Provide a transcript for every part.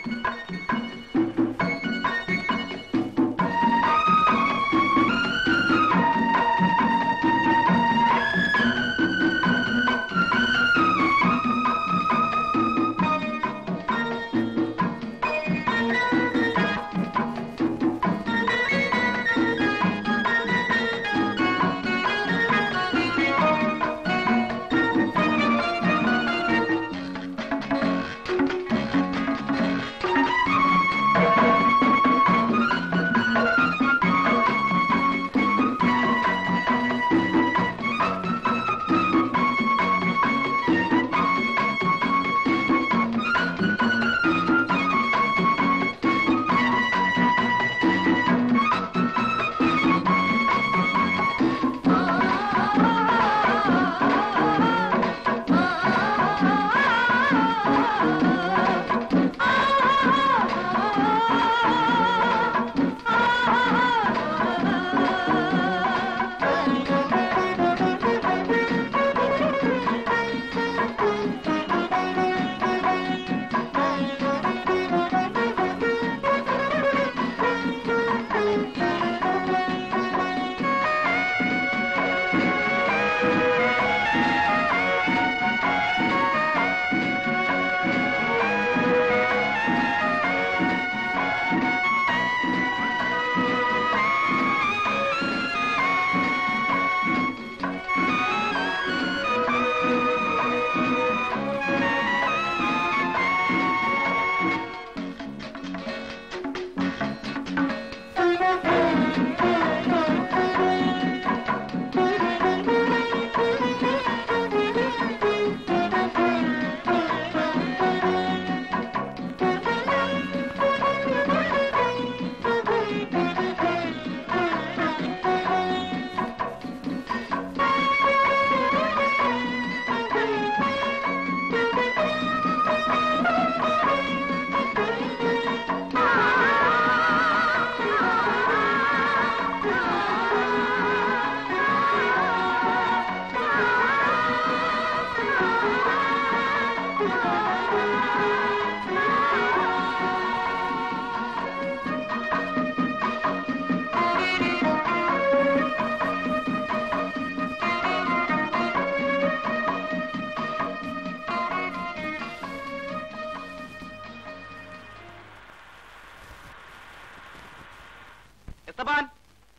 എസ്തപാൻ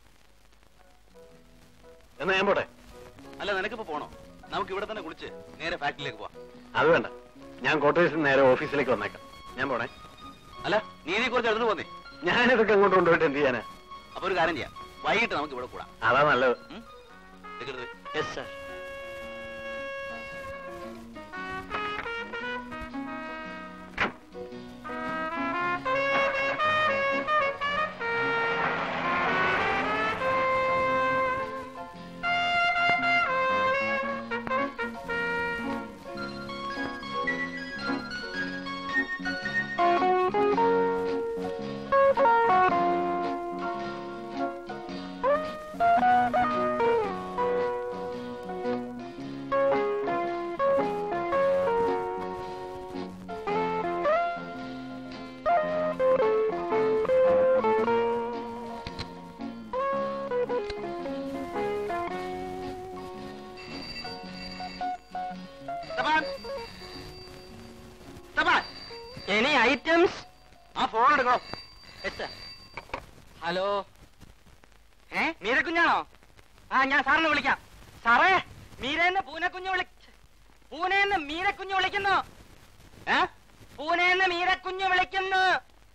എന്നാ ഞാൻ പോട്ടെ അല്ല നിനക്കിപ്പോ പോണോ നമുക്ക് ഇവിടെ തന്നെ കുളിച്ച് നേരെ ഫാക്ടറിയിലേക്ക് പോവാം അത് വേണ്ട ഞാൻ കോട്ടേഴ്സിൽ നിന്ന് നേരെ ഓഫീസിലേക്ക് വന്നേക്കാം ഞാൻ പോണേ അല്ല നീ ഇതിനെ കുറിച്ച് എടുത്തു പോന്നേ ഞാനിതൊക്കെ അങ്ങോട്ട് കൊണ്ടുപോയിട്ട് എന്ത് ചെയ്യാനാ അപ്പൊ ഒരു കാര്യം ചെയ്യാം വൈകിട്ട് നമുക്ക് ഇവിടെ കൂടാം അതാ നല്ലത് ഉം? ഇതെടുത്ത്. Yes sir Esthappan Esthappan any items ആ ഫോൺ എടുക്കണോ ഹലോ ഏ മീരക്കുഞ്ഞാണോ ആ ഞാൻ സാറിനെ വിളിക്കാം സാറേ മീരന്ന് പൂനെക്കുഞ്ഞ് വിളി പൂനെന്ന് മീരക്കുഞ്ഞ് വിളിക്കുന്നു ഏ പൂനെന്ന് മീരക്കുഞ്ഞ് വിളിക്കുന്നു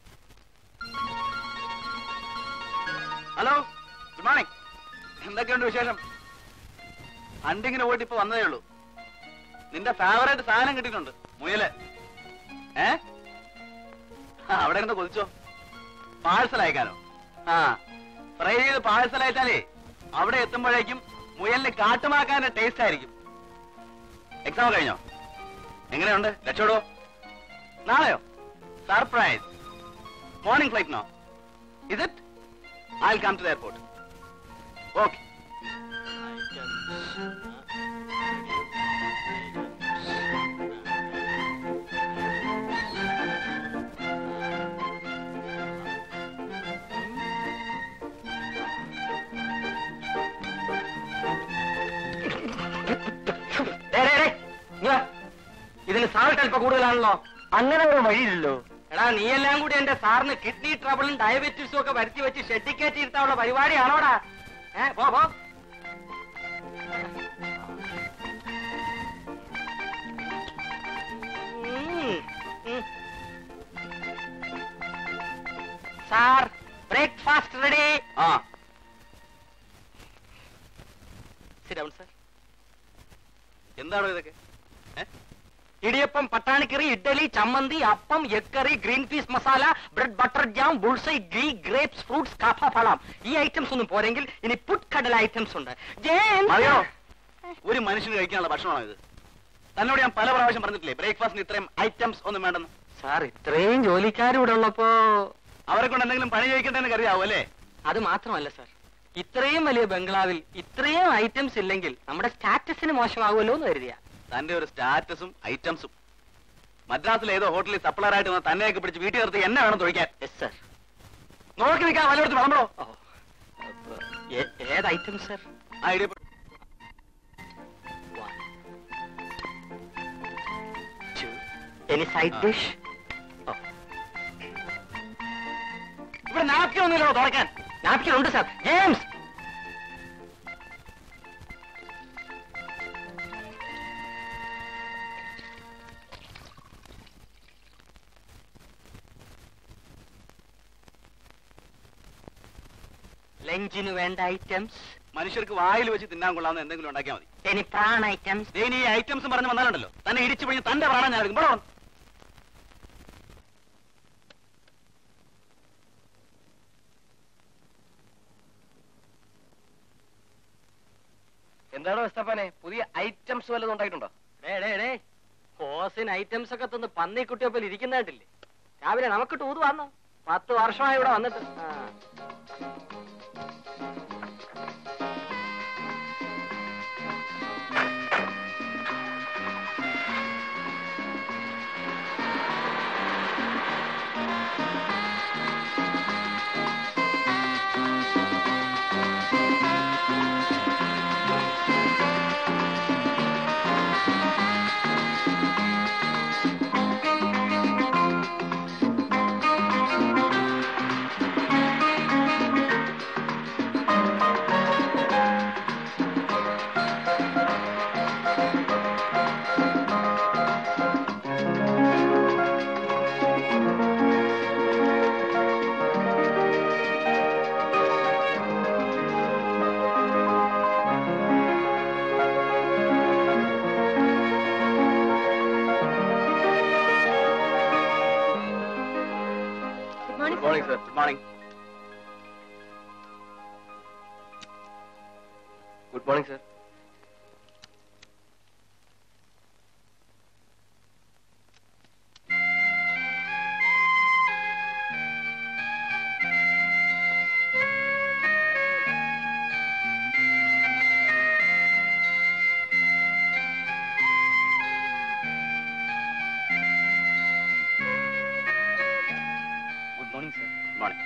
ഹലോ ഗുഡ് മോർണിംഗ് എന്തൊക്കെയുണ്ട് വിശേഷം ഹണ്ടിങ്ങിന് പോയിട്ട് ഇപ്പൊ വന്നതേ ഉള്ളൂ നിന്റെ ഫേവറേറ്റ് സാധനം കിട്ടിയിട്ടുണ്ട് മുയല് ഏ ആ, അവിടെ ഇരുന്ന് കൊതിച്ചോ പാഴ്സൽ അയക്കാനോ ആ ഫ്രൈ ചെയ്ത് പാഴ്സൽ അയച്ചാലേ അവിടെ എത്തുമ്പോഴേക്കും മുയലിന് കാട്ടുമാക്കാന്റെ ടേസ്റ്റ് ആയിരിക്കും എക്സാം കഴിഞ്ഞോ എങ്ങനെയുണ്ട് രക്ഷോടോ നാളെയോ സർപ്രൈസ് മോർണിംഗ് ഫ്ലൈറ്റിനോ is it I'll come to the airport. Okay. ഇതിന് സാൾട്ട് അല്പം കൂടുതലാണല്ലോ അങ്ങനെ ഒരു വഴിയില്ലല്ലോ എടാ നീ എല്ലാം കൂടി എന്റെ സാറിന് കിഡ്നി ട്രബിളും ഡയബറ്റീസും ഒക്കെ വരുത്തി വെച്ച് ഷെഡിക്കേറ്റ് ഇരുത്താനുള്ള പരിപാടിയാണോടാ ഏ പോ പോ ഉം, ഉം. സാർ ബ്രേക്ക്ഫാസ്റ്റ് റെഡി ആ ഡൗൺ സാർ എന്താണോ ഇതൊക്കെ ഏ? ഇടിയപ്പം പട്ടാണിക്കറി ഇഡ്ഡലി ചമ്മന്തി appam egg curry green peas masala bread butter jam bullseye ghee grapes fruits കാഫ ഫളം ഈ ഐറ്റംസ് ഒന്നും പോരെങ്കിൽ ഇനി പുട്ട് കടല ഐറ്റംസ് ഉണ്ട് ജെയിംസ്. മതിയോ ഒരു മനുഷ്യന് കഴിക്കാനുള്ള ഭക്ഷണമാണോ ഇത് തന്നോട് ഞാൻ പല പ്രാവശ്യം പറഞ്ഞിട്ടില്ലേ ബ്രേക്ക്ഫാസ്റ്റിന് ഇത്രയും ഐറ്റംസ് ഒന്നും വേണ്ടെന്ന് സാർ ഇത്രയും ജോലിക്കാരും ഇവിടെ ഉള്ളപ്പോ അവരെ കൊണ്ട് എന്തെങ്കിലും പണി ചെയ്യിക്കണ്ടെന്ന് കരുതാവൂ അല്ലേ അത് മാത്രമല്ല സാർ ഇത്രയും വലിയ ബംഗ്ലാവിൽ ഇത്രയും ഐറ്റംസ് ഇല്ലെങ്കിൽ നമ്മുടെ സ്റ്റാറ്റസിന് മോശമാകുമല്ലോ എന്ന് കരുതിയ തന്റെ ഒരു സ്റ്റാറ്റസും ഐറ്റംസും മദ്രാസിലെ ഏതോ ഹോട്ടലിൽ സപ്ലർ ആയിട്ട് വന്ന തന്നെയൊക്കെ പിടിച്ച് വീട്ടിൽ നിർത്തി എന്നെ വേണം തൊഴിക്കാൻ യെസ് സാർ നോക്കി നിൽക്കാൻ വല്ലയിടത്ത് വിളമ്പളോ ഏത് ഐറ്റം സാർ ആ ഇടിയപ്പം എനി സൈഡ് ഡിഷ് ഇവിടെ നാപ്കിൻ ഒന്നുമില്ലല്ലോ തുറക്കാൻ നാപ്കിൻ ഉണ്ട് സാർ ജെയിംസ് ലഞ്ചിന് വേണ്ട ഐറ്റംസ് മനുഷ്യർക്ക് വായിൽ വെച്ച് തിന്നാൻ കൊള്ളാവുന്ന എന്തെങ്കിലും ഉണ്ടാക്കിയാൽ മതി എനി പ്രാൺ ഐറ്റംസ് ദേ ഇനി ഈ ഐറ്റംസ് പറഞ്ഞു വന്നാലുണ്ടല്ലോ തന്നെ ഇടിച്ചു പിടിഞ്ഞ് തന്റെ പ്രാണൻ ഞാൻ എടുക്കും ഇവിടെ വന്ന്. എന്താണോ എസ്തപ്പാനെ പുതിയ ഐറ്റംസ് വല്ലതും ഉണ്ടായിട്ടുണ്ടോ ഡേ ഡേ ഡേ ഹോസിന് ഐറ്റംസ് ഒക്കെ തന്ന് പന്നിക്കുട്ടിയൊപ്പം ഇരിക്കുന്നതായിട്ടില്ലേ രാവിലെ നമുക്ക് ടൂത് വന്നു പത്ത് വർഷമായി ഇവിടെ വന്നിട്ട് ആ. Good morning sir good morning good morning sir good morning sir good morning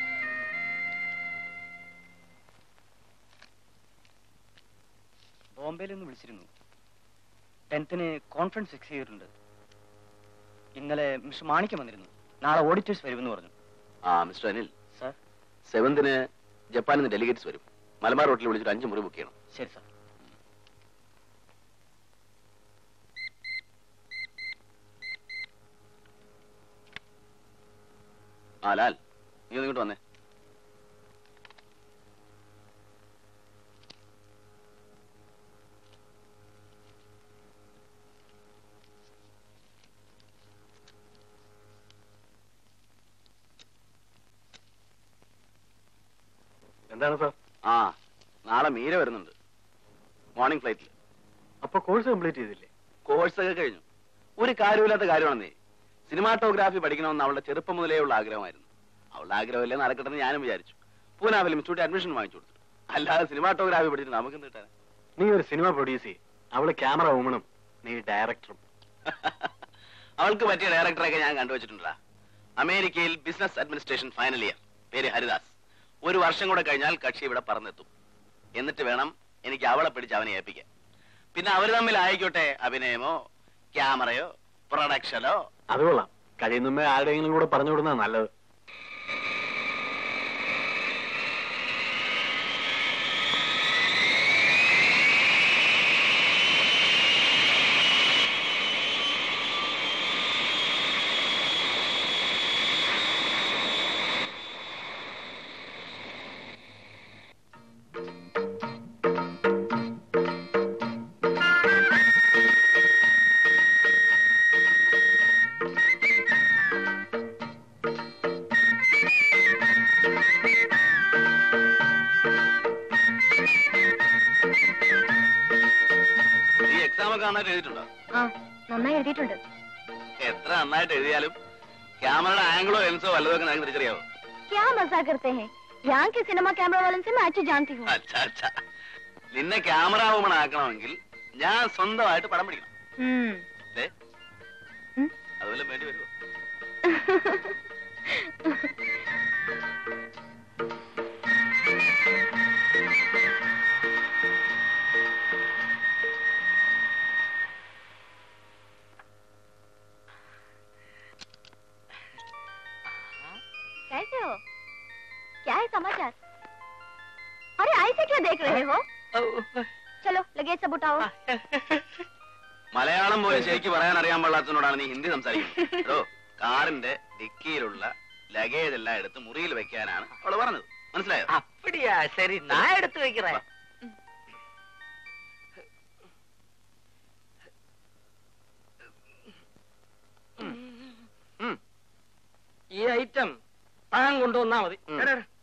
ബോംബെയിൽ നിന്ന് വിളിച്ചിരുന്നു ടെൻത്തിന് കോൺഫറൻസ് ഫിക്സ് ചെയ്തിട്ടുണ്ട് ഇന്നലെ മിസ്റ്റർ മാണിക്യം വന്നിരുന്നു നാളെ ഓഡിറ്റേഴ്സ് വരുമെന്ന് പറഞ്ഞു ആ മിസ്റ്റർ അനിൽ സാർ സെവന്തിന് ജപ്പാനിൽ നിന്ന് ഡെലിഗേറ്റ്സ് വരും മലബാർ ഹോട്ടലിൽ വിളിച്ചിട്ട് അഞ്ച് മുറി ബുക്ക് ചെയ്യണം ശരി സാർ ആ ലാൽ നീ ഒന്ന് ഇങ്ങോട്ട് വന്നേ എന്താണ് സാർ ആ നാളെ മീര വരുന്നുണ്ട് മോർണിംഗ് ഫ്ലൈറ്റിൽ അപ്പൊ കോഴ്സ് കംപ്ലീറ്റ് ചെയ്തില്ലേ കോഴ്സ് ഒക്കെ കഴിഞ്ഞു ഒരു കാര്യമില്ലാത്ത കാര്യമാണെന്നേ സിനിമാറ്റോഗ്രാഫി പഠിക്കണമെന്ന് അവളുടെ ചെറുപ്പം മുതലേ ഉള്ള ആഗ്രഹമായിരുന്നു അവളുടെ ആഗ്രഹമല്ലേ നടക്കട്ടെന്ന് ഞാനും വിചാരിച്ചു പൂന ഫിലിം ഇൻസ്റ്റിറ്റ്യൂട്ട് അഡ്മിഷൻ വാങ്ങിച്ചു കൊടുത്തു അല്ലാതെ സിനിമാറ്റോഗ്രാഫി പഠിച്ചിട്ട് നമുക്ക് എന്ത് കിട്ടാൻ നീ ഒരു സിനിമ പ്രൊഡ്യൂസ് ചെയ്യും അവള് ക്യാമറ വുമണും നീ ഡയറക്ടറും അവൾക്ക് പറ്റിയ ഡയറക്ടറൊക്കെ ഞാൻ കണ്ടുവച്ചിട്ടുണ്ടാ അമേരിക്കയിൽ ബിസിനസ് അഡ്മിനിസ്ട്രേഷൻ ഫൈനൽ ഇയർ പേര് ഹരിദാസ് ഒരു വർഷം കൂടെ കഴിഞ്ഞാൽ കക്ഷി ഇവിടെ പറന്നെത്തും എന്നിട്ട് വേണം എനിക്ക് അവളെ പിടിച്ച് അവനെ ഏൽപ്പിക്കാൻ പിന്നെ അവർ തമ്മിൽ ആയിക്കോട്ടെ അഭിനയമോ ക്യാമറയോ പ്രൊഡക്ഷനോ അത് കൊള്ളാം കഴിയുന്നുമ്പേ ആരുടെയെങ്കിലും കൂടെ പറഞ്ഞു വിടുന്നതാ നല്ലത് ഈ എക്സാം ഒക്കെ നന്നായിട്ട് എഴുതിയിട്ടുണ്ടോ ആ നന്നായി എഴുതിയിട്ടുണ്ട് എത്ര നന്നായിട്ട് എഴുതിയാലും ക്യാമറയുടെ ആംഗിളോ ലെൻസോ വല്ലതൊക്കെ നിനക്ക് തിരിച്ചറിയാവോ क्या मजाक करते हैं यहाँ के सिनेमा कैमरा वाले से मैं अच्छी जानती हूँ അച്ഛാ അച്ഛാ നിന്നെ ക്യാമറ വുമൺ ആക്കണമെങ്കിൽ ഞാൻ സ്വന്തമായിട്ട് പടം പിടിക്കണം हम्म ദേ, ഉം. അതുപോലെ വേണ്ടി വരുമോ कैसे हो क्या है समाचार अरे ऐसे क्यों देख रहे हो चलो लगेज सब उठाओ മലയാളം പോലും ശരിക്ക് പറയാൻ അറിയാൻ പാടാത്തതിനോടാണ് നീ ഹിന്ദി സംസാരിക്കുന്നത് കേട്ടോ കാറിന്റെ ഡിക്കിയിലുള്ള ലഗേജ് എല്ലാം എടുത്ത് മുറിയിൽ വെക്കാനാണ് അവള് പറഞ്ഞത് മനസ്സിലായോ அப்படியா சரி நான் எடுத்து வைக்கிறேன் ഉം. ഈ ഐറ്റം താൻ കൊണ്ടുവന്നാ മതി ഉം. എടാ, എടാ.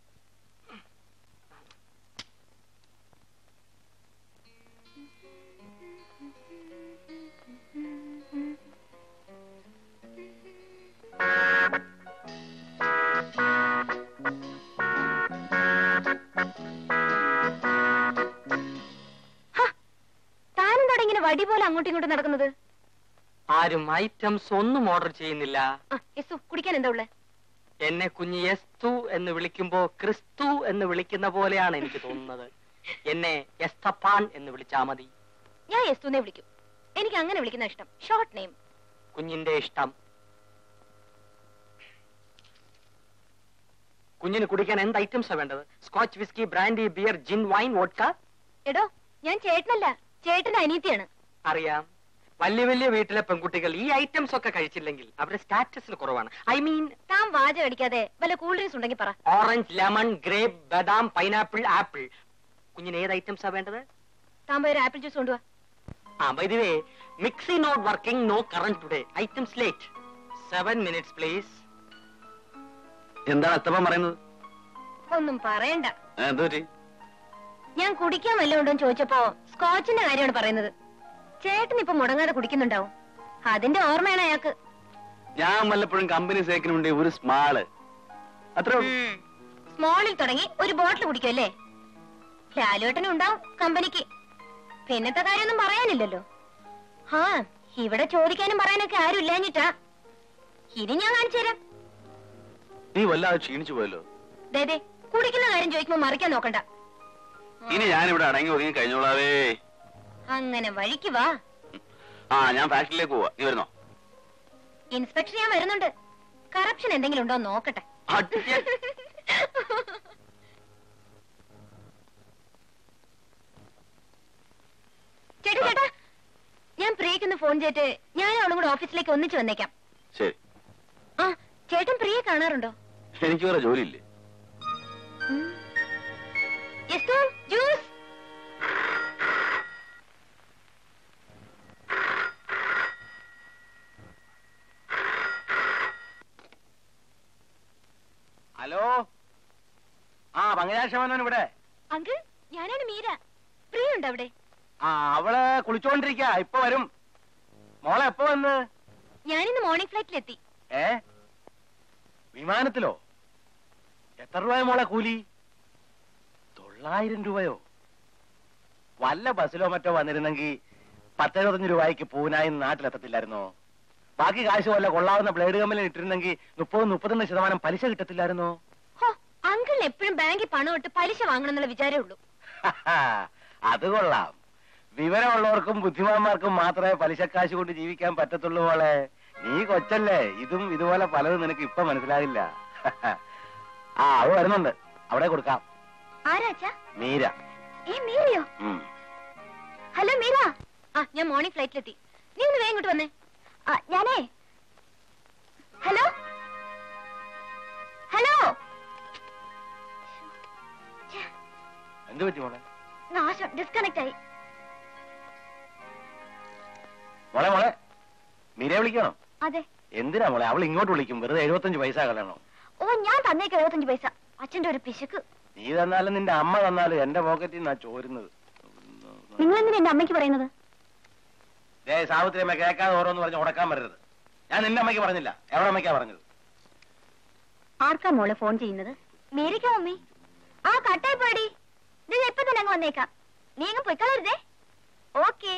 താനും തുടങ്ങി ഇങ്ങനെ വടി പോലെ അങ്ങോട്ടും ഇങ്ങോട്ടും നടക്കുന്നത് ആരും ഐറ്റംസ് ഒന്നും ഓർഡർ ചെയ്യുന്നില്ല ആ യെസു കുടിക്കാൻ എന്താ ഉള്ളേ എന്നെ കുഞ്ഞ് എസ്തു എന്ന് വിളിക്കുമ്പോ ക്രിസ്തു എന്ന് വിളിക്കുന്ന പോലെയാണ് എനിക്ക് തോന്നുന്നത് എന്നെ എസ്തപ്പാൻ എന്ന് വിളിച്ചാ മതി ഞാൻ യെസ്തുനെ വിളിക്കും എനിക്ക് അങ്ങനെ വിളിക്കുന്ന ഇഷ്ടം ഷോർട്ട് നെയിം കുഞ്ഞിന്റെ ഇഷ്ടം കുഞ്ഞിന് കുടിക്കാൻ എന്ത് ഐറ്റംസാ വേണ്ടത് scotch whisky brandy beer gin wine vodka എടോ ഞാൻ ചേട്ടനല്ല ചേട്ടന്റെ അനീതിയാണ് അറിയാം വലിയ വലിയ വീട്ടിലെ പെൺകുട്ടികൾ ഈ ഐറ്റംസ് ഒക്കെ കഴിച്ചില്ലെങ്കിൽ അവരുടെ സ്റ്റാറ്റസിന് കുറവാണ് ഐ മീൻ താൻ വാചകം അടിക്കാതെ വല്ല കൂൾ ഡ്രിങ്ക്സ് ഉണ്ടെങ്കിൽ പറ ഓറഞ്ച് ലെമൺ ഗ്രേപ്പ് ബദാം പൈനാപ്പിൾ ആപ്പിൾ കുഞ്ഞിന് ഏത് ഐറ്റംസാ വേണ്ടത് താൻ പോയി ഒരു ആപ്പിൾ ജ്യൂസ് കൊണ്ടുവാ ആ by the way mixie not working no current today items late seven minutes please എന്താണ് അത്തപ്പം പറയുന്നത് ഒന്നും പറയണ്ട ഏ, എന്ത് പറ്റി ഞാൻ കുടിക്കാൻ വല്ലതും ഉണ്ടോ എന്ന് ചോദിച്ചപ്പോ സ്കോച്ചിന്റെ കാര്യമാണ് പറയുന്നത് ചേട്ടൻ ഇപ്പൊ മുടങ്ങാതെ കുടിക്കുന്നുണ്ടാവും അതിന്റെ ഓർമ്മയാണ് അയാൾക്ക് ഞാൻ വല്ലപ്പോഴും കമ്പനി സേക്കിന് വേണ്ടി ഒരു സ്മാള് അത്രേ ഉള്ളൂ. സ്മോളിൽ തുടങ്ങി ഒരു ബോട്ടിൽ കുടിക്കുമല്ലേ ലാലുവേട്ടനും ഉണ്ടാവും കമ്പനിക്ക് പിന്നത്തെ കാര്യമൊന്നും പറയാനില്ലല്ലോ ആ ഇവിടെ ചോദിക്കാനും പറയാനൊക്കെ ആരും ഇല്ലാഞ്ഞിട്ടാ ഇനി ഞാൻ കാണിച്ചു തരാം നീ വല്ലാതെ ക്ഷീണിച്ചു പോയല്ലോ ദേ ദേ കുടിക്കുന്ന കാര്യം ചോദിക്കുമ്പോ മറിക്കാൻ നോക്കണ്ട ഇനി ഞാനിവിടെ അടങ്ങി ഒതുങ്ങി കഴിഞ്ഞോളാവേ അങ്ങനെ വഴിക്ക് വാ ആ ഞാൻ ഫാക്ടറിയിലേക്ക് പോവാ നീ വരുന്നോ ഇൻസ്പെക്ഷൻ ഞാൻ വരുന്നുണ്ട് കറപ്ഷൻ എന്തെങ്കിലും ഉണ്ടോ എന്ന് നോക്കട്ടെ അടിയെ. ചേട്ടാ ചേട്ടാ ഞാൻ പ്രിയക്കൊന്ന് ഫോൺ ചെയ്തിട്ട് ഞാൻ അവളും കൂടെ ഓഫീസിലേക്ക് ഒന്നിച്ച് വന്നേക്കാം ശരി ആ ചേട്ടൻ പ്രിയെ കാണാറുണ്ടോ എനിക്ക് വേറെ ജോലിയില്ലേ യെസ് ജ്യൂസ് ഹലോ ആ പങ്കജാക്ഷമനൻ ഇവിടെ അങ്കിൾ ഞാനാണ് മീര പ്രിയ ഉണ്ടോ അവിടെ ആ അവള് കുളിച്ചോണ്ടിരിക്ക ഇപ്പൊ വരും മോളെ എപ്പോ വന്ന് ഞാനിന്ന് മോർണിംഗ് ഫ്ലൈറ്റിലെത്തി ഏ വിമാനത്തിലോ എത്ര രൂപയോ മോളെ കൂലി തൊള്ളായിരം രൂപയോ വല്ല ബസ്സിലോ മറ്റോ വന്നിരുന്നെങ്കിൽ പത്തെഴുപത്തഞ്ച് രൂപയ്ക്ക് പൂനായി നാട്ടിലെത്തത്തില്ലായിരുന്നോ ബാക്കി കാശ് വല്ല കൊള്ളാവുന്ന ബ്ലേഡ് കമ്പനിയിൽ ഇട്ടിരുന്നെങ്കിൽ മുപ്പത് മുപ്പത്തൊന്ന് ശതമാനം പലിശ കിട്ടത്തില്ലായിരുന്നോ ഹോ അങ്കിളിന് എപ്പോഴും ബാങ്കിൽ പണം ഇട്ട് പലിശ വാങ്ങണം എന്നുള്ള വിചാരമേ ഉള്ളൂ അത് കൊള്ളാം വിവരമുള്ളവർക്കും ബുദ്ധിമാന്മാർക്കും മാത്രമേ പലിശക്കാശ് കൊണ്ട് ജീവിക്കാൻ പറ്റത്തുള്ളൂ മോളെ നീ കൊച്ചല്ലേ ഇതും ഇതുപോലെ പലതും നിനക്ക് ഇപ്പൊ മനസ്സിലാകില്ല ആ അത് വരുന്നുണ്ട് അവിടെ കൊടുക്കാം ആരാച്ചാ മീര ഏ മീരയോ ഉം. ഹലോ മീര ആ ഞാൻ മോർണിംഗ് ഫ്ലൈറ്റിലെത്തി നീ ഒന്ന് വേഗം ഇങ്ങോട്ട് വന്നേ ആ ഞാനേ ഹലോ ഹലോ എന്ത് പറ്റി മോളെ നാശം ഡിസ്കണക്ട് ആയി മോളെ മോളെ മീരയെ വിളിക്കണം അതെ എന്തിനാ മോളെ അവൾ ഇങ്ങോട്ട് വിളിക്കും വെറുതെ എഴുപത്തഞ്ച് പൈസ കളയണോ ഓ ഞാൻ തന്നേക്ക് എഴുപത്തഞ്ച് പൈസ അച്ഛന്റെ ഒരു പിശുക്ക് നീ തന്നാലും നിന്റെ അമ്മ തന്നാലും എന്റെ പോക്കറ്റിൽ നിന്നാ ചോരുന്നത് നിങ്ങൾ എന്തിനാ എന്റെ അമ്മയ്ക്ക് പറയുന്നത് ദേ സാവിത്രി അമ്മ കേൾക്കാതെ ഓരോന്ന് പറഞ്ഞ് ഉടക്കാൻ വരരുത് ഞാൻ നിന്റെ അമ്മയ്ക്ക് പറഞ്ഞില്ല എവിടെ അമ്മയ്ക്കാ പറഞ്ഞത് ആർക്കാ മോളെ ഫോൺ ചെയ്യുന്നത് മീരയ്ക്കോ മമ്മി ആ കട്ടായി പോടി ഇത് ഇപ്പൊ തന്നെ അങ്ങ് വന്നേക്കാം നീ അങ്ങ് പൊയ്ക്കളരുതേ ഓക്കേ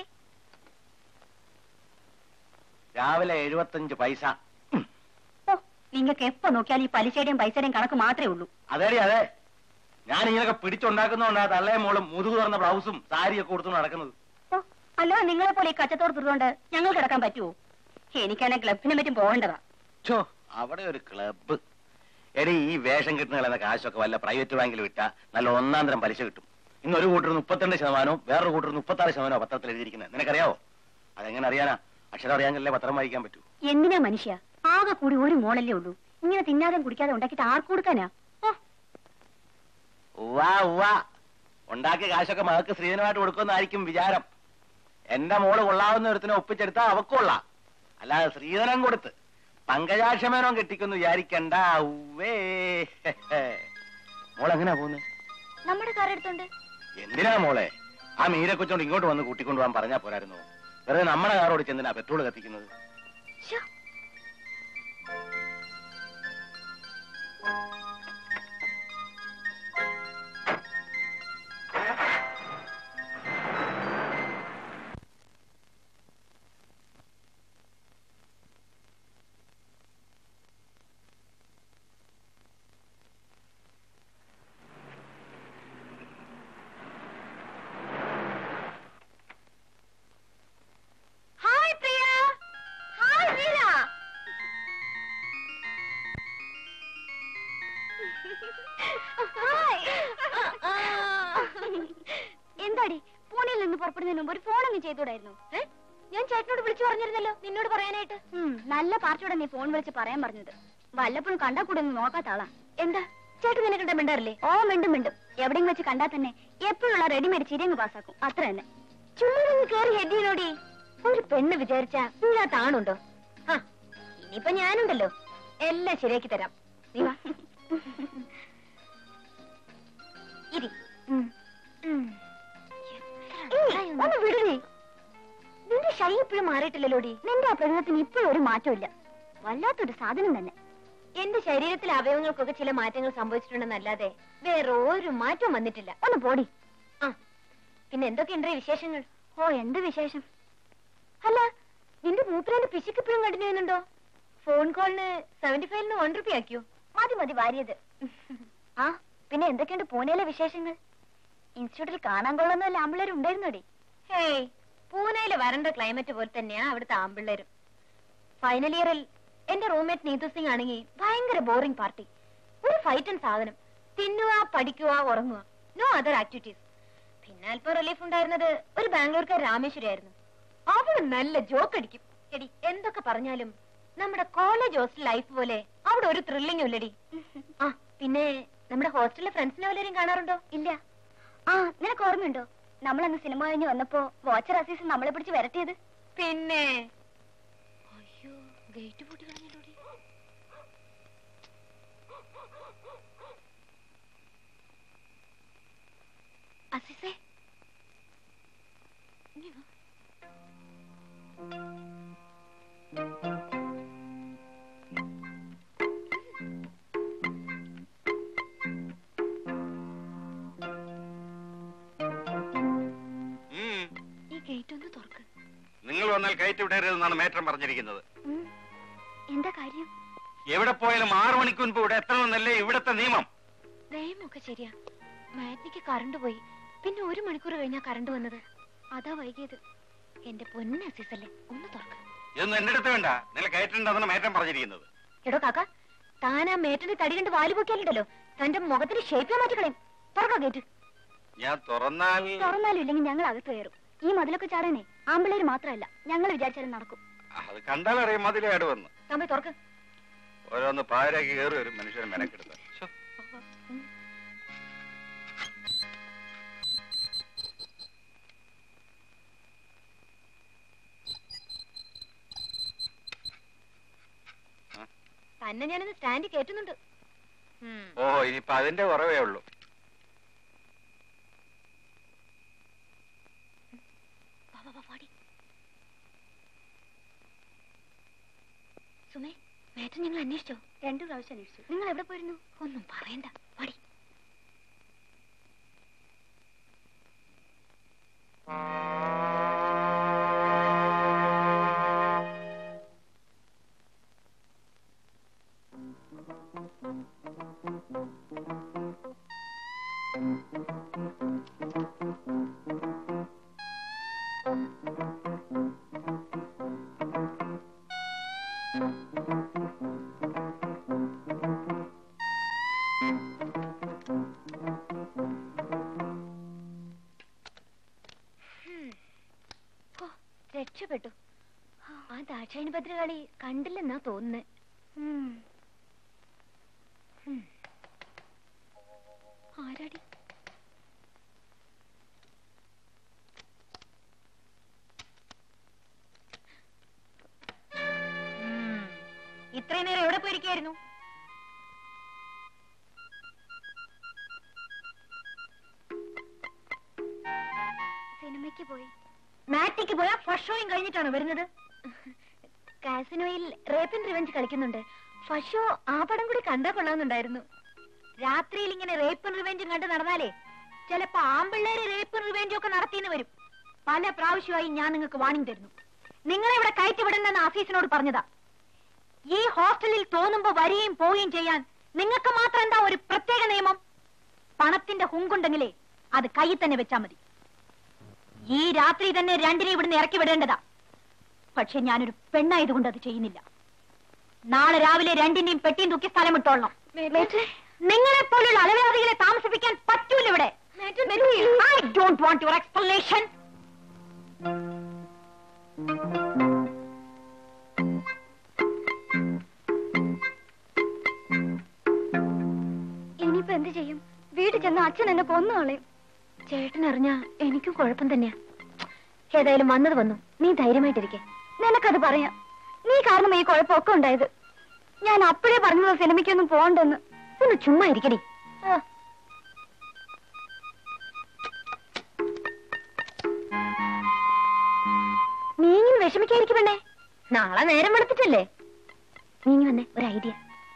രാവിലെ എഴുപത്തഞ്ച് പൈസ ഉം. ഓ നിങ്ങൾക്ക് എപ്പോ നോക്കിയാൽ ഈ പലിശയുടെയും പൈസയുടെയും കണക്ക് മാത്രമേ ഉള്ളൂ അതേടി അതെ ഞാൻ ഇങ്ങനെയൊക്കെ പിടിച്ചുണ്ടാക്കുന്നതുകൊണ്ടാ തള്ളയും മോളും മുതുകു തുറന്ന ബ്ലൗസും സാരിയൊക്കെ കൊടുത്തു നടക്കുന്നത് ഓ അല്ലോ നിങ്ങളെ പോലെ ഈ കച്ചത്തോട് തീർന്നുകൊണ്ട് ഞങ്ങൾ കിടക്കാൻ പറ്റുമോ എനിക്കാണെ ക്ലബിനെ പറ്റും പോകേണ്ടതാ ഛോ, അവിടെ ഒരു ക്ലബ്ബ് എടി ഈ വേഷം കിട്ടുന്ന കാശൊക്കെ വല്ല പ്രൈവറ്റ് ബാങ്കിൽ വിട്ടാ നല്ല ഒന്നാം തരം പലിശ കിട്ടും ഇന്ന് ഒരു കൂട്ടർ മുപ്പത്തിരണ്ട് ശതമാനവും വേറൊരു കൂട്ടർ മുപ്പത്തി ആറ് ശതമാനവും പത്രത്തിൽ എഴുതിയിരിക്കുന്നത് നിനക്കറിയാവോ അതെങ്ങനെ അറിയാനാ അക്ഷരം അറിയാമെങ്കിലേ പത്രം വായിക്കാൻ പറ്റൂ എന്തിനാ മനുഷ്യ ആകെ കൂടി ഒരു മോളല്ലേ ഉള്ളൂ ഇങ്ങനെ തിന്നാതെ കുടിക്കാതെ ഉണ്ടാക്കിയിട്ട് ആർക്ക് കൊടുക്കാനാ ഓ ഉവ്വാ ഉവ്വാ ഉണ്ടാക്കിയ കാശൊക്കെ മകൾക്ക് സ്ത്രീധനമായിട്ട് കൊടുക്കുമെന്നായിരിക്കും വിചാരം എന്റെ മോള് കൊള്ളാവുന്ന ഒരുത്തിനെ ഒപ്പിച്ചെടുത്താ അവക്കൊള്ളാം അല്ലാതെ സ്ത്രീധനം കൊടുത്ത് പങ്കജാക്ഷമേനോ കെട്ടിക്കൊന്ന് വിചാരിക്കണ്ട ഉവ്വേ മോൾ എങ്ങനെയാ പോകുന്നത് നമ്മുടെ കാർ എടുത്തോണ്ട് എന്തിനാ മോളെ ആ മീരെ കൊച്ചോണ്ട് ഇങ്ങോട്ട് വന്ന് കൂട്ടിക്കൊണ്ടുപോകാൻ പറഞ്ഞാ പോരായിരുന്നു വെറുതെ നമ്മുടെ കാർ ഓടിച്ച് എന്തിനാ പെട്രോൾ കത്തിക്കുന്നത് ശ്ശോ. ഹായ് പ്രിയ ഹായ് മീര എന്താടി പൂനെയിൽ നിന്ന് പുറപ്പെടുന്നതിന് മുമ്പ് ഒരു ഫോൺ അങ്ങ് ചെയ്തൂടായിരുന്നു ഏ? ഞാൻ ചേട്ടനോട് വിളിച്ചു പറഞ്ഞിരുന്നല്ലോ നിന്നോട് പറയാനായിട്ട് നല്ല പാർട്ടിയോടെ നീ ഫോൺ വിളിച്ച് പറയാൻ പറഞ്ഞത് വല്ലപ്പോഴും കണ്ടാ കൂടെ ഒന്ന് നോക്കാത്ത ആളാ എന്താ ചേട്ടൻ നിന്നെ കണ്ട മിണ്ടാറില്ലേ ഓ മിണ്ടും മിണ്ടും എവിടെയും വെച്ച് കണ്ടാ തന്നെ എപ്പോഴുള്ള റെഡിമേഡ് ചിരിയങ്ങ് പാസ്സാക്കും അത്ര തന്നെ ചുമ്മാ ഒന്ന് കേറി ഹെഡിനോടി ഒരു പെണ്ണ് വിചാരിച്ച ഇതിനകത്ത് ആണുണ്ടോ ആ ഇനിയിപ്പൊ ഞാനുണ്ടല്ലോ എല്ലാം ശരിയാക്കി തരാം നീ വാ ഇരി ഉം. ഉം. ഏയ്, ഒന്ന് വിടണേ നിന്റെ ഷൈ ഇപ്പോഴും മാറിയിട്ടില്ലല്ലോടി നിന്റെ ആ പ്രകൃതത്തിന് ഇപ്പോഴും ഒരു മാറ്റമില്ല വല്ലാത്തൊരു സാധനം തന്നെ എന്റെ ശരീരത്തിലെ അവയവങ്ങൾക്കൊക്കെ ചില മാറ്റങ്ങൾ സംഭവിച്ചിട്ടുണ്ടെന്നല്ലാതെ വേറെ ഒരു മാറ്റവും വന്നിട്ടില്ല ഒന്ന് പോടി ആ പിന്നെ എന്തൊക്കെയുണ്ട് വിശേഷങ്ങൾ ഓ എന്ത് വിശേഷം അല്ല നിന്റെ മൂപ്പിലാന്റെ പിശുക്ക് ഇപ്പോഴും കണ്ടിന്യൂ ചെയ്യുന്നുണ്ടോ ഫോൺ കോളിന് സെവന്റി ഫൈവിന് വൺ റുപ്പി ആക്കിയോ മതി മതി വാരിയത് ആ പിന്നെ എന്തൊക്കെയുണ്ട് പൂനെയിലെ വിശേഷങ്ങൾ ഇൻസ്റ്റിറ്റ്യൂട്ടിൽ കാണാൻ കൊള്ളുന്ന വല്ല ആമ്പിള്ളേരും ഉണ്ടായിരുന്നോടി ഹേയ് പൂനെയിലെ വരണ്ട ക്ലൈമറ്റ് പോലെ തന്നെയാ അവിടുത്തെ ആമ്പിള്ളേരും ഫൈനൽ ഇയറിൽ എന്റെ റൂംമേറ്റ് നീതു സിംഗ് ആണെങ്കിൽ ഭയങ്കര ബോറിംഗ് പാർട്ടി ഒരു ഫൈറ്റ് ആൻഡ് സാധനം തിന്നുക പഠിക്കുക ഉറങ്ങുക നോ അതർ ആക്ടിവിറ്റീസ് പിന്നെ അല്പം റിലീഫ് ഉണ്ടായിരുന്നത് ഒരു ബാംഗ്ലൂർക്കാർ രാമേശ്വരി ആയിരുന്നു അവള് നല്ല ജോക്ക് അടിക്കും എടി എന്തൊക്കെ പറഞ്ഞാലും നമ്മുടെ കോളേജ് ഹോസ്റ്റൽ ലൈഫ് പോലെ അവിടെ ഒരു ത്രില്ലിംഗും ഇല്ലടി ആ പിന്നെ നമ്മുടെ ഹോസ്റ്റലിലെ ഫ്രണ്ട്സിനെ വല്ലവരും കാണാറുണ്ടോ ഇല്ല ആ നിനക്ക് ഓർമ്മയുണ്ടോ നമ്മൾ അന്ന് സിനിമ കഴിഞ്ഞ് വന്നപ്പോ വാച്ചർ അസീസ് നമ്മളെ പിടിച്ച് വരട്ടിയത് പിന്നെ അയ്യോ ഗേറ്റ് പൂട്ടി കളഞ്ഞല്ലോടി അസീസേ ഇങ്ങ് വാ. ഈ ഗേറ്റ് ഒന്ന് തുറക്ക് നിങ്ങൾ വന്നാൽ കയറ്റി വിടരുതെന്നാണ് മേറ്റം പറഞ്ഞിരിക്കുന്നത് ഉം. എന്താ കാര്യം എവിടെ പോയാലും ആറു മണിക്ക് മുൻപ് ഇവിടെ എത്തണമെന്നല്ലേ ഇവിടത്തെ നിയമം നിയമമൊക്കെ ശരിയാ മാറ്റിനിക്ക് കറണ്ട് പോയി പിന്നെ ഒരു മണിക്കൂർ കഴിഞ്ഞാ കറണ്ട് വന്നത് അതാ വൈകിയത് എന്റെ പൊന്ന അസീസല്ലേ ഒന്ന് തുറക്ക് ഇതൊന്നും എന്റെ അടുത്ത് വേണ്ട നില കയറ്റുണ്ടെന്നാണ് മേറ്റം പറഞ്ഞിരിക്കുന്നത് എടോ കാക്ക താൻ ആ മേറ്റന്റെ തടി കണ്ട് വാല് പൊക്കിയാലുണ്ടല്ലോ തന്റെ മുഖത്തിന് ഷേപ്പ് മാറ്റിക്കളയും തുറക്കോ ഗേറ്റ് ഞാൻ തുറന്നാൽ തുറന്നാലും ഇല്ലെങ്കിൽ ഞങ്ങൾ അകത്ത് കയറും ഈ മതിലൊക്കെ ചാടാനേ ആമ്പിള്ളേര് മാത്രമല്ല ഞങ്ങൾ വിചാരിച്ചാലും നടക്കും അത് കണ്ടാൽ അറിയാം മതിലേട് വന്ന് തമ്പി തുറക്ക് ഓരോന്ന് പാരാക്കി കയറി വരും മനുഷ്യൻ മെനക്കെടുത്ത തന്നെ ഞാനൊന്ന് സ്റ്റാൻഡ് കയറ്റുന്നുണ്ട് ഉം. ഓ ഇനിയിപ്പൊ അതിന്റെ കുറവേ ഉള്ളൂ വാ, വാ, വാ, വാടി. സുമേ മേറ്റൻ ഞങ്ങൾ അന്വേഷിച്ചോ രണ്ടു പ്രാവശ്യം അന്വേഷിച്ചു നിങ്ങൾ എവിടെ പോയിരുന്നു ഒന്നും പറയണ്ട പാടി ഓ, രക്ഷപ്പെട്ടു ആ ദാക്ഷായണി ഭദ്രകാളി കണ്ടില്ലെന്നാ തോന്നുന്നേ ഉം. ഉം. ആരാടി ഉം. ഇത്രയും നേരം എവിടെ പോയിരിക്കായിരുന്നു സിനിമയ്ക്ക് പോയി മാറ്റിക്ക് പോയാ ഫസ്റ്റ് ഷോയും കഴിഞ്ഞിട്ടാണ് വരുന്നത് കാസിനോയിൽ റേപ്പ് ആൻഡ് റിവെഞ്ച് കളിക്കുന്നുണ്ട് ഫസ്റ്റ് ഷോ ആ പടം കൂടി കണ്ടാ കൊള്ളാവുന്നുണ്ടായിരുന്നു രാത്രിയിൽ ഇങ്ങനെ റേപ്പ് ആൻഡ് റിവെഞ്ചും കണ്ട് നടന്നാലേ ചിലപ്പോ ആമ്പിള്ളേര് റേപ്പ് ആൻഡ് റിവെഞ്ചും ഒക്കെ നടത്തിയെന്ന് വരും പല പ്രാവശ്യമായി ഞാൻ നിങ്ങൾക്ക് വാണിംഗ് തരുന്നു നിങ്ങളെ ഇവിടെ കയറ്റി വിടണമെന്ന് ആഫീസിനോട് പറഞ്ഞതാ ഈ ഹോസ്റ്റലിൽ തോന്നുമ്പോ വരികയും പോവുകയും ചെയ്യാൻ നിങ്ങൾക്ക് മാത്രം എന്താ ഒരു പ്രത്യേക നിയമം പണത്തിന്റെ ഹുങ്കുണ്ടെങ്കിലേ അത് കയ്യിൽ തന്നെ വെച്ചാ മതി ഈ രാത്രി തന്നെ രണ്ടിനെ ഇവിടുന്ന് ഇറക്കി വിടേണ്ടതാ പക്ഷെ ഞാനൊരു പെണ്ണായതുകൊണ്ട് അത് ചെയ്യുന്നില്ല നാളെ രാവിലെ രണ്ടിന്റെയും പെട്ടിയും തൂക്കി സ്ഥലം വിട്ടോളണം നിങ്ങളെ പോലുള്ള അലവരാതികളെ താമസിപ്പിക്കാൻ പറ്റൂല ഇവിടെ I don't want your explanation ഇനിയിപ്പോ എന്ത് ചെയ്യും വീട്ടിൽ ചെന്ന് അച്ഛൻ എന്നെ കൊന്നു കളയും ചേട്ടൻ അറിഞ്ഞ എനിക്കും കുഴപ്പം തന്നെയാ ഏതായാലും വന്നത് വന്നു നീ ധൈര്യമായിട്ടിരിക്കെ നിനക്കത് പറയാം നീ കാരണം ഈ കുഴപ്പമൊക്കെ ഉണ്ടായത് ഞാൻ അപ്പോഴേ പറഞ്ഞത് സിനിമയ്ക്കൊന്നും പോണ്ടെന്ന് ഒന്ന് ചുമ്മാ ഇരിക്കടി ആ. നീ ഇങ്ങനെ വിഷമിക്കാതിരിക്കും പെണ്ണേ നാളെ നേരം വെളുത്തിട്ടല്ലേ നീ ഇനി വന്നേ ഒരു ഐഡിയ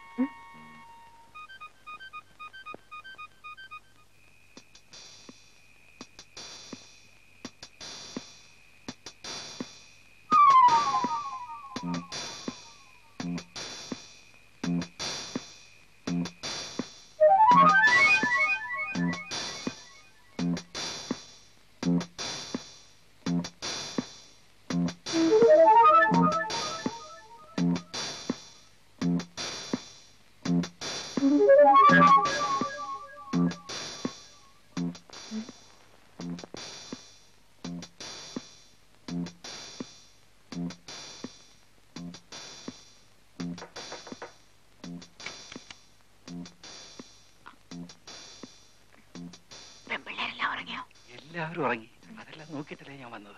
പെമ്പിള്ളേരെല്ലാം ഉറങ്ങിയോ എല്ലാവരും ഉറങ്ങി അതെല്ലാം നോക്കിയിട്ടല്ലേ ഞാൻ വന്നത്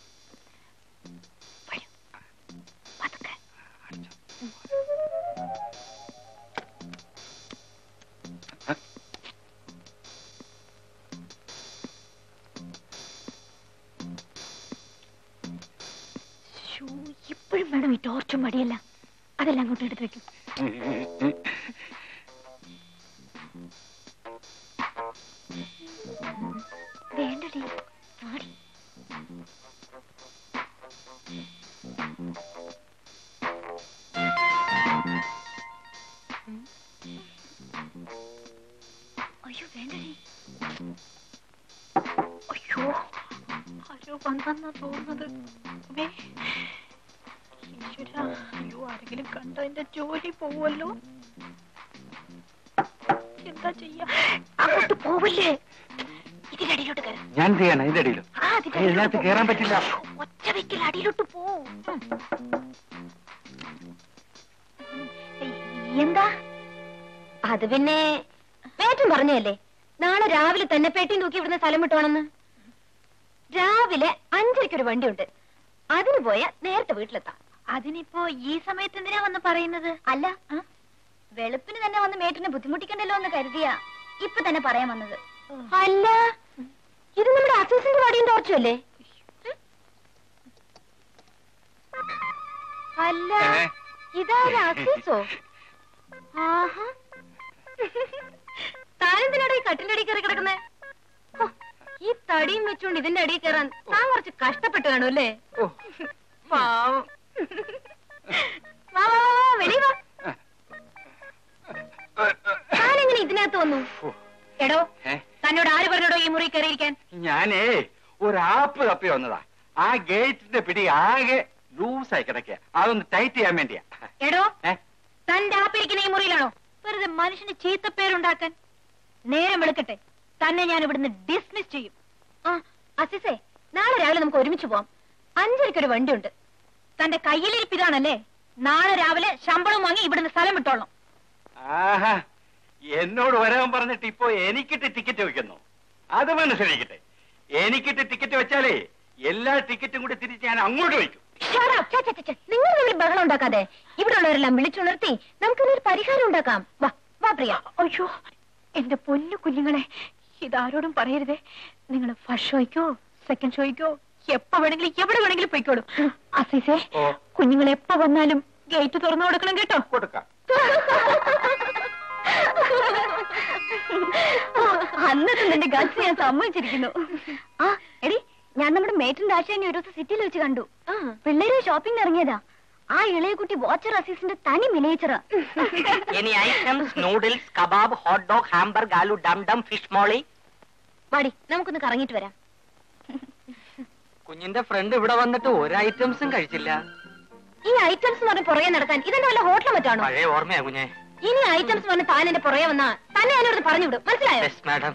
വരൂ പതുക്കെ ശ്ശോ, ഇപ്പോഴും വേണം ഈ ടോർച്ചും മടിയല്ല അതെല്ലാം അങ്ങോട്ട് എടുത്ത് വെക്കും വേണ്ടടി ആടി അയ്യോ വേണ്ടടി അയ്യോ ആരോ വന്നെന്നാ തോന്നുന്നത് വേ അയ്യോ ആരെങ്കിലും കണ്ടോ എന്റെ ജോലി പോവല്ലോ എന്താ ചെയ്യാ അങ്ങോട്ട് പോവില്ലേ ഇതിന്റെ അടിയിലോട്ട് കയറാം ഞാൻ ചെയ്യണം ഇതിന്റെ അടിയിലും ആ, അതിന്റെ ഏയ്, ഇതിനകത്ത് അടിയിലോട്ട് കേറാൻ പോ. പറ്റില്ല. ഒറ്റ വെക്കൽ അടിയിലോട്ട് പോ എന്താ അത് പിന്നെ പേറ്റൻ പറഞ്ഞല്ലേ നാളെ രാവിലെ തന്നെ പെട്ടി തൂക്കി ഇവിടുന്ന് സ്ഥലം വിട്ടോണെന്ന് രാവിലെ അഞ്ചരയ്ക്കൊരു വണ്ടിയുണ്ട് അതിന് പോയാ നേരത്തെ വീട്ടിലെത്താം അതിനിപ്പോ ഈ സമയത്ത് എന്തിനാ വന്ന് പറയുന്നത് അല്ല വെളുപ്പിന് തന്നെ വന്ന് മേട്ടിനെ ബുദ്ധിമുട്ടിക്കണ്ടല്ലോ എന്ന് കരുതിയാ ഇപ്പൊ തന്നെ പറയാൻ വന്നത് അല്ല ഇത് നമ്മുടെ അസൂസിന്റെ വടിയും ടോർച്ചും അല്ല ഏ? ഇതാരാ അസീസോ ആഹാ താനെന്തിനാടാ ഈ കട്ടിന്റെ അടിയിൽ കയറി കിടക്കുന്നേ ഹോ, ഈ തടിയും വെച്ചുകൊണ്ട് ഇതിന്റെ അടിയിൽ കയറാൻ താൻ കുറച്ച് കഷ്ടപ്പെട്ട് കാണും അല്ലേ പാവം വാ വാ വാ, വാ വെളി വാ താനെങ്ങനെ ഇതിനകത്ത് വന്നു എടോ ഏ? തന്നോട് ആര് പറഞ്ഞോടോ ഈ മുറി കയറിയിരിക്കാൻ ഞാനേ ഒരു ആപ്പ് തപ്പി വന്നതാ ആ ഗേറ്റിന്റെ പിടി ആകെ ലൂസായി കിടക്കുക അതൊന്ന് ടൈറ്റ് ചെയ്യാൻ വേണ്ടിയാ എടോ ഏ? തന്റെ ആപ്പിരിക്കുന്ന ഈ മുറിയിലാണോ വെറുതെ മനുഷ്യന് ചീത്തപ്പേരുണ്ടാക്കാൻ നേരം വെളുക്കട്ടെ തന്നെ ഞാൻ ഇവിടുന്ന് ഡിസ്മിസ് ചെയ്യും ആ അസിസേ നാളെ രാവിലെ നമുക്ക് ഒരുമിച്ച് പോവാം അഞ്ചരയ്ക്കൊരു വണ്ടിയുണ്ട് തന്റെ കയ്യിലിരിപ്പ് ഇതാണല്ലേ നാളെ രാവിലെ ശമ്പളം വാങ്ങി ഇവിടുന്ന് സ്ഥലം വിട്ടോളാം ആഹാ എന്നോട് വരാൻ പറഞ്ഞിട്ട് ഇപ്പോ എനിക്കിട്ട് ടിക്കറ്റ് വെക്കുന്നു അത് മനസ്സിലാക്കട്ടെ എനിക്കിട്ട് ടിക്കറ്റ് വെച്ചാലേ എല്ലാ ടിക്കറ്റും കൂടി തിരിച്ച് ഞാൻ അങ്ങോട്ട് വയ്ക്കും Shut up. ഛെ, ഛെ, ഛെ, ഛെ. നിങ്ങൾ തമ്മിൽ ബഹളം ഉണ്ടാക്കാതെ ഇവിടെ ഉള്ളവരെല്ലാം വിളിച്ചുണർത്തി നമുക്കിതൊരു പരിഹാരം ഉണ്ടാക്കാം വാ വാ പ്രിയ അയ്യോ എന്റെ പൊന്നു കുഞ്ഞുങ്ങളെ ഇതാരോടും പറയരുതേ നിങ്ങൾ ഫസ്റ്റ് ഷോയ്ക്കോ സെക്കൻഡ് ഷോയ്ക്കോ എപ്പോ വേണമെങ്കിലും എവിടെ വേണമെങ്കിലും പോയിക്കോളൂ അസീസേ ഓ. കുഞ്ഞുങ്ങൾ എപ്പോ വന്നാലും ഗേറ്റ് തുറന്നു കൊടുക്കണം കേട്ടോ കൊടുക്കാം അന്നത്തെ നിന്റെ ഗസ് ഞാൻ സമ്മതിച്ചിരിക്കുന്നു ആ എടി ഞാൻ നമ്മുടെ മേറ്റിന്റെ ആശാനെ ഒരു ദിവസം സിറ്റിയിൽ വെച്ച് കണ്ടു പിള്ളേര് ഷോപ്പിംഗ് ഇറങ്ങിയതാ ആ ഇളയ കുട്ടി വാച്ചർ അസീസിന്റെ തനി മിനേച്ചറാ any items noodles kebab hot dog hamburg aloo dum dum fish molee വാടി നമുക്കൊന്ന് കറങ്ങിട്ട് വരാം കുഞ്ഞിന്റെ ഫ്രണ്ട് ഇവിടെ വന്നിട്ട് ഒരു ഐറ്റംസും കഴിച്ചില്ല ഈ ഐറ്റംസ് എന്ന് പറഞ്ഞ് പുറകെ നടക്കാൻ ഇതെന്റെ വല്ല ഹോട്ടൽ മറ്റാണോ പഴയ ഓർമ്മയാ കുഞ്ഞെ ഇനി ഐറ്റംസ് പറഞ്ഞ് താൻ എന്റെ പുറകെ വന്നാ തന്നെ ഞാനോട് പറഞ്ഞു വിടും മനസ്സിലായോ യെസ് മാഡം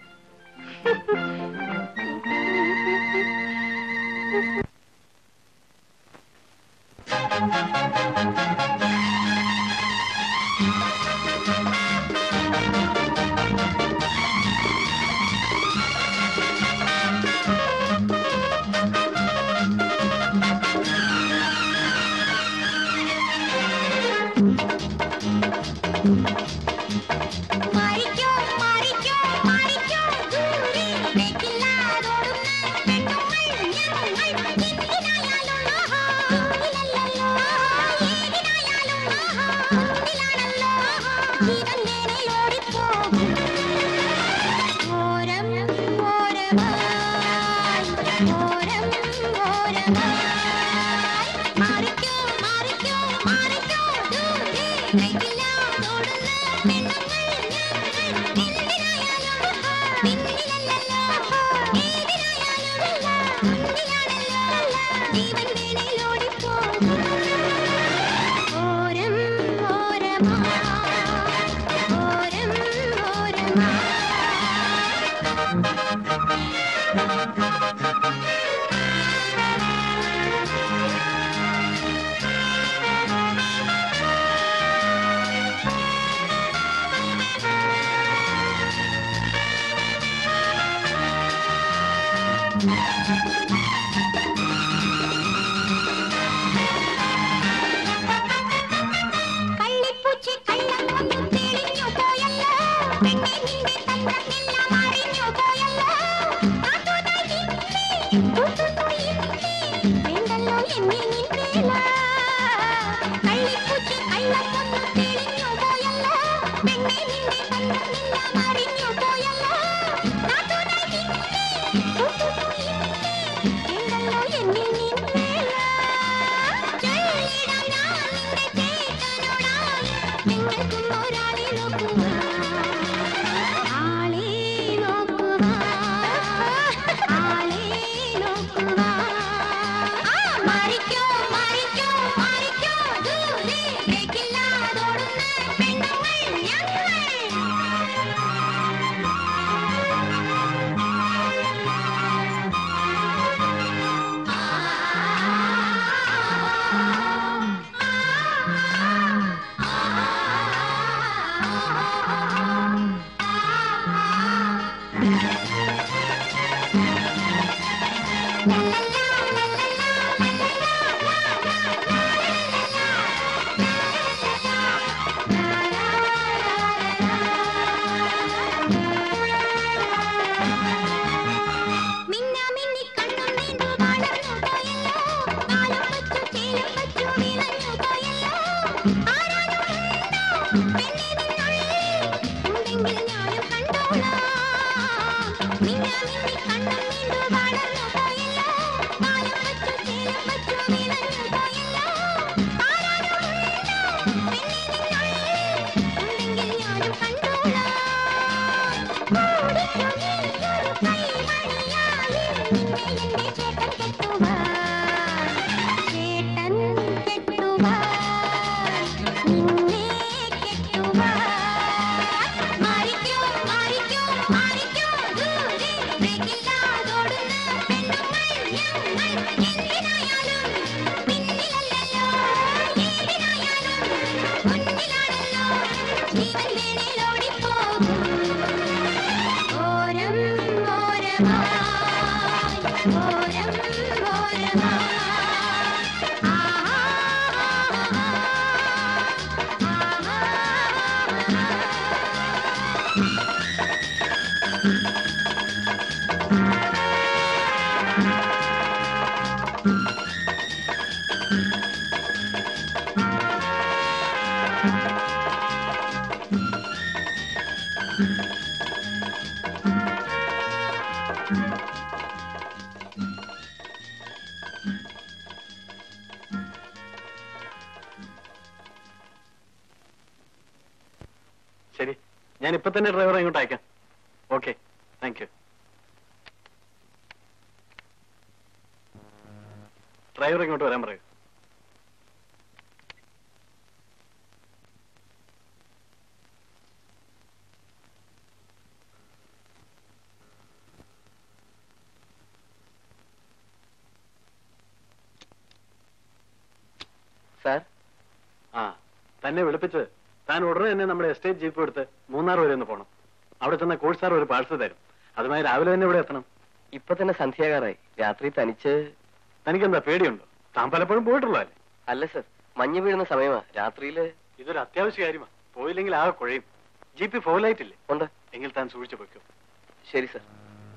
മാറിക്കോ മാറിക്കോ മാറിക്കോ ദൂരെ വെക്കില്ലാതോടുന്ന പെണ്ണുങ്ങൾ ഞങ്ങൾ എന്തിനായാലും ആഹാ ഇല്ലല്ലല്ലോ ഏതിനായാലും ആഹാ മുന്നിലാണല്ലോ ജീവൻ നേരെ ഓടിപ്പോകും ഓരം ഓരമായി ഓരം ഓരമായി മാറിക്കോ മാറിക്കോ മാറിക്കോ ദൂരെ വെക്കില്ലാതോടുന്ന പെണ്ണുങ്ങൾ കള്ളിപ്പൂച്ചി ഉണ്ടെങ്കിൽ ഞാനും കണ്ടോളാം മിന്ന മിന്നി കണ്ണും നീണ്ടു വളർന്നു പോയല്ലോ മാലം വച്ചു ചേലം വച്ചു വിളഞ്ഞു പോയല്ലോ ആരാരുമുണ്ടോ ഉണ്ടെങ്കിൽ ഞാനും കണ്ടോളാം ഓടിക്കു നീയൊരു കൈമണിയായി നിന്നെ എന്റെ ചേട്ടൻ കെട്ടുവാൻ ചേട്ടൻ കെട്ടുവാൻ നിന്നെ കെട്ടുവാൻ മാറിക്കോ മാറിക്കോ മാറിക്കോ ദൂരെ ബ്രേക്കില്ലാതോടുന്ന പെണ്ണുങ്ങൾ ഞങ്ങൾ എന്തിനായാലും പിന്നിലല്ലല്ലോ ഏതിനായാലും മുന്നിലാണല്ലോ ജീവൻ വേണേൽ ഓടിപ്പോകും ഓരം ഓരമായി ഓരം ഓരമായി ശരി ഞാൻ ഇപ്പൊ തന്നെ ഡ്രൈവറെ ഇങ്ങോട്ട് അയക്കാം ഓക്കെ താങ്ക് യു ഡ്രൈവർ ഇങ്ങോട്ട് വരാൻ പറയൂ സാർ ആ തന്നെ വിളിപ്പിച്ചത് താൻ ഉടനെ തന്നെ നമ്മുടെ എസ്റ്റേറ്റ് ജീപ്പ് എടുത്ത് മൂന്നാർ വരെ ഒന്ന് പോകണം അവിടെ ചെന്ന കോഴ്സ് സാർ ഒരു പാഴ്സൽ തരും അതുമായി രാവിലെ തന്നെ ഇവിടെ എത്തണം ഇപ്പൊ തന്നെ സന്ധ്യാകാറായി രാത്രി തനിച്ച് തനിക്കെന്താ പേടിയുണ്ടോ താൻ പലപ്പോഴും പോയിട്ടുള്ളതല്ലേ അല്ല സർ മഞ്ഞ് വീഴുന്ന സമയമാ രാത്രിയില് ഇതൊരു അത്യാവശ്യ കാര്യമാണ് പോയില്ലെങ്കിൽ ആകെ കുഴയും ജീപ്പ് ഫോലായിട്ടില്ലേ ഉണ്ട് എങ്കിൽ താൻ സൂക്ഷിച്ചു വെക്കും ശരി സർ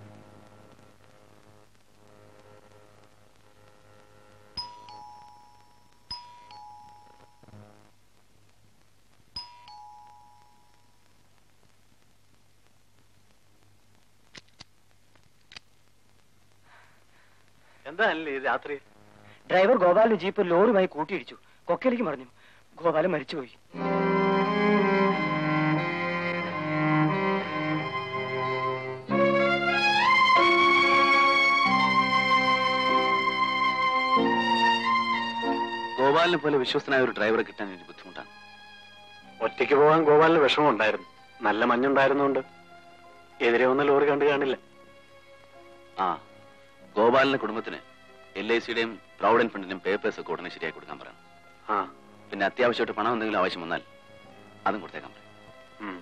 എന്താ അല്ലേ രാത്രി ഡ്രൈവർ ഗോപാലിന് ജീപ്പ് ലോറിയുമായി കൂട്ടിയിടിച്ചു കൊക്കയിലേക്ക് മറിഞ്ഞു ഗോപാലൻ മരിച്ചുപോയി ഗോപാലിനെ പോലെ വിശ്വസ്തനായ ഒരു ഡ്രൈവറെ കിട്ടാൻ എനിക്ക് ബുദ്ധിമുട്ടാണ് ഒറ്റയ്ക്ക് പോകാൻ ഗോപാലിന് വിഷമം ഉണ്ടായിരുന്നു നല്ല മഞ്ഞുണ്ടായിരുന്നുകൊണ്ട് എതിരെ വന്ന ലോറി കണ്ടു കാണില്ല ആ ഗോപാലിന്റെ കുടുംബത്തിന് എൽ ഐ സിയുടെയും പ്രൗഡന്റ് ഫണ്ടിന്റെയും പേപ്പേഴ്സ് ഒക്കെ ഉടനെ ശരിയാക്കി കൊടുക്കാൻ പറയണം ആ പിന്നെ അത്യാവശ്യമായിട്ട് പണം എന്തെങ്കിലും ആവശ്യം വന്നാൽ അതും കൊടുത്തേക്കാൻ പറയും ഉം.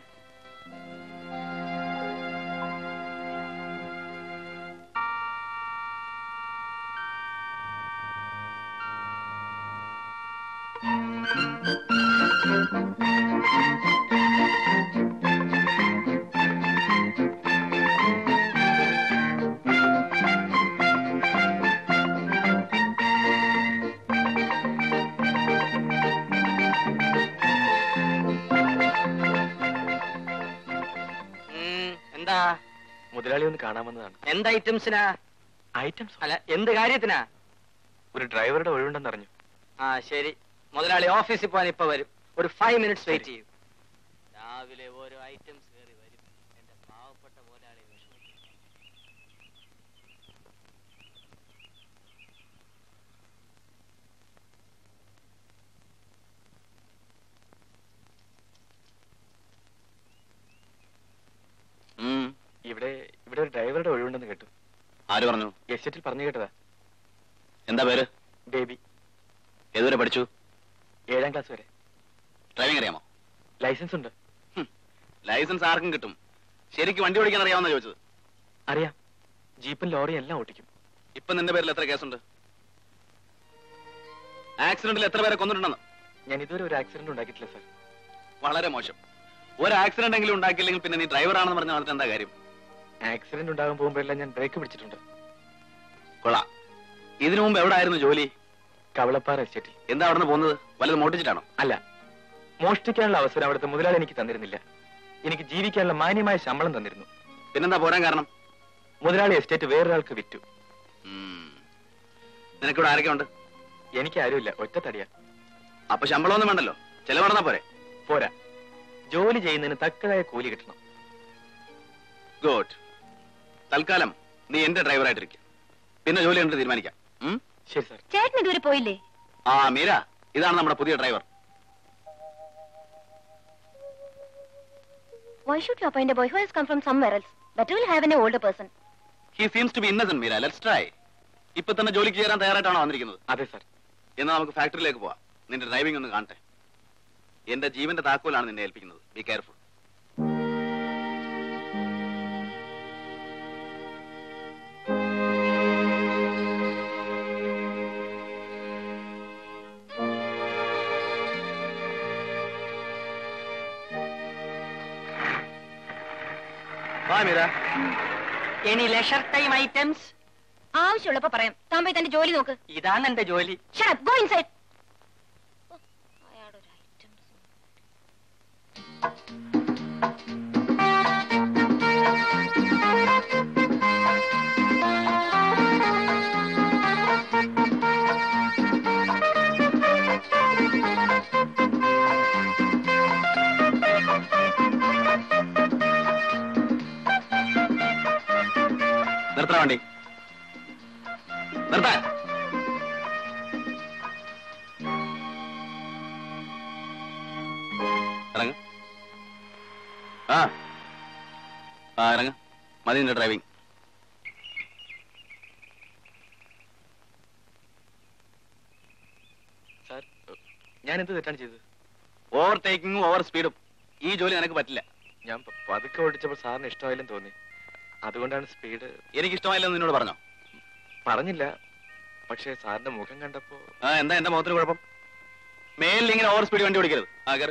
ഉം, എന്താ മുതലാളി ഒന്ന് കാണാമെന്നതാണ് എന്ത് ഐറ്റംസിനാ ഐറ്റംസ് അല്ല എന്ത് കാര്യത്തിനാ ഒരു ഡ്രൈവറുടെ ഒഴിവുണ്ടെന്ന് അറിഞ്ഞു ആ ശരി മുതലാളി ഓഫീസിൽ പോകാൻ ഇപ്പൊ വരും ഒരു ഫൈവ് മിനിറ്റ്സ് വെയിറ്റ് ചെയ്യും രാവിലെ ഓരോ ഐറ്റംസ് കയറി വരും എന്റെ പാവപ്പെട്ട മുതലാളി വിഷമിക്കും ഉം. ഇവിടെ ഇവിടെ ഒരു ഡ്രൈവറുടെ ഒഴിവുണ്ടെന്ന് കേട്ടു ആര് പറഞ്ഞു എസ്റ്റേറ്റിൽ പറഞ്ഞു കേട്ടതാ എന്താ പേര് ബേബി ഏതുവരെ പഠിച്ചു ഏഴാം ക്ലാസ് വരെ ഡ്രൈവിംഗ് അറിയാമോ ലൈസൻസ് ഉണ്ട് ലൈസൻസ് ആർക്കും കിട്ടും ശരിക്കും വണ്ടി ഓടിക്കാൻ അറിയാമെന്നാ ചോദിച്ചത് അറിയാം ജീപ്പും ലോറിയും എല്ലാം ഓട്ടിക്കും ഇപ്പൊ നിന്റെ പേരിൽ എത്ര കേസുണ്ട് ആക്സിഡന്റിൽ എത്ര പേരെ കൊന്നിട്ടുണ്ടെന്ന് ഞാൻ ഇതുവരെ ഒരു ആക്സിഡന്റ് ഉണ്ടാക്കിയിട്ടില്ല സാർ വളരെ മോശം ഒരു ആക്സിഡന്റ് എങ്കിലും ഉണ്ടാക്കിയില്ലെങ്കിൽ പിന്നെ നീ ഡ്രൈവർ ആണെന്ന് പറഞ്ഞാൽ അതിന് എന്താ കാര്യം ആക്സിഡന്റ് ഉണ്ടാകാൻ പോകുമ്പോഴെല്ലാം ഞാൻ ബ്രേക്ക് പിടിച്ചിട്ടുണ്ട് കൊള്ളാം ഇതിനു മുമ്പ് എവിടെ ആയിരുന്നു ജോലി കവളപ്പാറ എസ്റ്റേറ്റിൽ എന്താ അവിടെ നിന്ന് പോകുന്നത് വല്ലതും മോട്ടിച്ചിട്ടാണോ അല്ല മോഷ്ടിക്കാനുള്ള അവസരം അവിടുത്തെ മുതലാളി എനിക്ക് തന്നിരുന്നില്ല എനിക്ക് ജീവിക്കാനുള്ള മാന്യമായ ശമ്പളം തന്നിരുന്നു പിന്നെന്താ പോരാൻ കാരണം മുതലാളി എസ്റ്റേറ്റ് വേറൊരാൾക്ക് വിറ്റു ഉം. നിനക്കിവിടെ ആരൊക്കെ ഉണ്ട് എനിക്ക് ആരുമില്ല ഒറ്റ തടിയാ അപ്പൊ ശമ്പളമൊന്നും വേണ്ടല്ലോ ചെലവ് നടന്നാ പോരെ പോരാ ജോലി ചെയ്യുന്നതിന് തക്കതായ കൂലി കിട്ടണം ഗുഡ് തൽക്കാലം നീ എന്റെ ഡ്രൈവറായിട്ടിരിക്കും പിന്നെ ജോലി കണ്ടിട്ട് തീരുമാനിക്കാം ഉം? ശരി സാർ ചേട്ടൻ ഇതുവരെ പോയില്ലേ ആ മീര ഇതാണ് നമ്മുടെ പുതിയ driver Why should you appoint a boy who has come from somewhere else? Better will have an older person. He seems to be innocent Meera let's try ഇപ്പൊ തന്നെ ജോലിക്ക് ചേരാൻ തയ്യാറായിട്ടാണോ വന്നിരിക്കുന്നത് അതെ സാർ എന്നാൽ നമുക്ക് ഫാക്ടറിയിലേക്ക് പോവാം നിന്റെ ഡ്രൈവിംഗ് ഒന്ന് കാണട്ടെ എന്റെ ജീവന്റെ താക്കോലാണ് നിന്നെ ഏൽപ്പിക്കുന്നത് be careful Meera any leisure time items ആവശ്യമുള്ളപ്പോ പറയാം താൻ പോയി തന്റെ ജോലി നോക്ക് ഇതാണ് എന്റെ ജോലി Shut up, go inside. നിർത്തണ വണ്ടി നിർത്താൻ ഇറങ്ങ ആ ആ ഇറങ്ങ മതി നിന്റെ ഡ്രൈവിംഗ് സാർ ഞാൻ എന്ത് തെറ്റാണ് ചെയ്തത് ഓവർ ടേക്കിങ്ങും ഓവർ സ്പീഡും ഈ ജോലി നിനക്ക് പറ്റില്ല ഞാൻ പ- പതുക്കെ ഓടിച്ചപ്പോൾ സാറിന് ഇഷ്ടമായില്ലെന്ന് തോന്നി അതുകൊണ്ടാണ് സ്പീഡ് എനിക്ക് ഇഷ്ടമായില്ലെന്ന് നിന്നോട് പറഞ്ഞോ പറഞ്ഞില്ല പക്ഷേ സാറിന്റെ മുഖം കണ്ടപ്പോ ആ എന്താ എന്റെ മുഖത്തിന് കുഴപ്പം മേലിൽ ഇങ്ങനെ ഓവർ സ്പീഡ് വണ്ടി ഓടിക്കരുത് ആ കയറി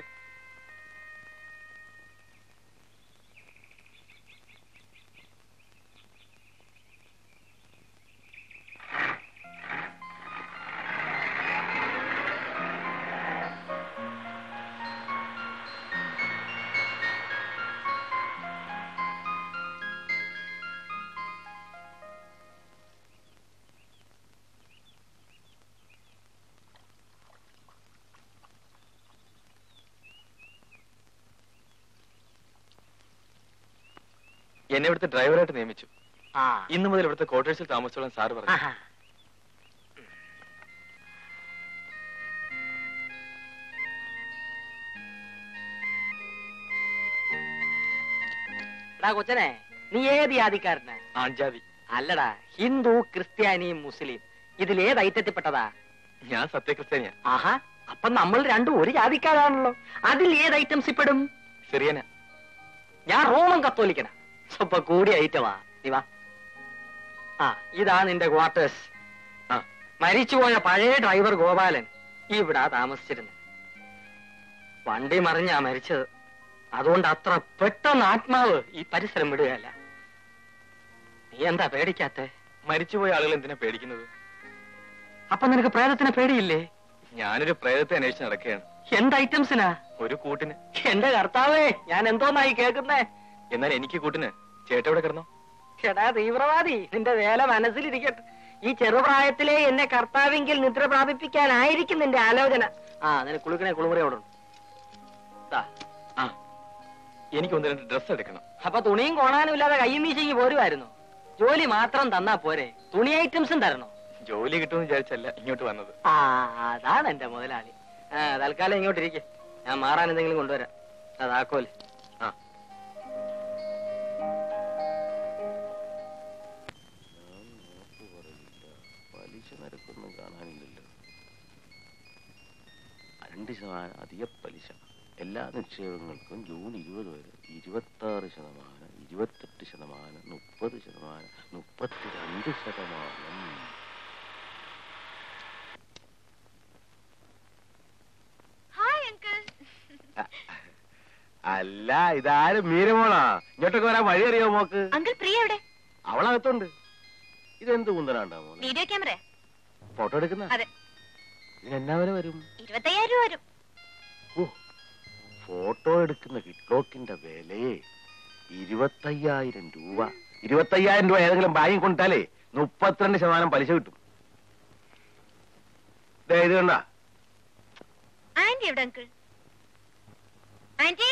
എന്നെ ഇവിടുത്തെ ഡ്രൈവറായിട്ട് നിയമിച്ചു ആ ഇന്നു മുതൽ ഇവിടുത്തെ ക്വാർട്ടേഴ്സിൽ താമസിച്ചോളാൻ സാറ് പറഞ്ഞു ആഹാ. എടാ കൊച്ചനെ നീ ഏത് ജാതിക്കാരനാ ആൺജാതി അല്ലടാ ഹിന്ദു ക്രിസ്ത്യാനി മുസ്ലിം ഇതിൽ ഏത് ഐറ്റത്തിൽപ്പെട്ടതാ ഞാൻ സത്യക്രിസ്ത്യാനിയാ ആഹാ അപ്പൊ നമ്മൾ രണ്ടും ഒരു ജാതിക്കാരാണല്ലോ അതിൽ ഏത് ഐറ്റംസ് ഇപ്പെടും സിറിയന ഞാൻ റോമൻ കത്തോലിക്കനാ സ്വപ്പ കൂടിയ ഐറ്റമാ നീ വാ ആ ഇതാ നിന്റെ ക്വാർട്ടേഴ്സ് ആ മരിച്ചുപോയ പഴയ ഡ്രൈവർ ഗോപാലൻ ഇവിടെ താമസിച്ചിരുന്നു വണ്ടി മറിഞ്ഞാ മരിച്ചത് അതുകൊണ്ട് അത്ര പെട്ടെന്ന് ആത്മാവ് ഈ പരിസരം വിടുകയല്ല നീ എന്താ പേടിക്കാത്തെ മരിച്ചുപോയ ആളുകൾ എന്തിനാ പേടിക്കുന്നത് അപ്പൊ നിനക്ക് പ്രേതത്തിനെ പേടിയില്ലേ ഞാനൊരു പ്രേതത്തെ അന്വേഷിച്ച് നടക്കുകയാണ് എന്ത് ഐറ്റംസിനാ ഒരു കൂട്ടിന് എന്റെ കർത്താവേ ഞാൻ എന്തോന്നായി കേൾക്കുന്നേ എന്നാൽ എനിക്ക് കൂട്ടിന് ചേട്ട ഇവിടെ കിടന്നോ എടാ തീവ്രവാദി നിന്റെ വേല മനസ്സിലിരിക്കട്ടെ ഈ ചെറുപ്രായത്തിലെ എന്നെ കർത്താവെങ്കിൽ നിദ്ര പ്രാപിപ്പിക്കാനായിരിക്കും നിന്റെ ആലോചന ആ നിനക്ക് കുളിക്കണേ കുളിമുറിയോടും ആ എനിക്ക് ഒന്ന് രണ്ട് ഡ്രസ്സ് എടുക്കണം അപ്പൊ തുണിയും കോണാനും ഇല്ലാതെ കയ്യും വീശിങ്ങി പോരുമായിരുന്നു ജോലി മാത്രം തന്നാ പോരെ തുണി ഐറ്റംസും തരണോ ജോലി കിട്ടുമെന്ന് വിചാരിച്ചല്ല ഇങ്ങോട്ട് വന്നത് ആ അതാണ് എന്റെ മുതലാളി ആ തൽക്കാലം ഇങ്ങോട്ടിരിക്കെ ഞാൻ മാറാൻ എന്തെങ്കിലും കൊണ്ടുവരാം അതാക്കോല് ആ പലിശ നിരക്കൊന്നും കാണാനില്ലല്ലോ രണ്ട് ശതമാനം അധിക പലിശ എല്ലാ നിക്ഷേപങ്ങൾക്കും ജൂൺ ഇരുപത് വരെ ഇരുപത്തി ആറ് ശതമാനം ഇരുപത്തെട്ട് ശതമാനം മുപ്പത് ശതമാനം മുപ്പത്തിരണ്ട് ശതമാനം ഹായ് അങ്കിൾ അല്ല ഇതാരും മീരമോളാ ഇങ്ങോട്ടൊക്കെ വരാൻ വഴി അറിയോ മോക്ക് അങ്കിൾ പ്രിയ എവിടെ അവളകത്തുണ്ട് ഇതെന്ത് കുന്തനാണ്ടാ മോനെ വീഡിയോ ക്യാമറ ഫോട്ടോ എടുക്കുന്ന അതെ ഇതിന് എന്നാ വരെ വരും ഇരുപത്തയ്യായിരം രൂപ വരും ഓ ഫോട്ടോ എടുക്കുന്ന കിഡ്ലോക്കിന്റെ വിലയെ ഇരുപത്തയ്യായിരം രൂപ ഇരുപത്തയ്യായിരം രൂപ ഏതെങ്കിലും ബാങ്കിൽ കൊണ്ടിട്ടാലേ മുപ്പത്തിരണ്ട് ശതമാനം പലിശ കിട്ടും ദേ ഇത് കണ്ട ആന്റി എവിടെ അങ്കിൾ ആന്റി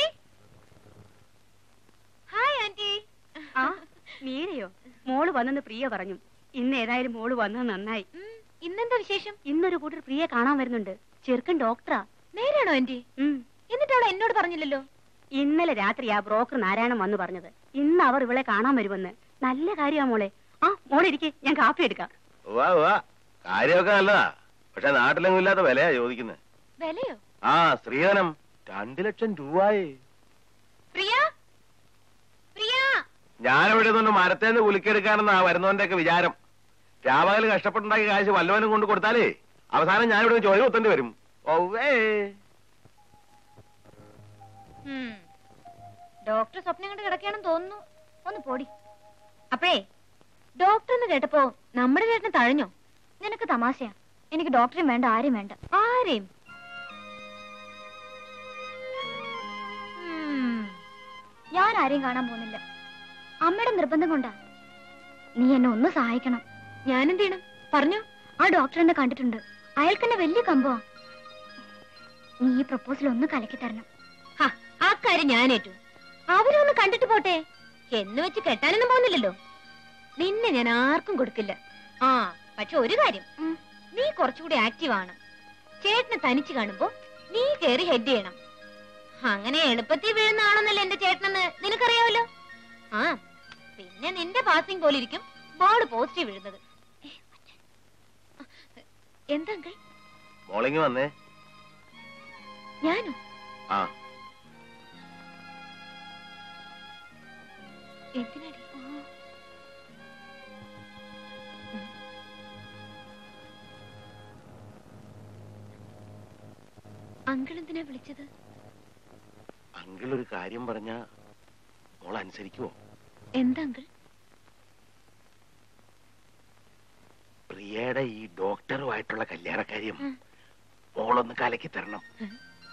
ഹായ് ആന്റി ആ മീരയോ മോള് വന്നെന്ന് പ്രിയ പറഞ്ഞു ഇന്ന് ഏതായാലും മോള് വന്നത് നന്നായി ഉം, ഇന്നെന്താ വിശേഷം ഇന്നൊരു കൂട്ടർ പ്രിയ കാണാൻ വരുന്നുണ്ട് ചെറുക്കൻ ഡോക്ടറാ നേരാണോ ആന്റി ഉം. എന്നിട്ട് അവൾ എന്നോട് പറഞ്ഞില്ലല്ലോ ഇന്നലെ രാത്രി ആ ബ്രോക്കർ നാരായണൻ വന്ന് പറഞ്ഞത് ഇന്ന് അവർ ഇവളെ കാണാൻ വരുമെന്ന് നല്ല കാര്യമാ മോളെ ആ മോളെ ഇരിക്കെ ഞാൻ കാപ്പി എടുക്കാം വാ വാ കാര്യമൊക്കെ നല്ലതാ പക്ഷെ നാട്ടിലെങ്ങും ഇല്ലാത്ത വിലയാ ചോദിക്കുന്നത് വിലയോ ആ സ്ത്രീധനം രണ്ടു ലക്ഷം രൂപയെ പ്രിയ പ്രിയ ഞാനിവിടെ നിന്ന് മരത്തേന്ന് കുലുക്കിയെടുക്കാനെന്നാ വരുന്നവന്റെ ഒക്കെ വിചാരം രാവകൽ കഷ്ടപ്പെട്ടുണ്ടാക്കിയ കാശ് വല്ലവനും കൊണ്ട് കൊടുത്താലേ അവസാനം ഞാനിവിടെ നിന്ന് ചോദ്യം കുത്തേണ്ടി വരും ഓവേ ഉം. ഡോക്ടർ സ്വപ്നം കണ്ട് കിടക്കുകയാണെന്ന് തോന്നുന്നു ഒന്ന് പോടി അപ്പഴേ ഡോക്ടർ എന്ന് കേട്ടപ്പോ നമ്മുടെ ചേട്ടന് തഴഞ്ഞോ നിനക്ക് തമാശയാ എനിക്ക് ഡോക്ടറെയും വേണ്ട ആരെയും വേണ്ട ആരെയും ഉം. ഞാൻ ആരെയും കാണാൻ പോകുന്നില്ല അമ്മയുടെ നിർബന്ധം കൊണ്ടാ നീ എന്നെ ഒന്ന് സഹായിക്കണം ഞാൻ എന്ത് ചെയ്യണം പറഞ്ഞു ആ ഡോക്ടർ എന്നെ കണ്ടിട്ടുണ്ട് അയാൾക്ക് എന്നെ വലിയ കമ്പോ നീ ഈ പ്രപ്പോസൽ ഒന്ന് കലക്കി തരണം ഹ, ആ കാര്യം ഞാൻ ഏറ്റു അവരൊന്ന് കണ്ടിട്ട് പോട്ടെ എന്ന് വെച്ച് കെട്ടാനൊന്നും പോകുന്നില്ലല്ലോ നിന്നെ ഞാൻ ആർക്കും കൊടുക്കില്ല ആ പക്ഷെ ഒരു കാര്യം നീ കുറച്ചുകൂടി ആക്റ്റീവ് ആണ് ചേട്ടനെ തനിച്ച് കാണുമ്പോ നീ കേറി ഹെഡ് ചെയ്യണം അങ്ങനെ എളുപ്പത്തിൽ വീഴുന്ന ആളെന്നല്ല എന്റെ ചേട്ടനെന്ന് നിനക്കറിയാമല്ലോ ആ പിന്നെ നിന്റെ പാസിംഗ് പോലെ ഇരിക്കും ബോൾ പോസിറ്റീവ് വീഴുന്നത് ഏ, അച്ഛൻ. ആ, എന്താ അങ്കിൾ മോളിങ് വന്നേ ഞാനോ ആ എന്തിനാടി അങ്കിൾ എന്തിനാ വിളിച്ചത് അങ്കിൾ ഒരു കാര്യം പറഞ്ഞ മോൾ അനുസരിക്കുവോ എന്താ അങ്കിൾ പ്രിയയുടെ ഈ ഡോക്ടറുമായിട്ടുള്ള കല്യാണക്കാര്യം ഉം. മോളൊന്ന് കലക്കി തരണം ഉം.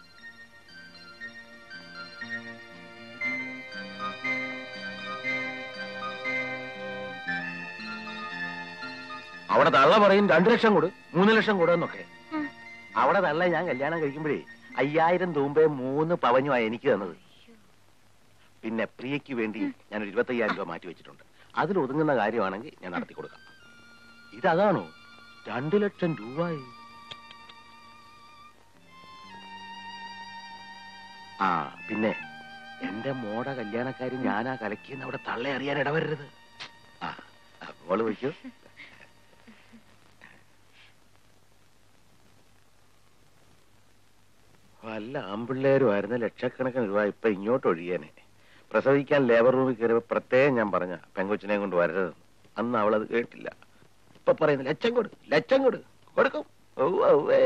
അവിടെ തള്ള പറയും രണ്ടു ലക്ഷം കൊടു മൂന്ന് ലക്ഷം കൊടു എന്നൊക്കെ ഉം. അവിടെ തള്ള ഞാൻ കല്യാണം കഴിക്കുമ്പോഴേ അയ്യായിരം തൂമ്പേ മൂന്ന് പവനുമായി എനിക്ക് തന്നത് പിന്നെ പ്രിയയ്ക്ക് വേണ്ടി ഞാൻ ഒരു ഇരുപത്തയ്യായിരം രൂപ മാറ്റി വെച്ചിട്ടുണ്ട് അതിൽ ഒതുങ്ങുന്ന കാര്യമാണെങ്കിൽ ഞാൻ നടത്തി കൊടുക്കാം ഇതതാണോ രണ്ടു ലക്ഷം രൂപയായി ആ പിന്നെ എന്റെ മോട കല്യാണക്കാരി ഞാനാ കലക്കിയെന്ന് അവിടെ തള്ള അറിയാൻ ഇടവരരുത് ആ ആ, മോള് വയ്ക്കൂ വല്ല ആമ്പിള്ളേരുമായിരുന്ന ലക്ഷക്കണക്കിന് രൂപ ഇപ്പൊ ഇങ്ങോട്ട് ഒഴിയാനെ പ്രസവിക്കാൻ ലേബർ റൂമിൽ കയറിയപ്പോ പ്രത്യേകം ഞാൻ പറഞ്ഞ പെങ്കൊച്ചിനെ കൊണ്ട് വരരുത് അന്ന് അവളത് കേട്ടില്ല ഇപ്പൊ പറയുന്നു ലക്ഷം കൊടു ലക്ഷം കൊടു കൊടുക്കും ഔവ്വ, ഔവ്വേ.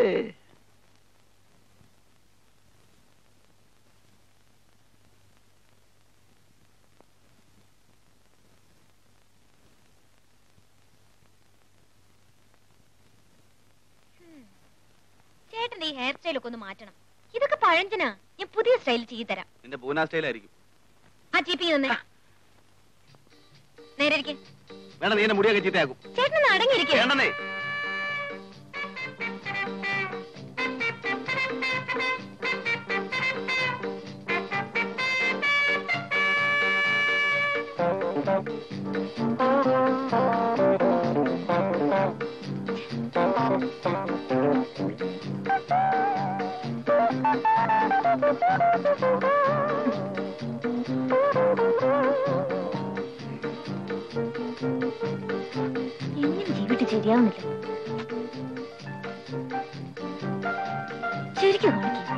ചേട്ടന്റെ ഈ ഹെയർ സ്റ്റൈൽ ഒക്കെ ഒന്ന് മാറ്റണം ഇതൊക്കെ പഴഞ്ചനാ ഞാൻ പുതിയ സ്റ്റൈൽ ചെയ്തു തരാം നിന്റെ പൂന സ്റ്റൈലായിരിക്കും ആ ചീപ്പി തന്നെ നേരെ ഇരിക്കെ വേണം നീ എന്റെ മുടിയൊക്കെ ചീത്തയാക്കും ചേട്ടൻ അടങ്ങിയിരിക്കെ വേണ്ടന്നേ എങ്ങനെ ജീവിട്ട് ശരിയാവുന്നില്ല ശരിക്കും കാണിക്ക്.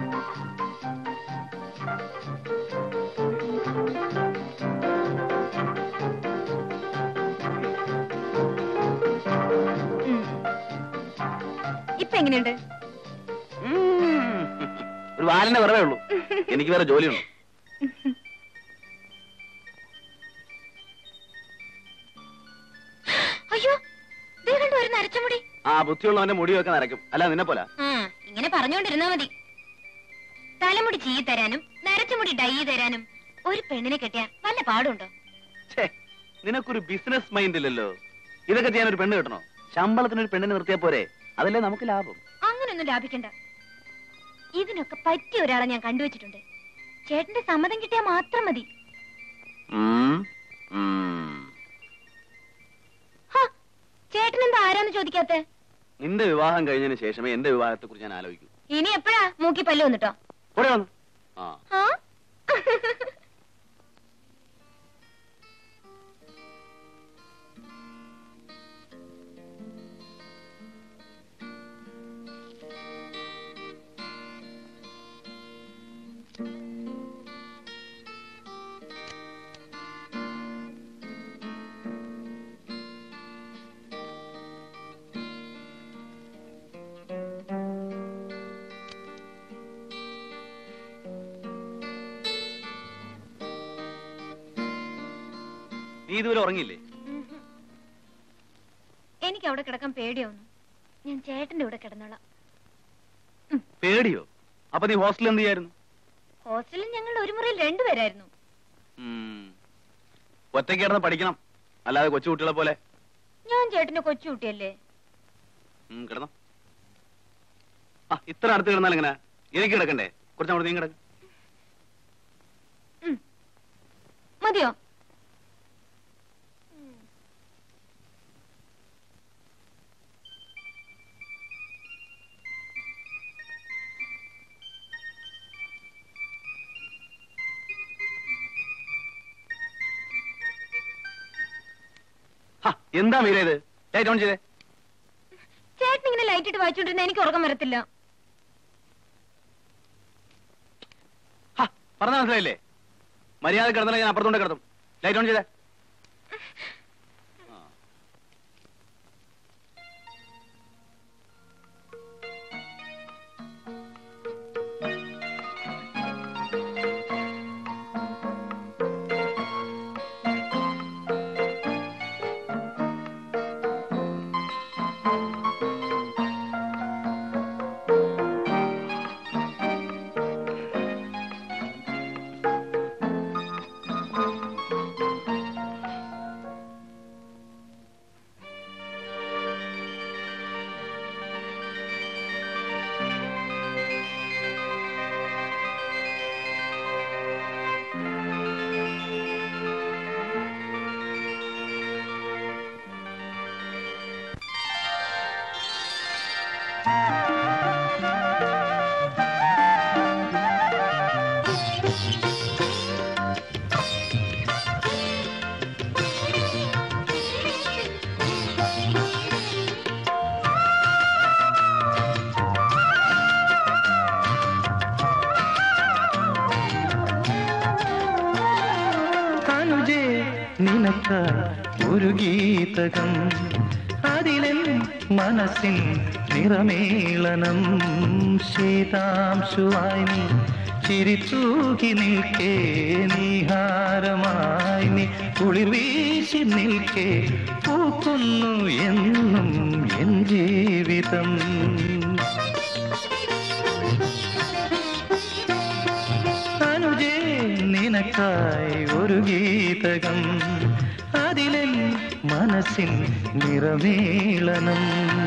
ഉം. ഇപ്പൊ എങ്ങനെയുണ്ട് ഒരു വാലിന്റെ കുറവേ ഉള്ളൂ എനിക്ക് വേറെ ജോലിയുണ്ട് അയ്യോ ദേ കണ്ടു ഒരു നരച്ചമുടി ആ ബുദ്ധിയുള്ളവന്റെ മുടിയൊക്കെ നരയ്ക്കും അല്ല നിന്നെ പോലെ ആ ഇങ്ങനെ പറഞ്ഞുകൊണ്ടിരുന്നാ മതി തലമുടി ചീയി തരാനും നരച്ച മുടി ഡൈ തരാനും ഒരു പെണ്ണിനെ കെട്ടിയ വല്ല പാടുണ്ടോ ഛേ നിനക്കൊരു ബിസിനസ് മൈൻഡ് ഇല്ലല്ലോ ഇതൊക്കെ ചെയ്യാൻ ഒരു പെണ്ണ് കിട്ടണോ ശമ്പളത്തിന് ഒരു പെണ്ണിനെ നിർത്തിയാ പോരെ അതല്ലേ നമുക്ക് ലാഭം അങ്ങനൊന്നും ലാഭിക്കണ്ട ഇതിനൊക്കെ പറ്റിയ ഒരാളെ ഞാൻ കണ്ടുവച്ചിട്ടുണ്ട് ചേട്ടന്റെ സമ്മതം കിട്ടിയാൽ മാത്രം മതി ഉം, ഉം. ഹ, ചേട്ടൻ എന്താ ആരാന്ന് ചോദിക്കാത്തെ നിന്റെ വിവാഹം കഴിഞ്ഞതിന് ശേഷമേ എന്റെ വിവാഹത്തെ കുറിച്ച് ഞാൻ ആലോചിക്കൂ ഇനി എപ്പോഴാ മൂക്കി പല്ല് വന്നിട്ടോ കൂടെ വന്നു ആ ആ? നീ ഇതുവരെ ഉറങ്ങിയില്ലേ എനിക്ക് അവിടെ കിടക്കാൻ പേടിയാവുന്നു ഞാൻ ചേട്ടന്റെ കൂടെ കിടന്നോളാം പേടിയോ അപ്പൊ നീ ഹോസ്റ്റലിൽ എന്ത് ചെയ്യായിരുന്നു ഹോസ്റ്റലിൽ ഞങ്ങൾ ഒരു മുറിയിൽ രണ്ടുപേരായിരുന്നു ഉം. ഒറ്റയ്ക്ക് കിടന്ന് പഠിക്കണം അല്ലാതെ കൊച്ചുകുട്ടികളെ പോലെ ഞാൻ ചേട്ടന്റെ കൊച്ചുകുട്ടിയല്ലേ ഉം, കിടന്നോ ആ ഇത്ര അടുത്ത് കിടന്നാൽ എങ്ങനെ എനിക്ക് കിടക്കണ്ടേ കുറച്ചങ്ങോട്ട് നീ കിടക്ക മതിയോ ഹാ, എന്താ മീര ഇത് ലൈറ്റ് ഓൺ ചെയ്തേ ചേട്ടൻ ഇങ്ങനെ ലൈറ്റ് ഇട്ട് വായിച്ചോണ്ടിരുന്ന എനിക്ക് ഉറക്കം വരത്തില്ല ഹാ, പറഞ്ഞ മനസ്സിലായില്ലേ മര്യാദ കിടന്നാലേ ഞാൻ അപ്പുറത്തോണ്ട് കിടത്തും ലൈറ്റ് ഓൺ ചെയ്തേ ആ. അനുജേ നിനക്ക ഒരു ഗീതകം അതിലെൻ മനസ്സിൻ നിറമേളനം ശീതാംശുവായി നീ ചിരിത്തൂകി നിൽക്കേ നീഹാരമായി നീ കുളിർ വീശി നിൽക്കേ പൂക്കുന്നു എന്നും എൻ ജീവിതം അനുജേ നിനക്കായി ഒരു ഗീതകം അതിലെ മനസ്സിൻ നിറമേളനം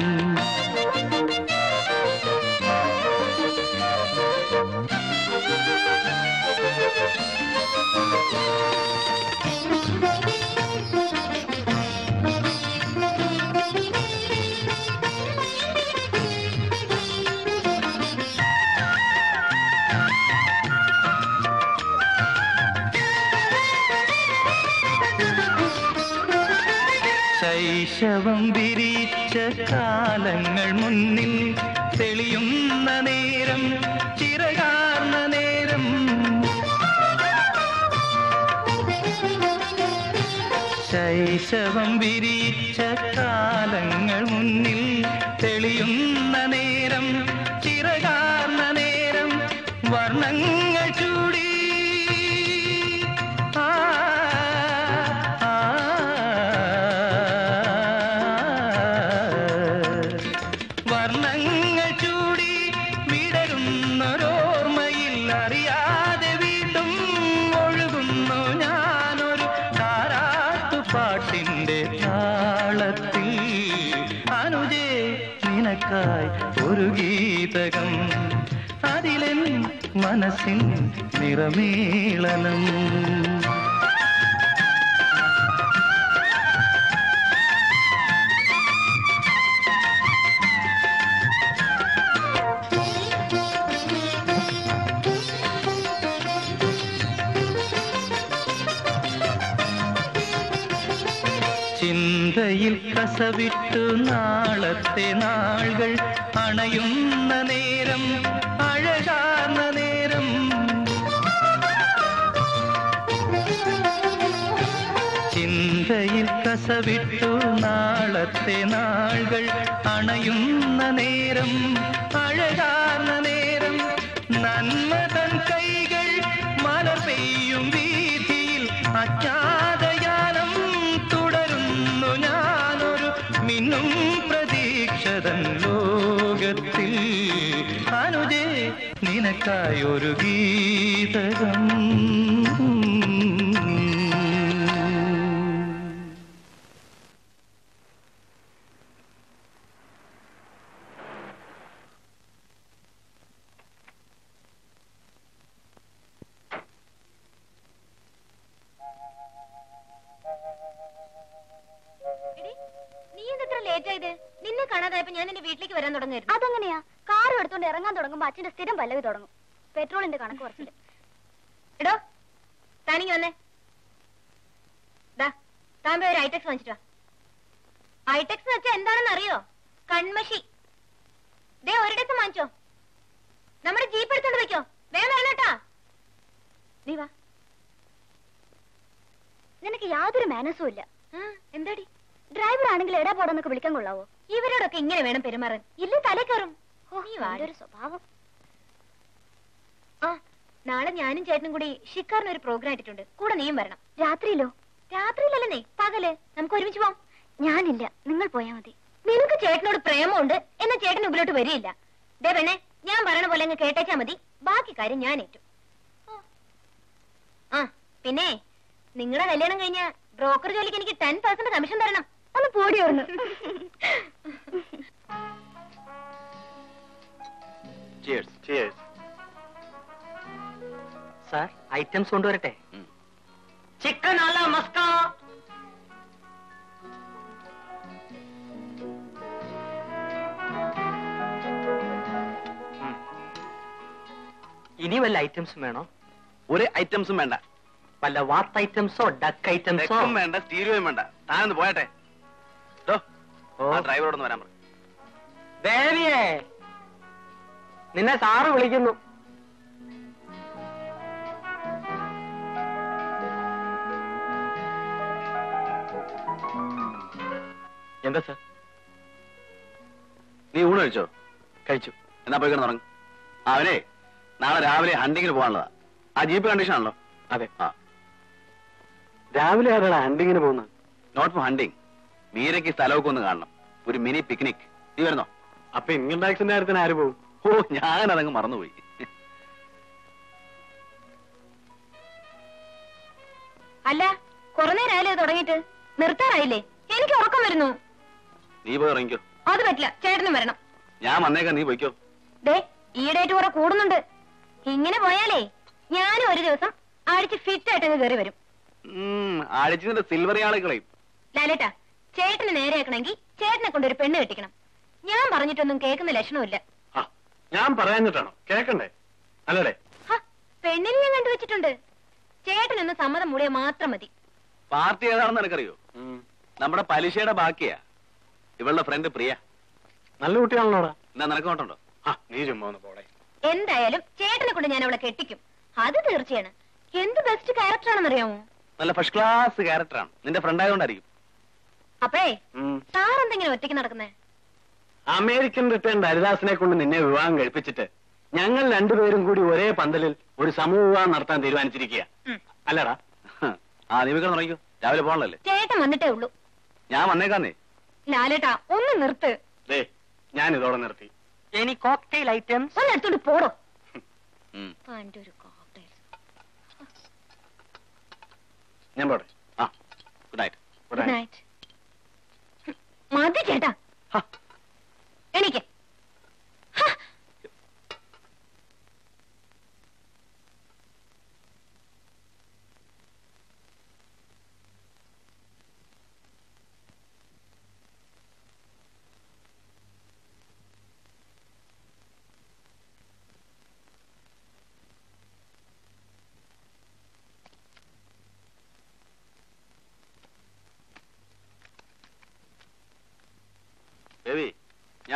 ശൈശവം വിരിച്ച കാലങ്ങൾ മുന്നിൽ തെളിയുന്ന നേരം ചിറകാർന്ന നേരം ശൈശവം വിരിച്ച കാലങ്ങൾ മുന്നിൽ തെളിയുന്ന നേരം ചിറകാർന്ന നേരം വർണ്ണങ്ങൾ ചൂടി ആ, ആ, വർണ്ണങ്ങൾ ചൂടി വിടരുന്നൊരോർമ്മയിൽ അറിയാതെ വീണ്ടും ഗീതകം അതിലെൻ മനസ്സിൻ നിറമേളനം ചിന്തയിൽ കസവിട്ടു നാളത്തെ നാളുകൾ അണയുന്ന നേരം അഴകാർന്ന നേരം ചിന്തയിൽ കസവിട്ടു നാളത്തെ നാളുകൾ അണയുന്ന നേരം അഴകാർന്ന നേരം നന്മ തൻ കൈകൾ മലർ പെയ്യും വീതിയിൽ അജ്ഞാതയാനം തുടരുന്നു ഞാനൊരു മിന്നും പ്രതീക്ഷതൻ ലോകത്തിൽ അനുജേ നിനക്കായൊരു ഗീതകം എടി, നീ എന്തെത്ര ലേറ്റ് ആയത് നിന്നെ കാണാതായപ്പോ ഞാൻ എന്റെ വീട്ടിലേക്ക് വരാൻ തുടങ്ങായിരുന്നു അതെങ്ങനെയാ കാർ എടുത്തോണ്ട് ഇറങ്ങാൻ തുടങ്ങുമ്പോ അച്ഛന്റെ സ്ഥിരം പല്ലവി തുടങ്ങും പെട്രോളിന്റെ കണക്ക് കുറച്ചില്ല എടോ താനിങ്ങി വന്നേ ദാ താൻ പോയി ഒരു ഐടെക്സ് വാങ്ങിച്ചിട്ട് വാ ഐടെക്സ് എന്ന് വെച്ചാൽ എന്താണെന്ന് അറിയോ കൺമഷി ദേ ഒരിടത്ത് വാങ്ങിച്ചോ നമ്മുടെ ജീപ്പ് എടുത്തോണ്ട് വെക്കോ വേഗം വരണട്ടാ നീ വാ നിനക്ക് യാതൊരു മാനസും ഇല്ല എന്താടി ഡ്രൈവർ ആണെങ്കിൽ എടാ പോടാന്നൊക്കെ വിളിക്കാൻ കൊള്ളാവോ ഇവരോടൊക്കെ ഇങ്ങനെ വേണം പെരുമാറാൻ ഇല്ല തലേ കയറും ഒരു സ്വഭാവം ആ നാളെ ഞാനും ചേട്ടനും കൂടി ഷിക്കാറിന് ഒരു പ്രോഗ്രാം ഇട്ടിട്ടുണ്ട് കൂടെ നീയും വരണം രാത്രിയിലോ രാത്രിയിലല്ലേ പകല് നമുക്ക് ഒരുമിച്ച് പോവാം ഞാനില്ല നിങ്ങൾ പോയാ മതി നിനക്ക് ചേട്ടനോട് പ്രേമമുണ്ട് എന്ന ചേട്ടൻ മുമ്പിലോട്ട് വരികയില്ല ദേ പെണ്ണെ ഞാൻ പറയണ പോലെ അങ്ങ് കേട്ടേച്ചാ മതി ബാക്കി കാര്യം ഞാൻ ഏറ്റു ആ പിന്നെ നിങ്ങളുടെ കല്യാണം കഴിഞ്ഞ ബ്രോക്കർ ജോലിക്ക് എനിക്ക് ടെൻ പെർസെന്റ് കമ്മീഷൻ തരണം ഒന്ന് പോടി ഓർന്നു ചിയേഴ്സ് Cheers. സാർ ഐറ്റംസ് കൊണ്ടുവരട്ടെ ഉം. ചിക്കൻ അല മസ്ക ഇനി വല്ല ഐറ്റംസും വേണോ ഒരു ഐറ്റംസും വേണ്ട വല്ല വാത്ത് ഐറ്റംസോ ഡക്ക് ഐറ്റംസോ തെക്കും വേണ്ട സ്റ്റീരിയോയും വേണ്ട താനൊന്ന് പോയട്ടെ ഡോ, ഓ. ആ ഡ്രൈവറോടൊന്ന് വരാൻ പറ ദേവിയേ നിന്നെ സാറ് വിളിക്കുന്നു എന്താ സാർ നീ ഊണ് കഴിച്ചോ കഴിച്ചു എന്നാ പോയി കിടന്നുറങ്ങും അവനെ നാളെ രാവിലെ ഹണ്ടിങ്ങിന് പോകാനുള്ളതാ ആ ജീപ്പ് കണ്ടീഷൻ ആണല്ലോ അതെ ആ രാവിലെ ആരാടാ ഹണ്ടിങ്ങിന് പോകുന്നത് നോട്ട് ഫോർ ഹണ്ടിങ് മീരയ്ക്ക് സ്ഥലമൊക്കെ ഒന്ന് കാണണം ഒരു മിനി പിക്നിക് നീ വരുന്നോ അപ്പൊ ഇൻകം ടാക്സിന്റെ കാര്യത്തിന് ആര് പോകും ഓ ഞാൻ അതങ്ങ് മറന്നുപോയി അല്ല കുറെ നേരമായാലേ ഇത് തുടങ്ങിയിട്ട് നിർത്താറായില്ലേ എനിക്ക് ഉറക്കം വരുന്നു നീ പോയി ഇറങ്ങിക്കോ അത് പറ്റില്ല ചേട്ടനും വരണം ഞാൻ വന്നേക്കാം നീ പോയിക്കോ ദേ ഈടായിട്ട് കുറെ കൂടുന്നുണ്ട് ഇങ്ങനെ പോയാലേ ഞാനും ഒരു ദിവസം അടിച്ച് ഫിറ്റ് ആയിട്ട് കയറി വരും അടിച്ചിന്റെ സിൽവർ ആളുകളെയും ലാലേട്ടാ ചേട്ടന് നേരെയാക്കണമെങ്കിൽ ചേട്ടനെ കൊണ്ട് ഒരു പെണ്ണ് കെട്ടിക്കണം ഞാൻ പറഞ്ഞിട്ടൊന്നും കേൾക്കുന്ന ലക്ഷണമില്ല ആ ഞാൻ പറയാഞ്ഞിട്ടാണോ കേക്കണ്ടേ അല്ലടേ ഹ, പെണ്ണിനെ ഞാൻ കണ്ടുവച്ചിട്ടുണ്ട് ചേട്ടനൊന്ന് സമ്മതം മൂടിയാൽ മാത്രം മതി പാർട്ടി ഏതാണെന്ന് എനിക്കറിയോ നമ്മുടെ പലിശയുടെ ബാക്കിയാ ഇവളുടെ ഫ്രണ്ട് പ്രിയ നല്ല കുട്ടിയാണല്ലോടാ എന്നാ നിനക്ക് നോട്ടുണ്ടോ ആ നീ ചുമ്മാ ഒന്ന് പോടെ എന്തായാലും ചേട്ടനെ കൊണ്ട് ഞാൻ അവളെ കെട്ടിക്കും അത് തീർച്ചയാണ് എന്ത് ബെസ്റ്റ് ക്യാരക്ടർ ആണെന്നറിയാമോ നല്ല ഫസ്റ്റ് ക്ലാസ് ക്യാരക്ടറാണ് നിന്റെ ഫ്രണ്ട് ആയതുകൊണ്ടായിരിക്കും അപ്പേ ഉം. സാർ എന്തെങ്കിലും ഒറ്റയ്ക്ക് നടക്കുന്നേ അമേരിക്കൻ റിട്ടേൺ ഹരിദാസിനെ കൊണ്ട് നിന്നെ വിവാഹം കഴിപ്പിച്ചിട്ട് ഞങ്ങൾ രണ്ടുപേരും കൂടി ഒരേ പന്തലിൽ ഒരു സമൂഹ വിവാഹം നടത്താൻ തീരുമാനിച്ചിരിക്കുക ഉം. അല്ലടാ ആ നീ വെക്കാൻ തുടങ്ങിക്കോ രാവിലെ പോകണല്ലേ ചേട്ടൻ വന്നിട്ടേ ഉള്ളൂ ഞാൻ വന്നേക്കാന്നേ ലാലേട്ടാ ഒന്ന് നിർത്ത് ദേ ഞാൻ ഇതോടെ നിർത്തി എനി കോക്ടെയിൽ ഐറ്റംസ് ഒന്ന് എടുത്തോണ്ട് പോടോ ഉം. തന്റെ ഒരു cocktail. ഞാൻ പോട്ടെ ആ good night Good Good night. night. മതി ചേട്ടാ ഹ. എനിക്ക്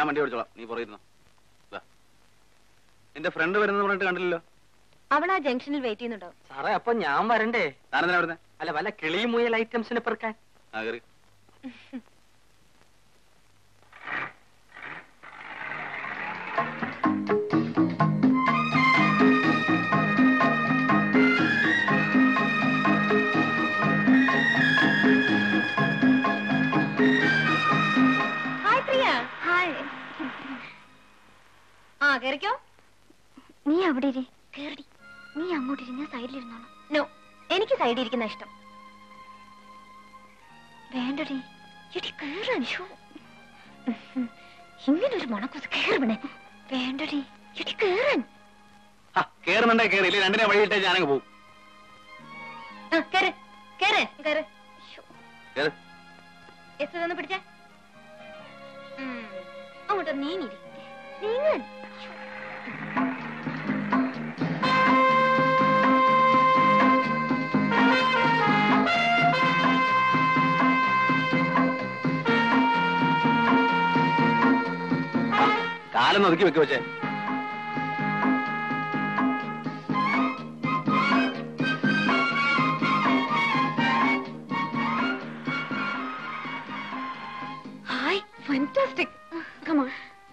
ഞാൻ വണ്ടി ഓടിച്ചോളാം നീ പുറയിരുന്നോ വാ. നിന്റെ ഫ്രണ്ട് വരുന്നത് പറഞ്ഞിട്ട് കണ്ടില്ലല്ലോ അവൾ ആ ജംഗ്ഷനിൽ വെയിറ്റ് ചെയ്യുന്നുണ്ടാവും സാറേ അപ്പൊ ഞാൻ വരണ്ടേ താനെന്തിനാ വരുന്നേ അല്ല വല്ല കിളിയും മുയൽ ഐറ്റംസിനെ പെറുക്കാൻ ആ കയറി ഹായ് പ്രിയ ഹായ് ആ കേറിക്കോ നീ അവിടെ ഇരി കേറടി നീ അങ്ങോട്ട് ഇരി ഞാൻ സൈഡിലിരുന്നോളാം നോ എനിക്ക് സൈഡിൽ ഇരിക്കുന്ന ഇഷ്ടം വേണ്ടടി എടി കേറാൻ ഇങ്ങനെ ഒരു മണക്കുസ് കേറണേ വേണ്ടടി എടി കേറാൻ ആ കേറുന്നുണ്ടേ കേറി ഇല്ലേ രണ്ടിനെ വഴിയിട്ടേ ഞാനങ്ങ് പോകും ആ കേറ് കേറ് കേറ് കേറ് എസ് ഒന്ന് പിടിച്ചേ ഉം. അങ്ങോട്ട് നീങ്ങിരി നീങ്ങാൻ കാലൊന്ന് ഒതുക്കി വെക്ക് വെച്ചേ ഹായ് ഫാന്റാസ്റ്റിക് കമോൺ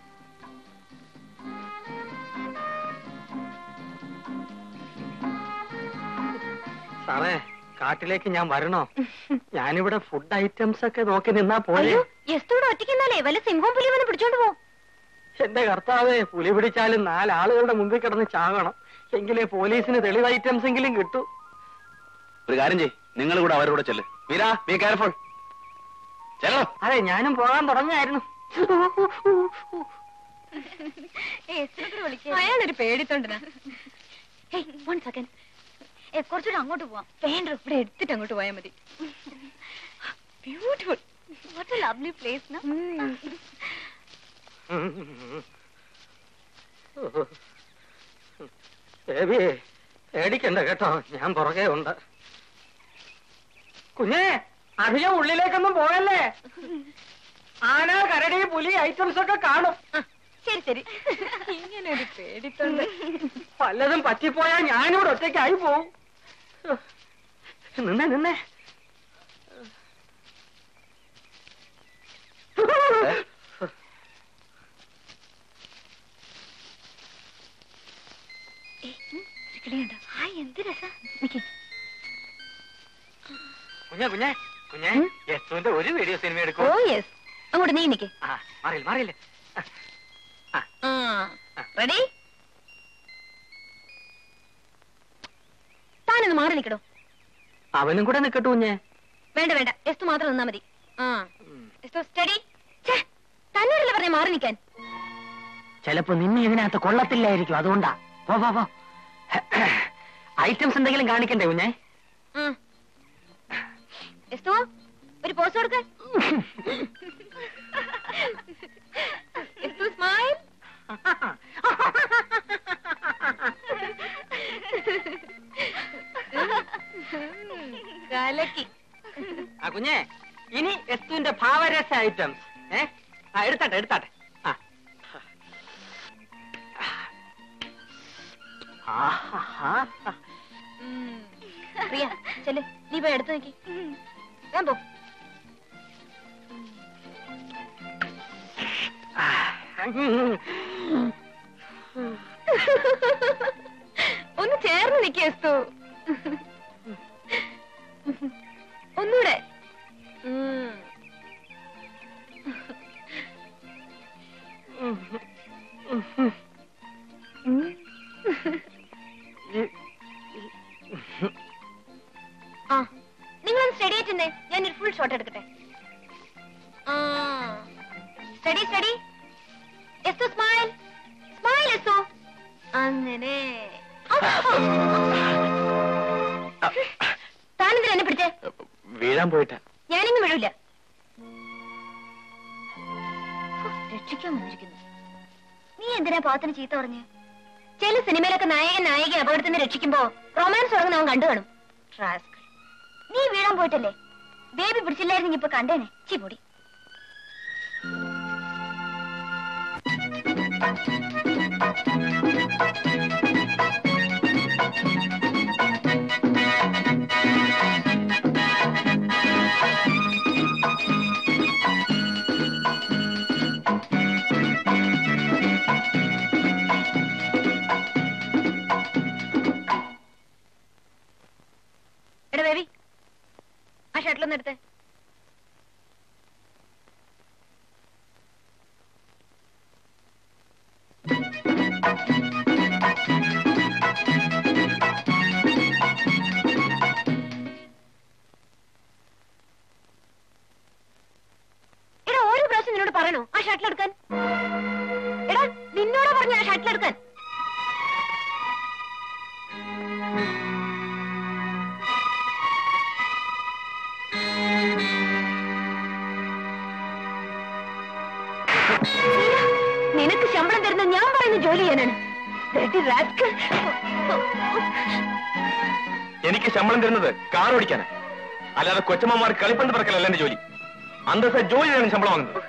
സാറേ കാട്ടിലേക്ക് ഞാൻ വരണോ ഞാനിവിടെ ഫുഡ് ഐറ്റംസ് ഒക്കെ നോക്കി നിന്നാ പോലെ അയ്യോ എസ്തൂടെ ഒറ്റയ്ക്ക് നിന്നാലേ വല്ല സിംഹവും പുലിയും വന്ന് പിടിച്ചോണ്ട് പോകും എന്റെ കർത്താവേ പുലി പിടിച്ചാലും നാലാളുകളുടെ മുമ്പിൽ കിടന്ന് ചാകണം എങ്കിലേ പോലീസിന് തെളിവ് ഐറ്റംസ് എങ്കിലും കിട്ടൂ ഒരു കാര്യം ചെയ് നിങ്ങൾ കൂടെ അവരുടെ കൂടെ ചെല്ല് മീര ബി കെയർഫുൾ ചെല്ലോ അതെ ഞാനും പോകാൻ തുടങ്ങിയായിരുന്നു അയാളൊരു പേടിത്തൊണ്ടനാ ഹേയ് വൺ സെക്കൻഡ് ഏ കുറച്ചുകൂടെ അങ്ങോട്ട് പോവാം വേണ്ട ഇവിടെ എടുത്തിട്ട് അങ്ങോട്ട് പോയാൽ മതി beautiful what a lovely place na baby പേടിക്കണ്ട കേട്ടോ ഞാൻ പുറകെ ഉണ്ട് കുഞ്ഞേ അധികം ഉള്ളിലേക്കൊന്നും പോയല്ലേ ആന കരടി പുലി ഐറ്റംസ് ഒക്കെ കാണും ശരി ശരി ഇങ്ങനെ ഒരു പേടിത്തൊണ്ട് പലതും പറ്റിപ്പോയാ ഞാനിവിടെ ഒറ്റയ്ക്കായി പോവും നിന്നെ നിന്നെ കിളിയുണ്ടോ ഹായ് എന്ത് രസാ നിക്ക് കുഞ്ഞെ കുഞ്ഞെ കുഞ്ഞെ യശുവിന്റെ ഒരു വീഡിയോ സിനിമ ഓ എടുക്കും യെസ് അങ്ങോട്ട് നീ നിക്ക് ആ മാറിയില്ല മാറിയില്ല റെഡി താനൊന്ന് മാറി നിക്കടോ അവനും കൂടെ നിക്കട്ടു കുഞ്ഞെ വേണ്ട വേണ്ട എസ്തു മാത്രം നിന്നാ മതി ആ എസ്തു സ്റ്റഡി തന്നോടല്ലേ പറഞ്ഞ മാറി നിക്കാൻ ചിലപ്പോ നിന്നെ ഇതിനകത്ത് കൊള്ളത്തില്ലായിരിക്കും അതുകൊണ്ടാ പോ പോ പോ ഐറ്റംസ് എന്തെങ്കിലും കാണിക്കണ്ടേ കുഞ്ഞെ ആ. എസ്തു ഒരു പോസ് കൊടുക്ക എസ്തു സ്മൈൽ കലക്കി ആ കുഞ്ഞെ ഇനി എസ്തുവിന്റെ ഭാവരസ ഐറ്റംസ് ഏ ആ എടുത്താട്ടെ എടുത്താട്ടെ ആ ആഹാ. പ്രിയ ചെല്ല് നീ പോയി എടുത്തു നോക്കി ഞാൻ പോ ഒന്ന് ചേർന്ന് നിക്ക് എസ്തു ഒന്നൂടെ ഉം. ഉം. ആ നിങ്ങളൊന്ന് സ്റ്റഡി ആയിട്ടിരുന്നേ ഞാനൊരു ഫുൾ ഷോട്ട് എടുക്കട്ടെ ആ steady steady Esthu smile smile Esthu അങ്ങനെ താനെന്തിനാ എന്നെ പിടിച്ചേ വീഴാൻ പോയിട്ടാ ഞാനിങ്ങും വീഴൂല രക്ഷിക്കാൻ വന്നിരിക്കുന്നു നീ എന്തിനാ പാത്തിന് ചീത്ത പറഞ്ഞ് ചില സിനിമയിലൊക്കെ നായകൻ നായിക അപകടത്തിൽ നിന്ന് രക്ഷിക്കുമ്പോ റൊമാൻസ് തുടങ്ങുന്ന അവൻ കണ്ടു കാണും റാസ്കൽ. നീ വീഴാൻ പോയിട്ടല്ലേ ബേബി പിടിച്ചില്ലായിരുന്നെങ്കിൽ ഇപ്പൊ കണ്ടേനെ ചി പൊടി എടാ ബേബി ആ ഷട്ടിലൊന്ന് എടുത്തേ എടാ ഓരോ പ്രാവശ്യം നിന്നോട് പറയണോ ആ ഷട്ടിൽ എടുക്കാൻ എടാ നിന്നോടാ പറഞ്ഞ ആ ഷട്ടിൽ എടുക്കാൻ നിനക്ക് ശമ്പളം തരുന്ന ഞാൻ പറയുന്ന ജോലി ചെയ്യാനാണ് Dirty rascal. എനിക്ക് ശമ്പളം തരുന്നത് കാർ ഓടിക്കാനാ അല്ലാതെ കൊച്ചമ്മമാർ കളിപ്പന്ത് പറക്കലല്ല എന്റെ ജോലി അന്തസ്സ ജോലിയാണ് ശമ്പളം വാങ്ങുന്നത്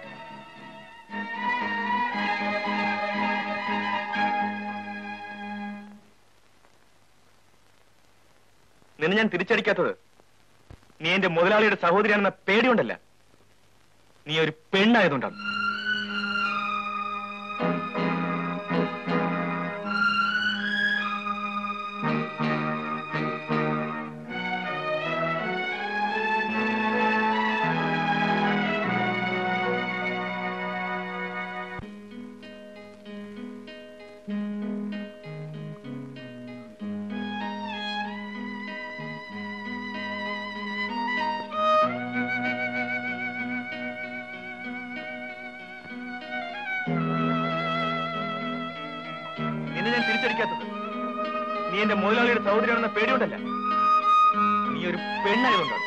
നിന്നെ ഞാൻ തിരിച്ചടിക്കാത്തത് നീ എന്റെ മുതലാളിയുടെ സഹോദരിയാണെന്ന പേടിയുണ്ടല്ല നീ ഒരു പെണ്ണായതുകൊണ്ടാണ് നിന്നെ ഞാൻ തിരിച്ചടിക്കാത്തത് നീ എന്റെ മുതലാളിയുടെ സഹോദരിയാണെന്ന പേടിയുണ്ടല്ല നീ ഒരു പെണ്ണായതുകൊണ്ടാണ്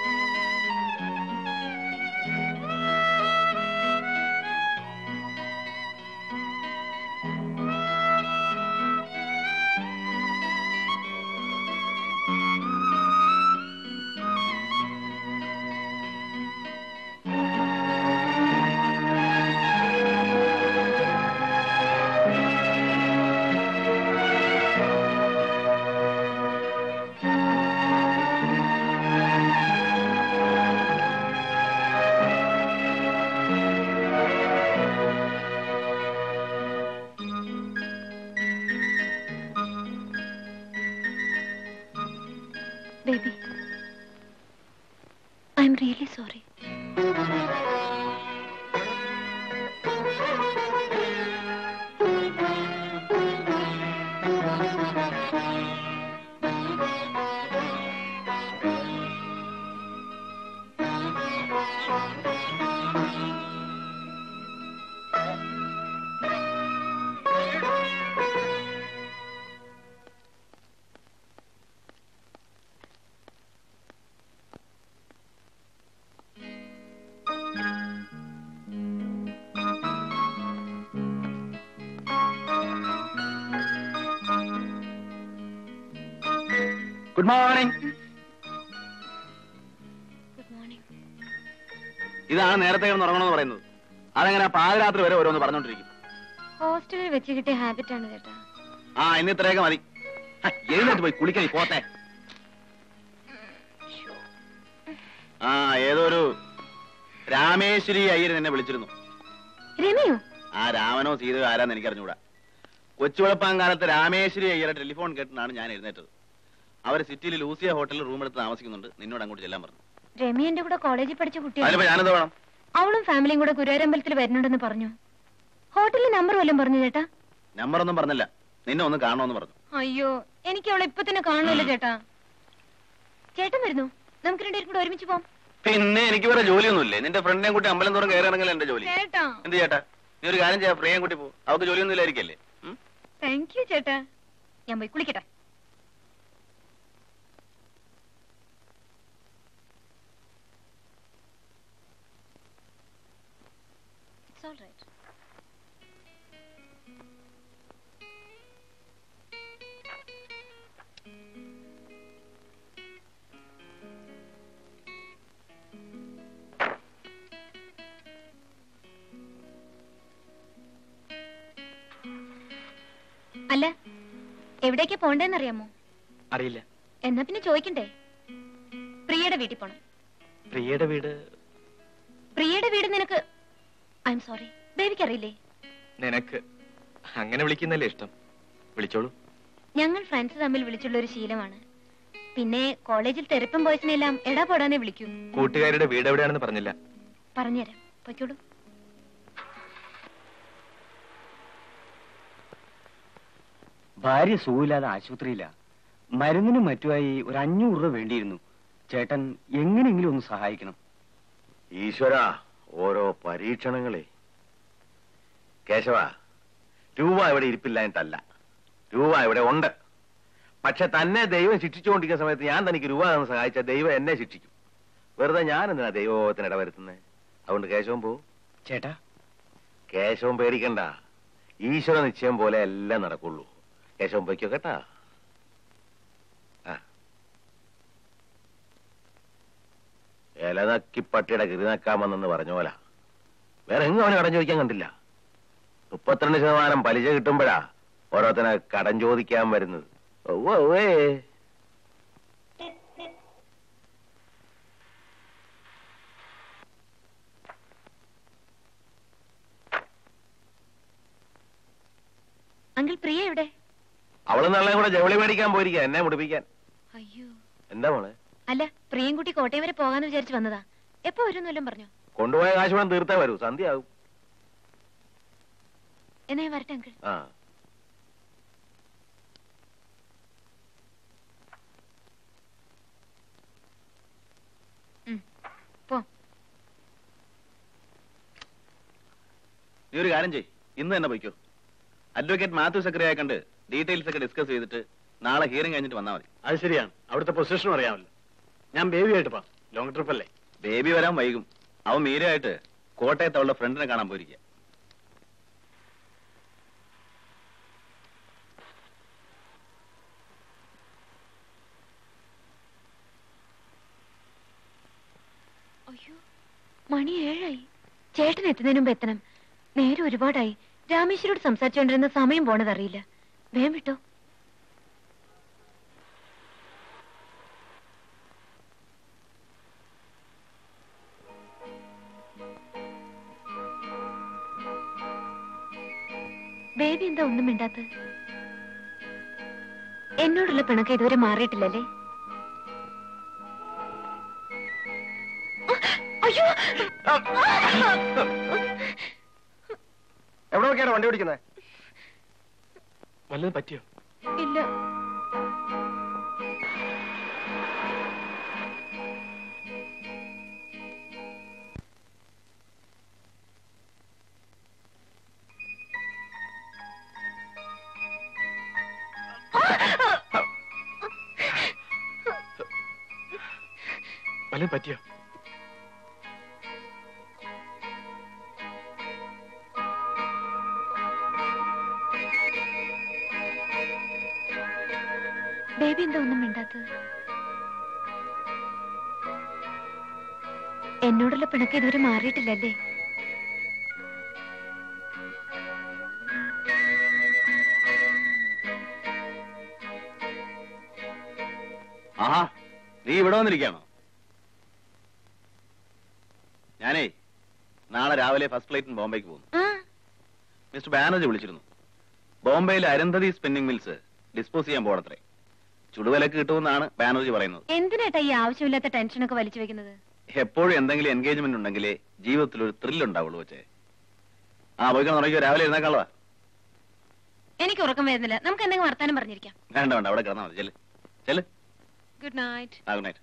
Baby, I'm really sorry. Good morning good morning ഇതാണ് നേരത്തെ കിടന്ന് ഉറങ്ങണമെന്ന് പറയുന്നത് അതങ്ങനെ പാതിരാത്രി വരെ ഓരോന്ന് പറഞ്ഞോണ്ടിരിക്കും ഹോസ്റ്റലിൽ വെച്ച് കിട്ടിയ ഹാബിറ്റ് ആണ് ചേട്ടാ ആ ഇന്ന് ഇത്രയൊക്കെ മതി ഹ, എഴുന്നേറ്റ് പോയി കുളിക്കണി പോത്തെ ആ ഏതോ ഒരു രാമേശ്വരി അയ്യർ നിന്നെ വിളിച്ചിരുന്നു രമയോ ആ രാമനോ സീതയോ ആരാന്ന് എനിക്കറിഞ്ഞൂടാ കൊച്ചുവെളുപ്പാൻ കാലത്ത് രാമേശ്വരി അയ്യരുടെ ടെലിഫോൺ കേട്ടിട്ടാണ് ഞാൻ എഴുന്നേറ്റത് അവർ സിറ്റിയിൽ ലൂസിയ ഹോട്ടലിൽ റൂം എടുത്ത് താമസിക്കുന്നുണ്ട് നിന്നോട് അങ്ങോട്ട് ചെല്ലാൻ പറഞ്ഞു രമി എന്റെ കൂടെ കോളേജിൽ പഠിച്ച കുട്ടിയാണ് അതിലിപ്പോ ഞാനെന്ത് വേണം അവളും ഫാമിലിയും കൂടെ ഗുരുവാരമ്പലത്തിൽ വരുന്നുണ്ടെന്ന് പറഞ്ഞു ഹോട്ടലിൽ നമ്പർ വല്ലതും പറഞ്ഞു ചേട്ടാ നമ്പറൊന്നും പറഞ്ഞില്ല നിന്നെ ഒന്ന് കാണണമെന്ന് പറഞ്ഞു അയ്യോ എനിക്ക് അവളെ ഇപ്പൊ തന്നെ കാണുമല്ലോ ചേട്ടാ ചേട്ടൻ വരുന്നു നമുക്ക് രണ്ടുപേരും കൂടെ ഒരുമിച്ച് പോവാം പിന്നെ എനിക്ക് വേറെ ജോലിയൊന്നുമില്ലേ നിന്റെ ഫ്രണ്ടിനെ കൂട്ടി അമ്പലം തോറും കയറിയാണെങ്കിൽ എന്റെ ജോലി ചേട്ടാ എന്ത് ചേട്ടാ നീ ഒരു കാര്യം ചെയ്യാം പ്രിയം കൂട്ടി പോ അവൾക്ക് ജോലിയൊന്നും ഇല്ലായിരിക്കല്ലേ ഉം? താങ്ക് യു ചേട്ടാ ഞാൻ പോയി കുളിക്കട്ടെ It's all right. അല്ല എവിടേക്കാ പോണ്ടേന്നറിയാമോ അറിയില്ല എന്നാ പിന്നെ ചോദിക്കണ്ടേ പ്രിയയുടെ വീട്ടിൽ പോണം പ്രിയയുടെ വീട് പ്രിയയുടെ വീട് നിനക്ക് ഐ എം സോറി ബേബിക്ക് അറിയില്ലേ നിനക്ക് അങ്ങനെ വിളിക്കുന്നല്ലേ ഇഷ്ടം വിളിച്ചോളൂ ഞങ്ങൾ ഫ്രണ്ട്സ് തമ്മിൽ വിളിച്ചുള്ള ഒരു ശീലമാണ് പിന്നെ കോളേജിൽ തെരപ്പൻ ബോയ്സിനെല്ലാം എടാ പോടാനെ വിളിക്കൂ കൂട്ടുകാരുടെ വീട് എവിടെയാണെന്ന് പറഞ്ഞില്ല പറഞ്ഞുതരാം പൊയ്ക്കോളൂ ഭാര്യ സുഖമില്ലാതെ ആശുപത്രിയില്ല മരുന്നിനും മറ്റുമായി ഒരു അഞ്ഞൂറ് രൂപ വേണ്ടിയിരുന്നു ചേട്ടൻ എങ്ങനെയെങ്കിലും ഒന്ന് സഹായിക്കണം ഈശ്വര ഓരോ പരീക്ഷണങ്ങളെ കേശവ രൂപ ഇവിടെ ഇരിപ്പില്ലായിട്ടല്ല രൂപ ഇവിടെ ഉണ്ട് പക്ഷെ തന്നെ ദൈവം ശിക്ഷിച്ചുകൊണ്ടിരിക്കുന്ന സമയത്ത് ഞാൻ തനിക്ക് രൂപ തന്ന് സഹായിച്ച ദൈവം എന്നെ ശിക്ഷിക്കും വെറുതെ ഞാൻ എന്തിനാ ദൈവത്തിന് ഇടവരുത്തുന്നത് അതുകൊണ്ട് കേശവൻ പോ ചേട്ടാ കേശവൻ പേടിക്കണ്ട ഈശ്വര നിശ്ചയം പോലെ എല്ലാം നടക്കുള്ളൂ കേശവൻ പോയിക്കോ കേട്ടാ ആ ഇലനക്കി പട്ടിയുടെ കിരിനക്കാമെന്നു പറഞ്ഞ പോലെ വേറെ എങ്ങും അവന് കടം ചോദിക്കാൻ കണ്ടില്ല മുപ്പത്തിരണ്ട് ശതമാനം പലിശ കിട്ടുമ്പോഴാ ഓരോരുത്തനെ കടം ചോദിക്കാൻ വരുന്നത് ഒവ്വ ഒവ്വേ അങ്കിൾ പ്രിയ എവിടെ അവള് നാളെ കൂടെ ജവളി മേടിക്കാൻ പോയിരിക്കുക എന്നെ മുടിപ്പിക്കാൻ അയ്യോ എന്താ മോളെ അല്ല പ്രിയം കുട്ടി കോട്ടയം വരെ പോകാന്ന് വിചാരിച്ചു വന്നതാ എപ്പോ വരും വല്ലതും പറഞ്ഞു കൊണ്ടുപോയ കാശ് വേണം തീർത്തേ വരൂ സന്ധ്യയാകും എന്നാ ഞാൻ വരട്ടെ അങ്കിൾ ആ പോ നീ ഒരു കാര്യം ചെയ് ഇന്ന് തന്നെ പൊയ്ക്കോ അഡ്വക്കേറ്റ് മാത്യു സെക്രട്ടറിയെ കണ്ട് ഡീറ്റെയിൽസ് ഒക്കെ ഡിസ്കസ് ചെയ്തിട്ട് നാളെ ഹിയറിംഗ് കഴിഞ്ഞിട്ട് വന്നാൽ മതി അത് ശരിയാണ് അവിടുത്തെ പൊസിഷനും അറിയാമല്ലോ ഞാൻ ബേബിയായിട്ട് പോവാം ലോങ് ട്രിപ്പ് അല്ലേ ബേബി വരാൻ വൈകും അവൻ മീരയായിട്ട് കോട്ടയത്ത് അവളുടെ ഫ്രണ്ടിനെ കാണാൻ പോയിരിക്കുക അയ്യോ മണി ഏഴായി ചേട്ടൻ എത്തുന്നതിന് മുമ്പ് എത്തണം നേരെ ഒരുപാടായി രാമേശ്വരോട് സംസാരിച്ചുകൊണ്ടിരുന്ന സമയം പോണതറിയില്ല വേം വിട്ടോ ബേബി എന്താ ഒന്നും മിണ്ടാത്ത എന്നോടുള്ള പിണക്കം ഇതുവരെ മാറിയിട്ടില്ലല്ലേ അയ്യോ എവിടെ നോക്കിയാണ് വണ്ടി ഓടിക്കുന്നത് വല്ലതും പറ്റിയോ ഇല്ല വല്ലതും പറ്റിയോ ബേബി എന്താ ഒന്നും മിണ്ടാത്തത് എന്നോടുള്ള പിണക്കം ഇതുവരെ മാറിയിട്ടില്ലല്ലേ ആഹാ നീ ഇവിടെ വന്നിരിക്കാണോ ഞാനേ നാളെ രാവിലെ ഫസ്റ്റ് ഫ്ലൈറ്റിന് ബോംബെക്ക് പോകുന്നു ആ മിസ്റ്റർ ബാനർജി വിളിച്ചിരുന്നു ബോംബെയിലെ അരുന്ധതി സ്പിന്നിംഗ് മിൽസ് ഡിസ്പോസ് ചെയ്യാൻ പോകണത്രേ ചുടുവിലക്ക് കിട്ടുമെന്നാണ് ബാനർജി പറയുന്നത് എന്തിനാട്ടാ ഈ ആവശ്യമില്ലാത്ത ടെൻഷനൊക്കെ വലിച്ചു വെക്കുന്നത് എപ്പോഴും എന്തെങ്കിലും എൻഗേജ്മെന്റ് ഉണ്ടെങ്കിലേ ജീവിതത്തിൽ ഒരു ത്രിൽ ഉണ്ടാവുള്ളൂ വെച്ചേ ആ പോയിക്കാൻ തുടങ്ങിയോ രാവിലെ ഇരുന്നേക്കാളവാ എനിക്ക് ഉറക്കം വരുന്നില്ല നമുക്ക് എന്തെങ്കിലും വർത്താനം പറഞ്ഞിരിക്കാം വേണ്ട വേണ്ട അവിടെ കിടന്നാൽ മതി ചെല് ചെല് ഗുഡ് നൈറ്റ് ആ good night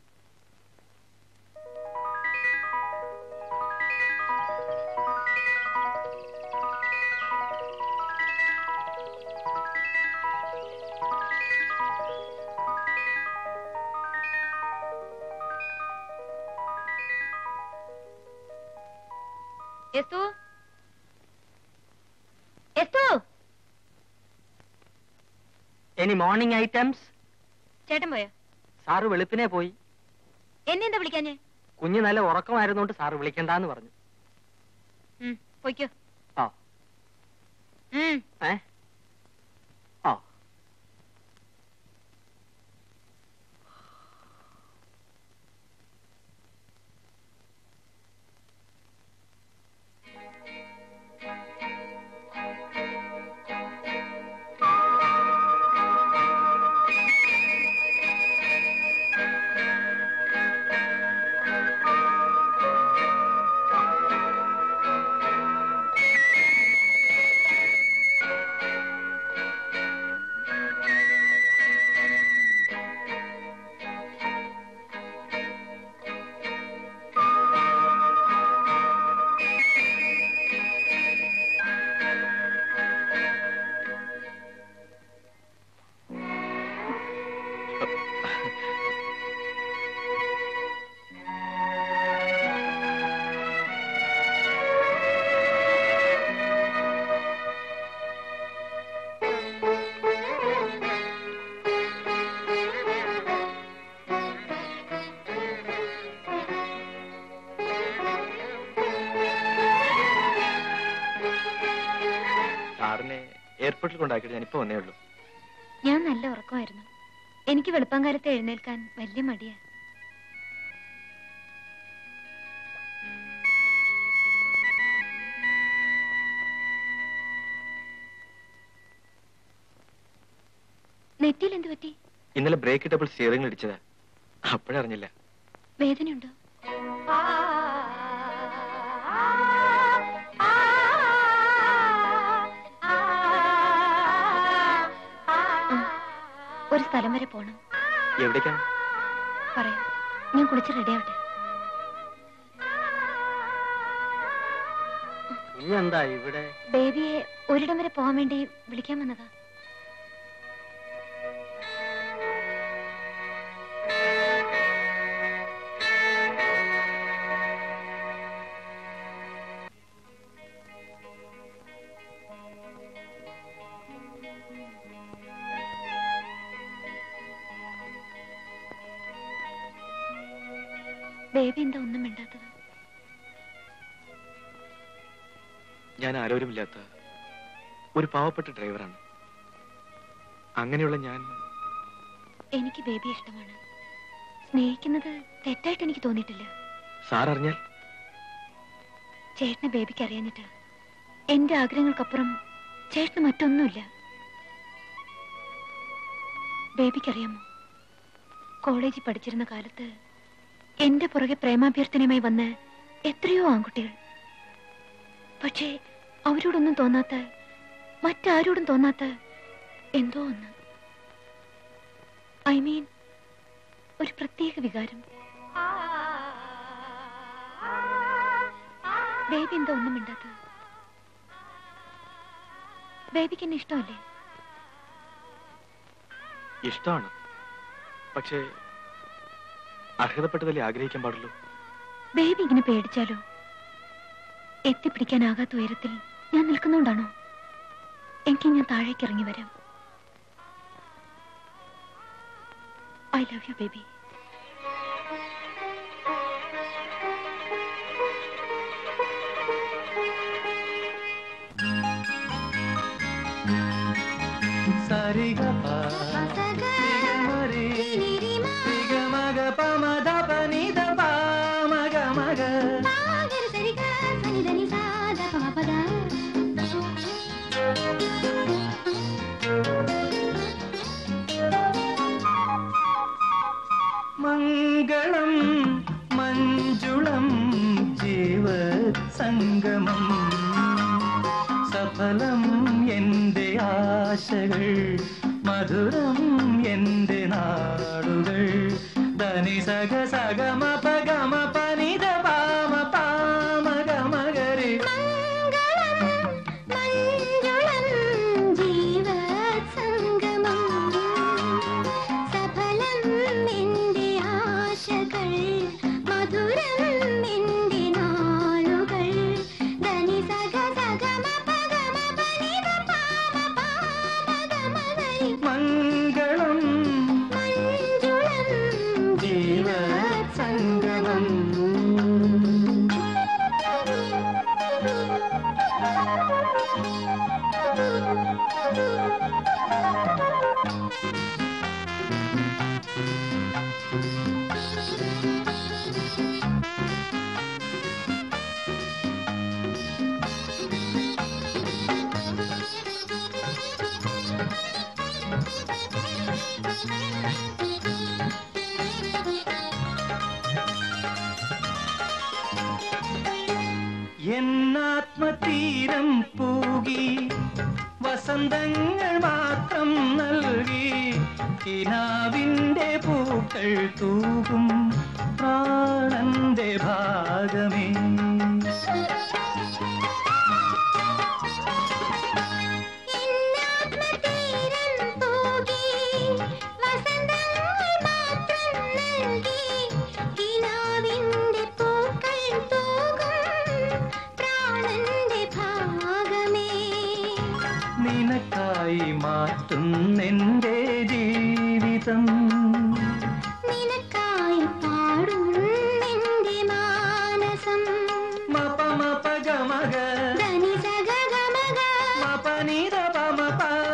Esthu Esthu any morning items ചേട്ടൻ പോയോ സാറ് വെളുപ്പിനെ പോയി എന്നെ എന്താ വിളിക്കാഞ്ഞേ കുഞ്ഞ് നല്ല ഉറക്കമായിരുന്നോണ്ട് സാറ് വിളിക്കണ്ടെന്ന് പറഞ്ഞു ഉം, പൊയ്ക്കോ ആ ഉം ഏ ആ ഹോസ്പിറ്റലിൽ കൊണ്ടാക്കിയിട്ട് ഞാൻ ഇപ്പൊ വന്നേ ഉള്ളൂ ഞാൻ നല്ല ഉറക്കമായിരുന്നു എനിക്ക് വെളുപ്പം കാലത്ത് എഴുന്നേൽക്കാൻ വലിയ മടിയാ നെറ്റിയിൽ എന്ത് പറ്റി ഇന്നലെ ബ്രേക്ക് ഇട്ടപ്പോൾ സ്റ്റിയറിംഗ് ഇടിച്ചതാ അപ്പോഴറിഞ്ഞില്ല വേദനയുണ്ടോ ആ, ഒരു സ്ഥലം വരെ പോണം എവിടേക്കാണ് പറയാം ഞാൻ കുളിച്ച് റെഡി ആവട്ടെ കുഞ്ഞെന്താ ഇവിടെ ബേബിയെ ഒരിടം വരെ പോകാൻ വേണ്ടി വിളിക്കാൻ വന്നതാ ബേബി എന്താ ഒന്നും മിണ്ടാത്തത് ഞാൻ ആരോരുമില്ലാത്ത ഒരു പാവപ്പെട്ട ഡ്രൈവറാണ് അങ്ങനെയുള്ള ഞാൻ എനിക്ക് ബേബി ഇഷ്ടമാണ് സ്നേഹിക്കുന്നത് തെറ്റായിട്ട് എനിക്ക് തോന്നിയിട്ടില്ല സാർ അറിഞ്ഞാൽ ചേട്ടന് ബേബിക്ക് അറിയാഞ്ഞിട്ടാ എന്റെ ആഗ്രഹങ്ങൾക്കപ്പുറം ചേട്ടന് മറ്റൊന്നുമില്ല ബേബിക്കറിയാമോ കോളേജിൽ പഠിച്ചിരുന്ന കാലത്ത് എന്റെ പുറകെ പ്രേമാഭ്യർത്ഥനയുമായി വന്ന് എത്രയോ ആൺകുട്ടികൾ പക്ഷേ അവരോടൊന്നും തോന്നാത്ത മറ്റാരോടും തോന്നാത്ത എന്തോ ഒന്ന് ഐ മീൻ ഒരു പ്രത്യേക വികാരം ബേബി എന്താ ഒന്നും മിണ്ടാത്തത് ബേബിക്ക് എന്നെ ഇഷ്ടമല്ലേ ഇഷ്ടമാണ് പക്ഷേ അർഹതപ്പെട്ടതല്ലേ ആഗ്രഹിക്കാൻ പാടുള്ളൂ ബേബി ഇങ്ങനെ പേടിച്ചാലോ എത്തിപ്പിടിക്കാനാകാത്ത ഉയരത്തിൽ ഞാൻ നിൽക്കുന്നോണ്ടാണോ എങ്കിൽ ഞാൻ താഴേക്ക് ഇറങ്ങി വരാം ഐ ലവ് യു ബേബി సరిగప మరి సిగమగ పమద పనిద పామగ మగ മംഗളം മഞ്ജുളം ജീവ സംഗമം സഫലം എന്റെ ആശകൾ മധുരം എന്റെ നാടുകൾ ധനി സഗ സഗമ പഗമ പനിത പാമ പാമ ഗമഗരി മംഗളം ജീവ സംഗമം എന്നാത്മതീരം പൂകി വസന്തങ്ങൾ മാത്രം നൽകി കിനാവിന്റെ പൂക്കൾ തൂകും പ്രാണന്റെ ഭാഗമേ നിനക്കായി മാറ്റും എന്റെ ജീവിതം മപ മപ ഗമഗ മപ നിത പമ പ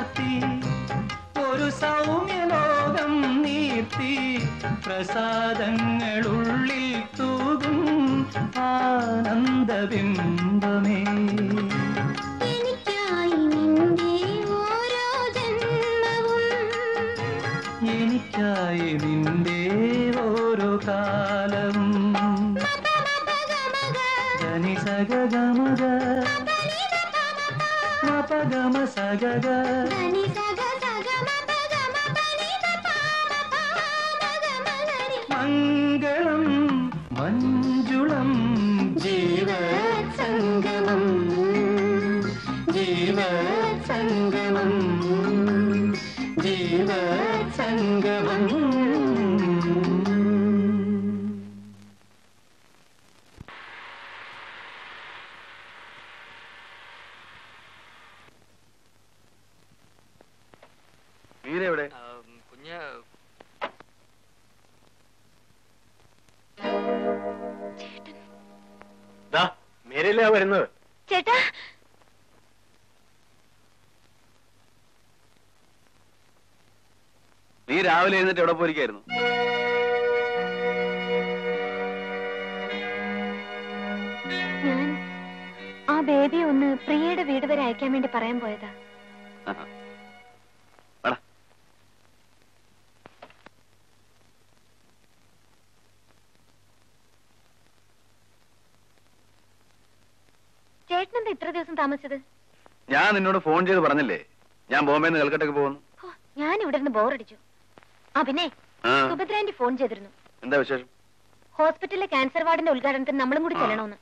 ചാർത്തി ഒരു സൗമ്യലോകം നീർത്തി പ്രസാദങ്ങളുള്ളിൽ തൂകും ആനന്ദബിംബമേ എനിക്കായി നിന്റെ ഓരോ ജന്മവും എനിക്കായി നിന്റെ ഓരോ കാലവും ധനി സഗമഗ മപഗമ സഗഗ ധനി സഗ സഗ മപ ഗമ പനി ധ പാമ പാമ ഗമ ഗരി. മംഗളം മഞ്ജുളം ജീവസംഗമം ജീവസംഗമം ജീവസംഗമം മീര എവിടെ കുഞ്ഞ് ദാ മേരയിലാ വരുന്നത് ചേട്ടാ നീ രാവിലെ എഴുന്നിട്ട് എവിടെ പോയിരിക്കായിരുന്നു ഞാൻ ആ ബേബി ഒന്ന് പ്രിയയുടെ വീട് വരെ അയക്കാൻ വേണ്ടി പറയാൻ പോയതാ ആഹാ. വാടാ. ചേട്ടനെന്താ ഇത്ര ദിവസം താമസിച്ചത് ഞാൻ നിന്നോട് ഫോൺ ചെയ്ത് പറഞ്ഞില്ലേ ഞാൻ ബോംബെന്ന് നിന്ന് കൽക്കട്ടക്ക് പോകുന്നു ഹോ, ഞാൻ ഇവിടെ നിന്ന് ബോറടിച്ചു ആ പിന്നെ ആ സുഭദ്രാന്റി ഫോൺ ചെയ്തിരുന്നു എന്താ വിശേഷം ഹോസ്പിറ്റലിലെ ക്യാൻസർ വാർഡിന്റെ ഉദ്ഘാടനത്തിന് നമ്മളും കൂടി ആ. ചെല്ലണമെന്ന്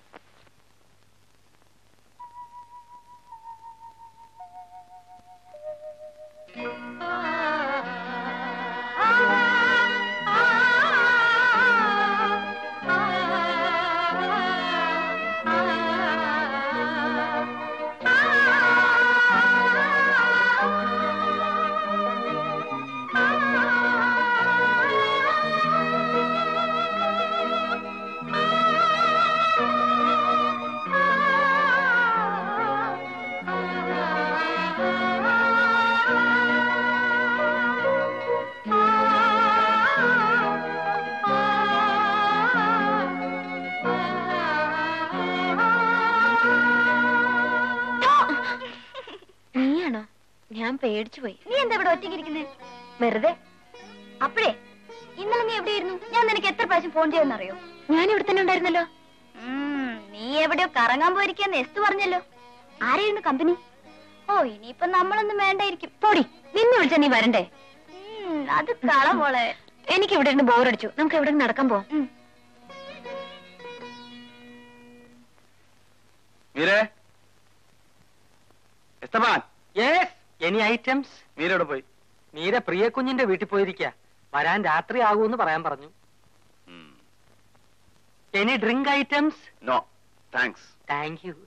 നീയാണോ ഞാൻ പേടിച്ചു പോയി നീ എന്താ ഇവിടെ ഒറ്റയ്ക്കിരിക്കുന്നേ വെറുതെ അപ്പോഴേ ഇന്നലെ നീ എവിടെയായിരുന്നു ഞാൻ നിനക്ക് എത്ര പ്രാവശ്യം ഫോൺ ചെയ്യുന്നറിയോ ഞാൻ ഇവിടെ തന്നെ ഉണ്ടായിരുന്നല്ലോ നീ എവിടെയോ കറങ്ങാൻ പോയിരിക്കാന്ന് എസ്തു പറഞ്ഞല്ലോ ആരായിരുന്നു കമ്പനി ഓ ഇനിയിപ്പൊ നമ്മളൊന്നും വേണ്ടായിരിക്കും പോടി നിന്നെ വിളിച്ച നീ വരണ്ടേ അത് കള മോളെ എനിക്ക് ഇവിടെ ഇരുന്ന് ബോറടിച്ചു നമുക്ക് എവിടെ നടക്കാൻ പോവാം മീരേ Esthappan yes any items Meera എവിടെ പോയി മീര പ്രിയ കുഞ്ഞിന്റെ വീട്ടിൽ പോയിരിക്ക വരാൻ രാത്രി ആകൂന്ന് പറയാൻ പറഞ്ഞു any drink items no thanks thank you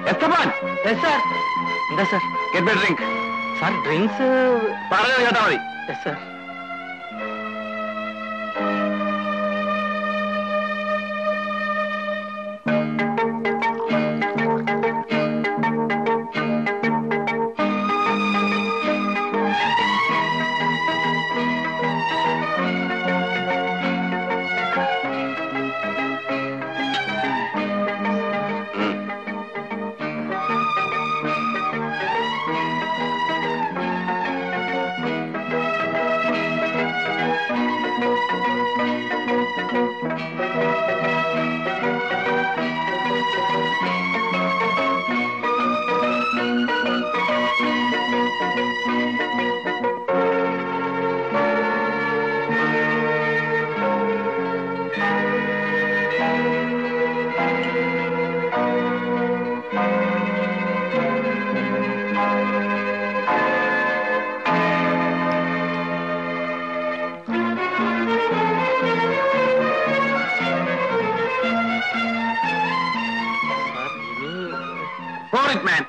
Esthappan sir എന്താ sir get my drink sir drinks പറഞ്ഞത് കേട്ടാ മതി sir For it, man.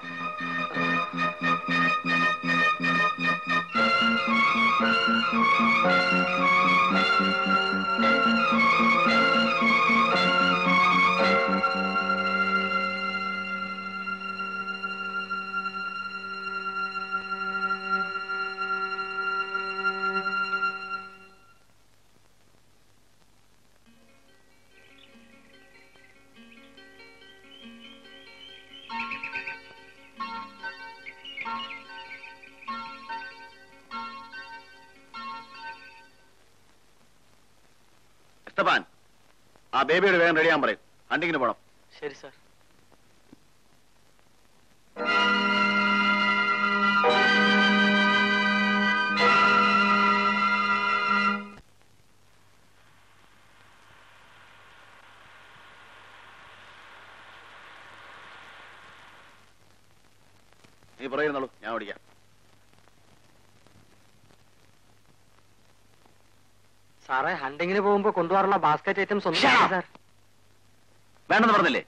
Esthappan ആ ബേബിയോട് വേഗം റെഡിയാൻ പറയും ഹണ്ടിങ്ങിന് പോണം ശരി സാർ നീ പറയുന്നുള്ളൂ ഞാൻ ഓടിക്കാം സാറേ ഹണ്ടിങ്ങിന് പോകുമ്പോ കൊണ്ടുപോകാറുള്ള ബാസ്ക്കറ്റ് ഐറ്റംസ് ഒന്നും Shut up. സാർ വേണ്ടെന്ന് പറഞ്ഞില്ലേ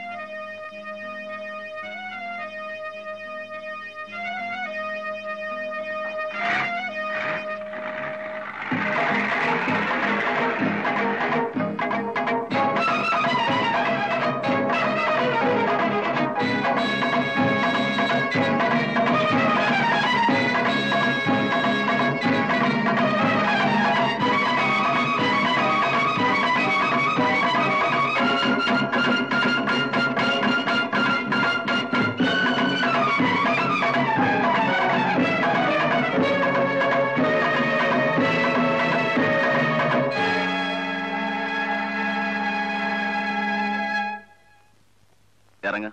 ഇറങ്ങ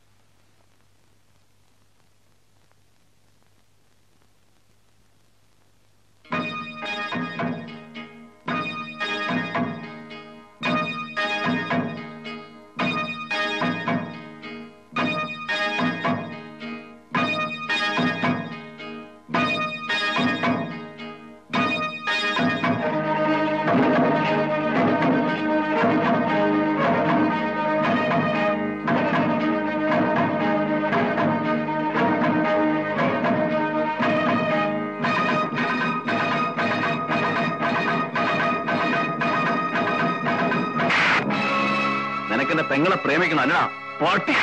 നിനക്കെന്റെ പെങ്ങളെ പ്രേമിക്കണം അല്ലടാ പൊട്ടി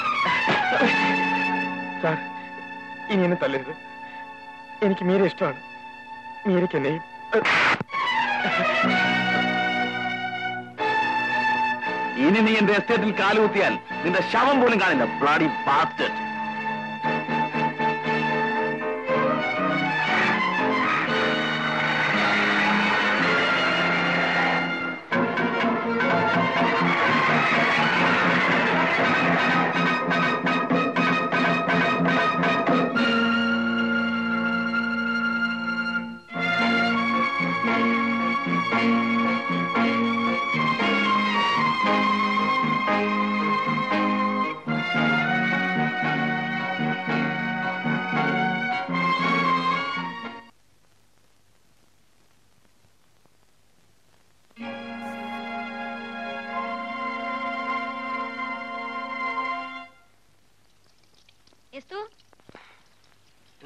സാർ ഇനി എന്നെ തല്ലരുത് എനിക്ക് മീര ഇഷ്ടമാണ് മീരയ്ക്ക് എന്നെയും ഇനി നീ എന്റെ എസ്റ്റേറ്റിൽ കാലുകുത്തിയാൽ നിന്റെ ശവം പോലും കാണില്ല ബ്ലാഡി ബാസ്റ്റഡ്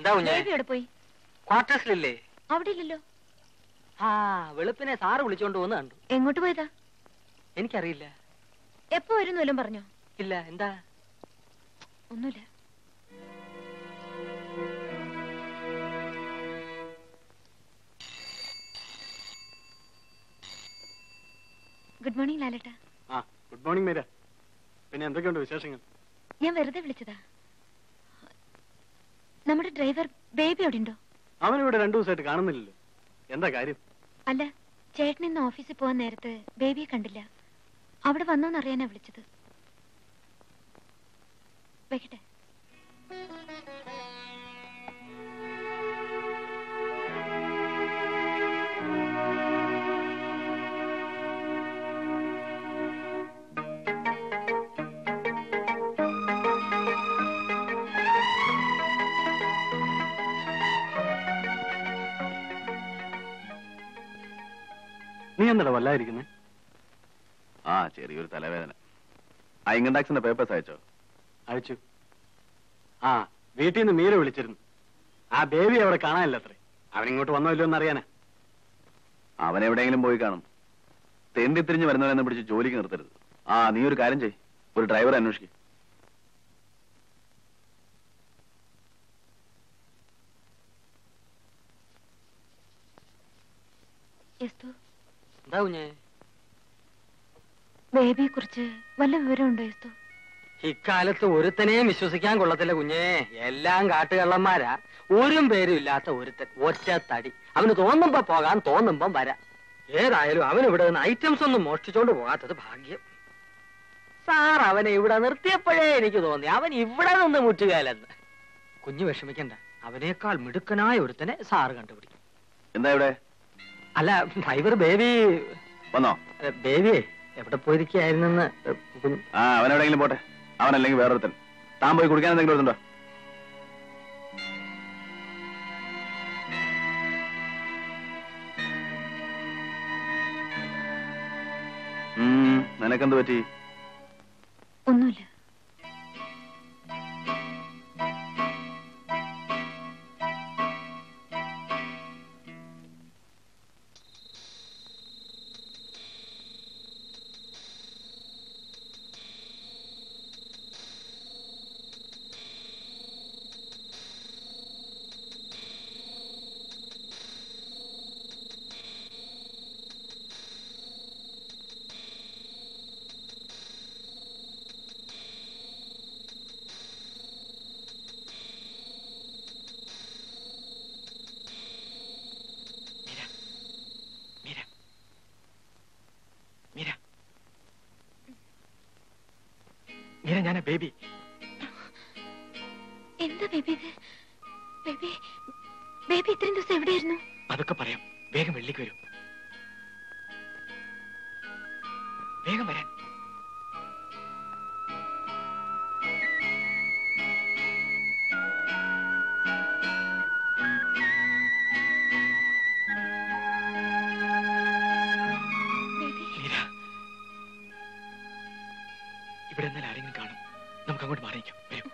എന്താ കുഞ്ഞേ ബേബി എവിടെ പോയി ക്വാർട്ടേഴ്സിലില്ലേ അവിടെ ഇല്ലല്ലോ ആ വെളുപ്പിനെ സാറ് വിളിച്ചോണ്ട് വന്ന് കണ്ടു എങ്ങോട്ട് പോയതാ എനിക്കറിയില്ല എപ്പോ വരുന്നു വല്ലതും പറഞ്ഞോ ഇല്ല എന്താ ഒന്നുമില്ല ഗുഡ് മോർണിംഗ് ലാലേട്ട ആ ഗുഡ് മോർണിംഗ് മീര പിന്നെ എന്തൊക്കെയുണ്ട് വിശേഷങ്ങൾ ഞാൻ വെറുതെ വിളിച്ചതാ നമ്മുടെ ഡ്രൈവർ ബേബി അവിടെ ഉണ്ടോ അവനിവിടെ രണ്ടു ദിവസമായിട്ട് കാണുന്നില്ലല്ലോ എന്താ കാര്യം അല്ല ചേട്ടൻ ഇന്ന് ഓഫീസിൽ പോകാൻ നേരത്ത് ബേബിയെ കണ്ടില്ല അവിടെ വന്നോന്ന് അറിയാനാ വിളിച്ചത് വെക്കട്ടെ നീ എന്താ വല്ലാതിരിക്കുന്നേ ആ ചെറിയൊരു തലവേദന ആ ഇൻകം ടാക്സിന്റെ പേപ്പേഴ്സ് അയച്ചോ അയച്ചു ആ വീട്ടിൽ നിന്ന് മീര വിളിച്ചിരുന്നു ആ ബേബി അവിടെ കാണാനില്ല അത്രേ അവനിങ്ങോട്ട് വന്നോ ഇല്ലയോ എന്ന് അറിയാനാ അവൻ എവിടെയെങ്കിലും പോയി കാണും തെണ്ടി തിരിഞ്ഞ് വരുന്നവരെന്ന് പിടിച്ച് ജോലിക്ക് നിർത്തരുത് ആ നീ ഒരു കാര്യം ചെയ് ഒരു ഡ്രൈവറെ അന്വേഷിക്കും എസ്തു എന്താ കുഞ്ഞേ ബേബിയെ കുറിച്ച് വല്ല വിവരമുണ്ടോ എസ്തു ഇക്കാലത്ത് ഒരുത്തനെയും വിശ്വസിക്കാൻ കൊള്ളത്തില്ല കുഞ്ഞേ എല്ലാം കാട്ടുകള്ളന്മാരാ ഒരു പേരും ഇല്ലാത്ത ഒരുത്തൻ ഒറ്റ തടി അവന് തോന്നുമ്പോ പോകാൻ തോന്നുമ്പം വരാം ഏതായാലും അവൻ ഇവിടെ നിന്ന് ഐറ്റംസ് ഒന്നും മോഷ്ടിച്ചോണ്ട് പോകാത്തത് ഭാഗ്യം സാർ അവനെ ഇവിടെ നിർത്തിയപ്പോഴേ എനിക്ക് തോന്നി അവൻ ഇവിടെ നിന്ന് മുറ്റുകയല്ലെന്ന് കുഞ്ഞു വിഷമിക്കണ്ട അവനേക്കാൾ മിടുക്കനായ ഒരുത്തനെ സാറ് കണ്ടുപിടിക്കും എന്താ ഇവിടെ അല്ല ഡ്രൈവർ ബേബി വന്നോ ഏ, ബേബിയെ എവിടെ പോയിരിക്കായിരുന്നെന്ന് കുഞ്ഞ് ആ അവൻ എവിടെയെങ്കിലും പോട്ടെ അവനല്ലെങ്കിൽ വേറൊരുത്തൻ താൻ പോയി കുടിക്കാൻ എന്തെങ്കിലും എടുത്തുണ്ടോ ഉം, നിനക്കെന്ത് പറ്റി ഒന്നുമില്ല മീര മീര മീര ഞാനാ ബേബി എന്താ ബേബി ഇത് ബേബി ബേബി ഇത്രയും ദിവസം എവിടെയായിരുന്നു അതൊക്കെ പറയാം വേഗം വെള്ളിക്ക് വരൂ വേഗം വരാൻ ബേബി മീര ഇവിടെ എന്നാൽ ആരെങ്കിലും കാണും നമുക്ക് അങ്ങോട്ട് മാറിയിക്കാം വരൂ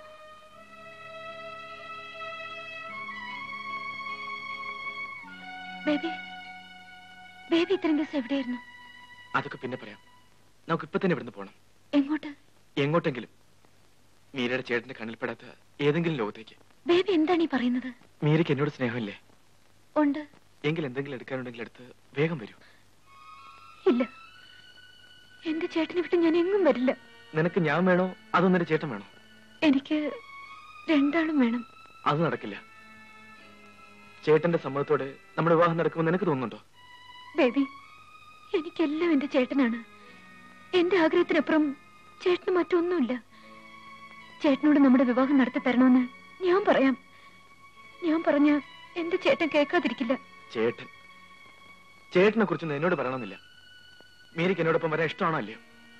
ബേബി ബേബി ഇത്രയും ദിവസം എവിടെയായിരുന്നു അതൊക്കെ പിന്നെ പറയാം നമുക്ക് ഇപ്പൊ തന്നെ ഇവിടുന്ന് പോണം എങ്ങോട്ട് എങ്ങോട്ടെങ്കിലും മീരയുടെ ചേട്ടന്റെ കണ്ണിൽപ്പെടാത്ത ഏതെങ്കിലും ലോകത്തേക്ക് ബേബി എന്താണ് ഈ പറയുന്നത് മീരയ്ക്ക് എന്നോട് സ്നേഹമില്ലേ ഉണ്ട് എങ്കിൽ എന്തെങ്കിലും എടുക്കാനുണ്ടെങ്കിൽ എടുത്ത് വേഗം വരൂ ഇല്ല എന്റെ ചേട്ടനെ വിട്ട് ഞാൻ എങ്ങും വരില്ല നിനക്ക് ഞാൻ വേണോ അതോ നിന്റെ ചേട്ടൻ വേണോ എനിക്ക് രണ്ടാളും വേണം അത് നടക്കില്ല ചേട്ടന്റെ സമ്മതത്തോടെ നമ്മുടെ വിവാഹം നടക്കുമെന്ന് നിനക്ക് തോന്നുന്നുണ്ടോ ബേബി എനിക്കെല്ലാം എന്റെ ചേട്ടനാണ് എന്റെ ആഗ്രഹത്തിനപ്പുറം ചേട്ടന് മറ്റൊന്നുമില്ല ചേട്ടനോട് നമ്മുടെ വിവാഹം നടത്തി തരണമെന്ന് ഞാൻ പറയാം ഞാൻ പറഞ്ഞ എന്റെ ചേട്ടൻ കേൾക്കാതിരിക്കില്ല ചേട്ടൻ ചേട്ടനെ കുറിച്ചൊന്നും എന്നോട് പറയണമെന്നില്ല മീരയ്ക്ക് എന്നോടൊപ്പം വരാൻ ഇഷ്ടമാണോ അല്ലയോ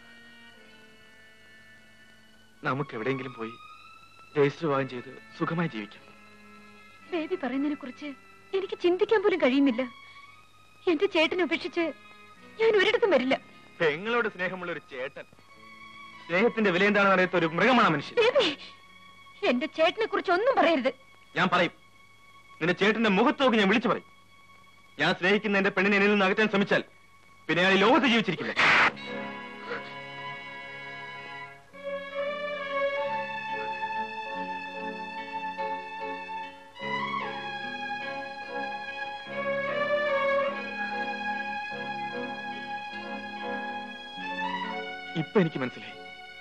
നമുക്ക് എവിടെയെങ്കിലും പോയി രജിസ്റ്റർ വിവാഹം ചെയ്ത് സുഖമായി ജീവിക്കാം ബേബി പറയുന്നതിനെ കുറിച്ച് എനിക്ക് ചിന്തിക്കാൻ പോലും കഴിയുന്നില്ല എന്റെ ചേട്ടനെ ഉപേക്ഷിച്ച് ഞാൻ ഒരിടത്തും വരില്ല പെങ്ങളോട് സ്നേഹമുള്ള ഒരു ചേട്ടൻ സ്നേഹത്തിന്റെ വില എന്താണെന്ന് അറിയാത്ത ഒരു മൃഗമാണ് ആ മനുഷ്യൻ ബേബി എന്റെ ചേട്ടനെ കുറിച്ച് ഒന്നും പറയരുത് ഞാൻ പറയും നിന്റെ ചേട്ടന്റെ മുഖത്ത് നോക്കി ഞാൻ വിളിച്ചു പറയും ഞാൻ സ്നേഹിക്കുന്ന എന്റെ പെണ്ണിനെ എന്നിൽ നിന്ന് അകറ്റാൻ ശ്രമിച്ചാൽ പിന്നെ അയാൾ ഈ ലോകത്ത് ജീവിച്ചിരിക്കില്ല ഇപ്പൊ എനിക്ക് മനസ്സിലായി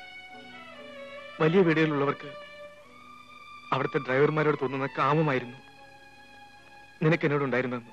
വലിയ വീടുകളിലുള്ളവർക്ക് അവിടുത്തെ ഡ്രൈവർമാരോട് തോന്നുന്ന കാമമായിരുന്നു നിനക്ക് എന്നോട് ഉണ്ടായിരുന്നെന്ന്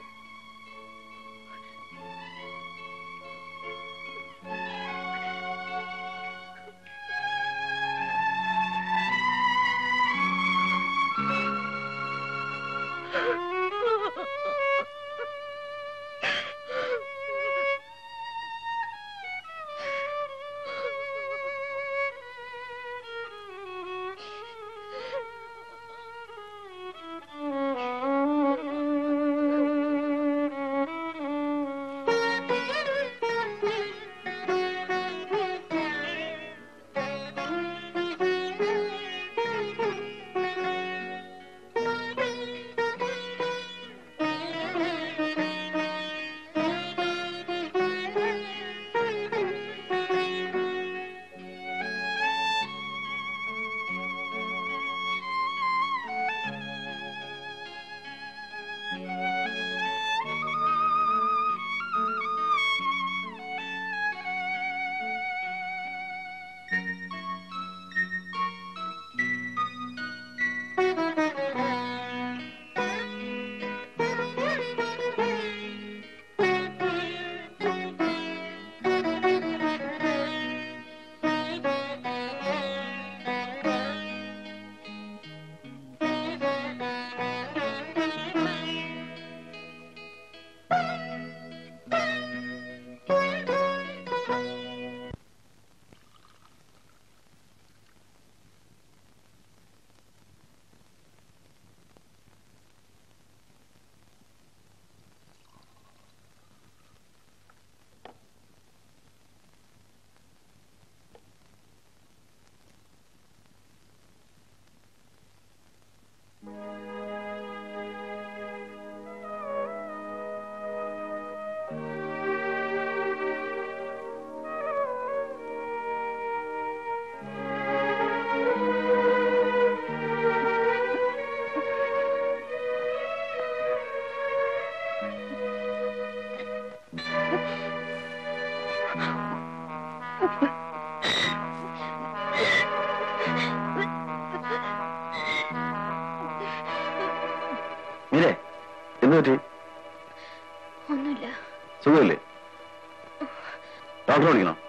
മീരെ എന്ത് പറ്റി ഒന്നുമില്ല സുഖമില്ലേ ഡോക്ടറെ വിളിക്കണോ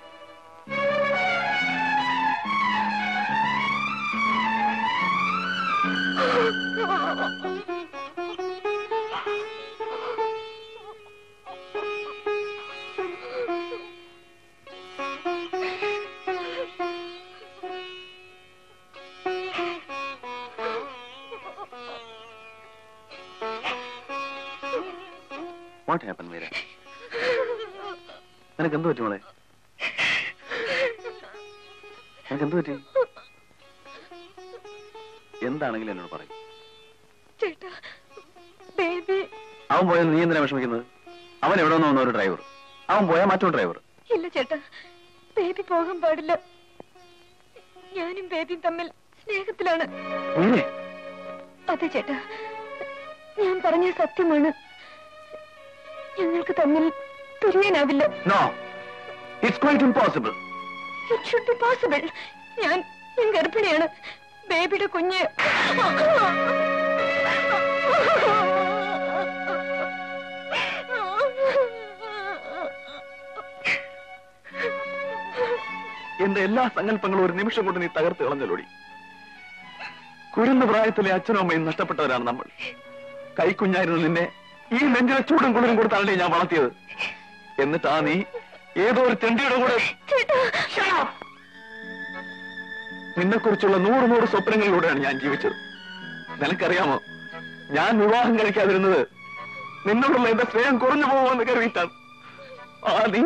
വാട്ട് ഹാപ്പൻ മീര നിനക്ക് എന്ത് പറ്റി മോളെ നിനക്ക് എന്ത് പറ്റി എന്താണെങ്കിലും എന്നോട് പറയും ചേട്ടാ ബേബി അവൻ പോയത് നീ എന്തിനാ വിഷമിക്കുന്നത് അവൻ എവിടെ നിന്ന് വന്ന ഒരു ഡ്രൈവർ അവൻ പോയാൽ മറ്റൊരു ഡ്രൈവർ ഇല്ല ചേട്ടാ ബേബി പോകാൻ പാടില്ല ഞാനും ബേബിയും തമ്മിൽ സ്നേഹത്തിലാണ് മീരെ അതെ ചേട്ടാ ഞാൻ പറഞ്ഞ സത്യമാണ് ഞങ്ങൾക്ക് തമ്മിൽ പിരിയാനാവില്ല no it's quite impossible it should be possible ഞാൻ ഞാൻ ഗർഭിണിയാണ് ബേബിയുടെ കുഞ്ഞ് എന്റെ എല്ലാ സങ്കല്പങ്ങളും ഒരു നിമിഷം കൊണ്ട് നീ തകർത്ത് കളഞ്ഞലോടി കുരുന്ന പ്രായത്തിലെ അച്ഛനും അമ്മയും നഷ്ടപ്പെട്ടവരാണ് നമ്മൾ കൈക്കുഞ്ഞായിരുന്നു നിന്നെ ഈ നെഞ്ചിലെ ചൂടും കുളിരും കൊടുത്താണല്ലേ ഞാൻ വളർത്തിയത് എന്നിട്ടാ നീ ഏതോ ഒരു ചെണ്ടിയുടെ കൂടെ നിന്നെക്കുറിച്ചുള്ള നൂറ് നൂറ് സ്വപ്നങ്ങളിലൂടെയാണ് ഞാൻ ജീവിച്ചത് നിനക്കറിയാമോ ഞാൻ വിവാഹം കഴിക്കാതിരുന്നത് നിന്നോടുള്ള എന്റെ സ്നേഹം കുറഞ്ഞു പോകുമെന്ന് കരുതിയിട്ടാണ് ആ നീ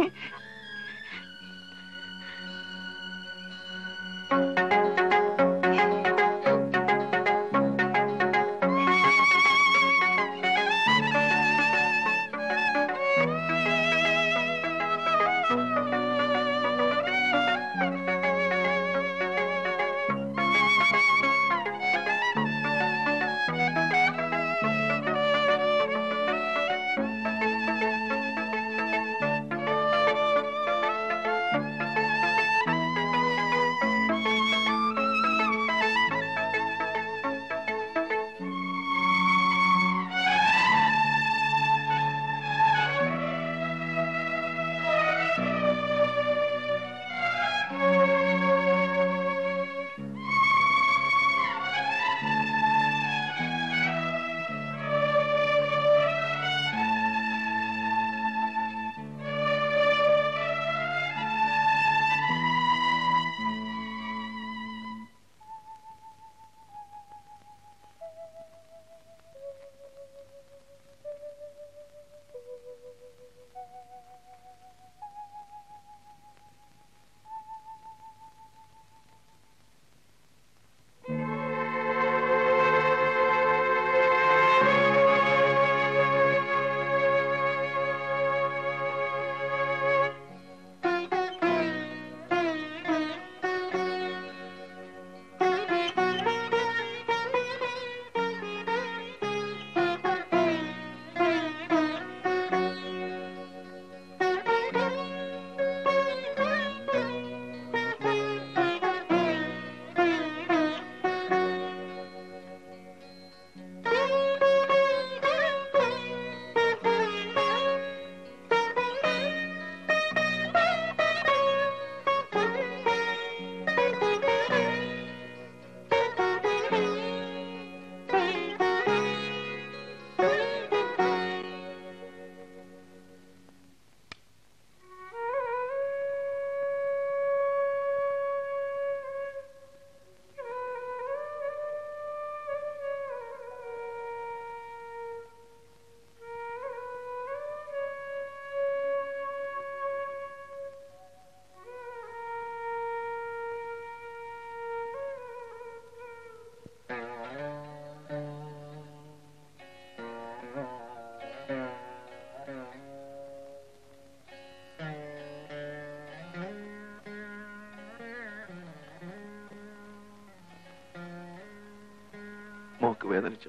വേദനിച്ചു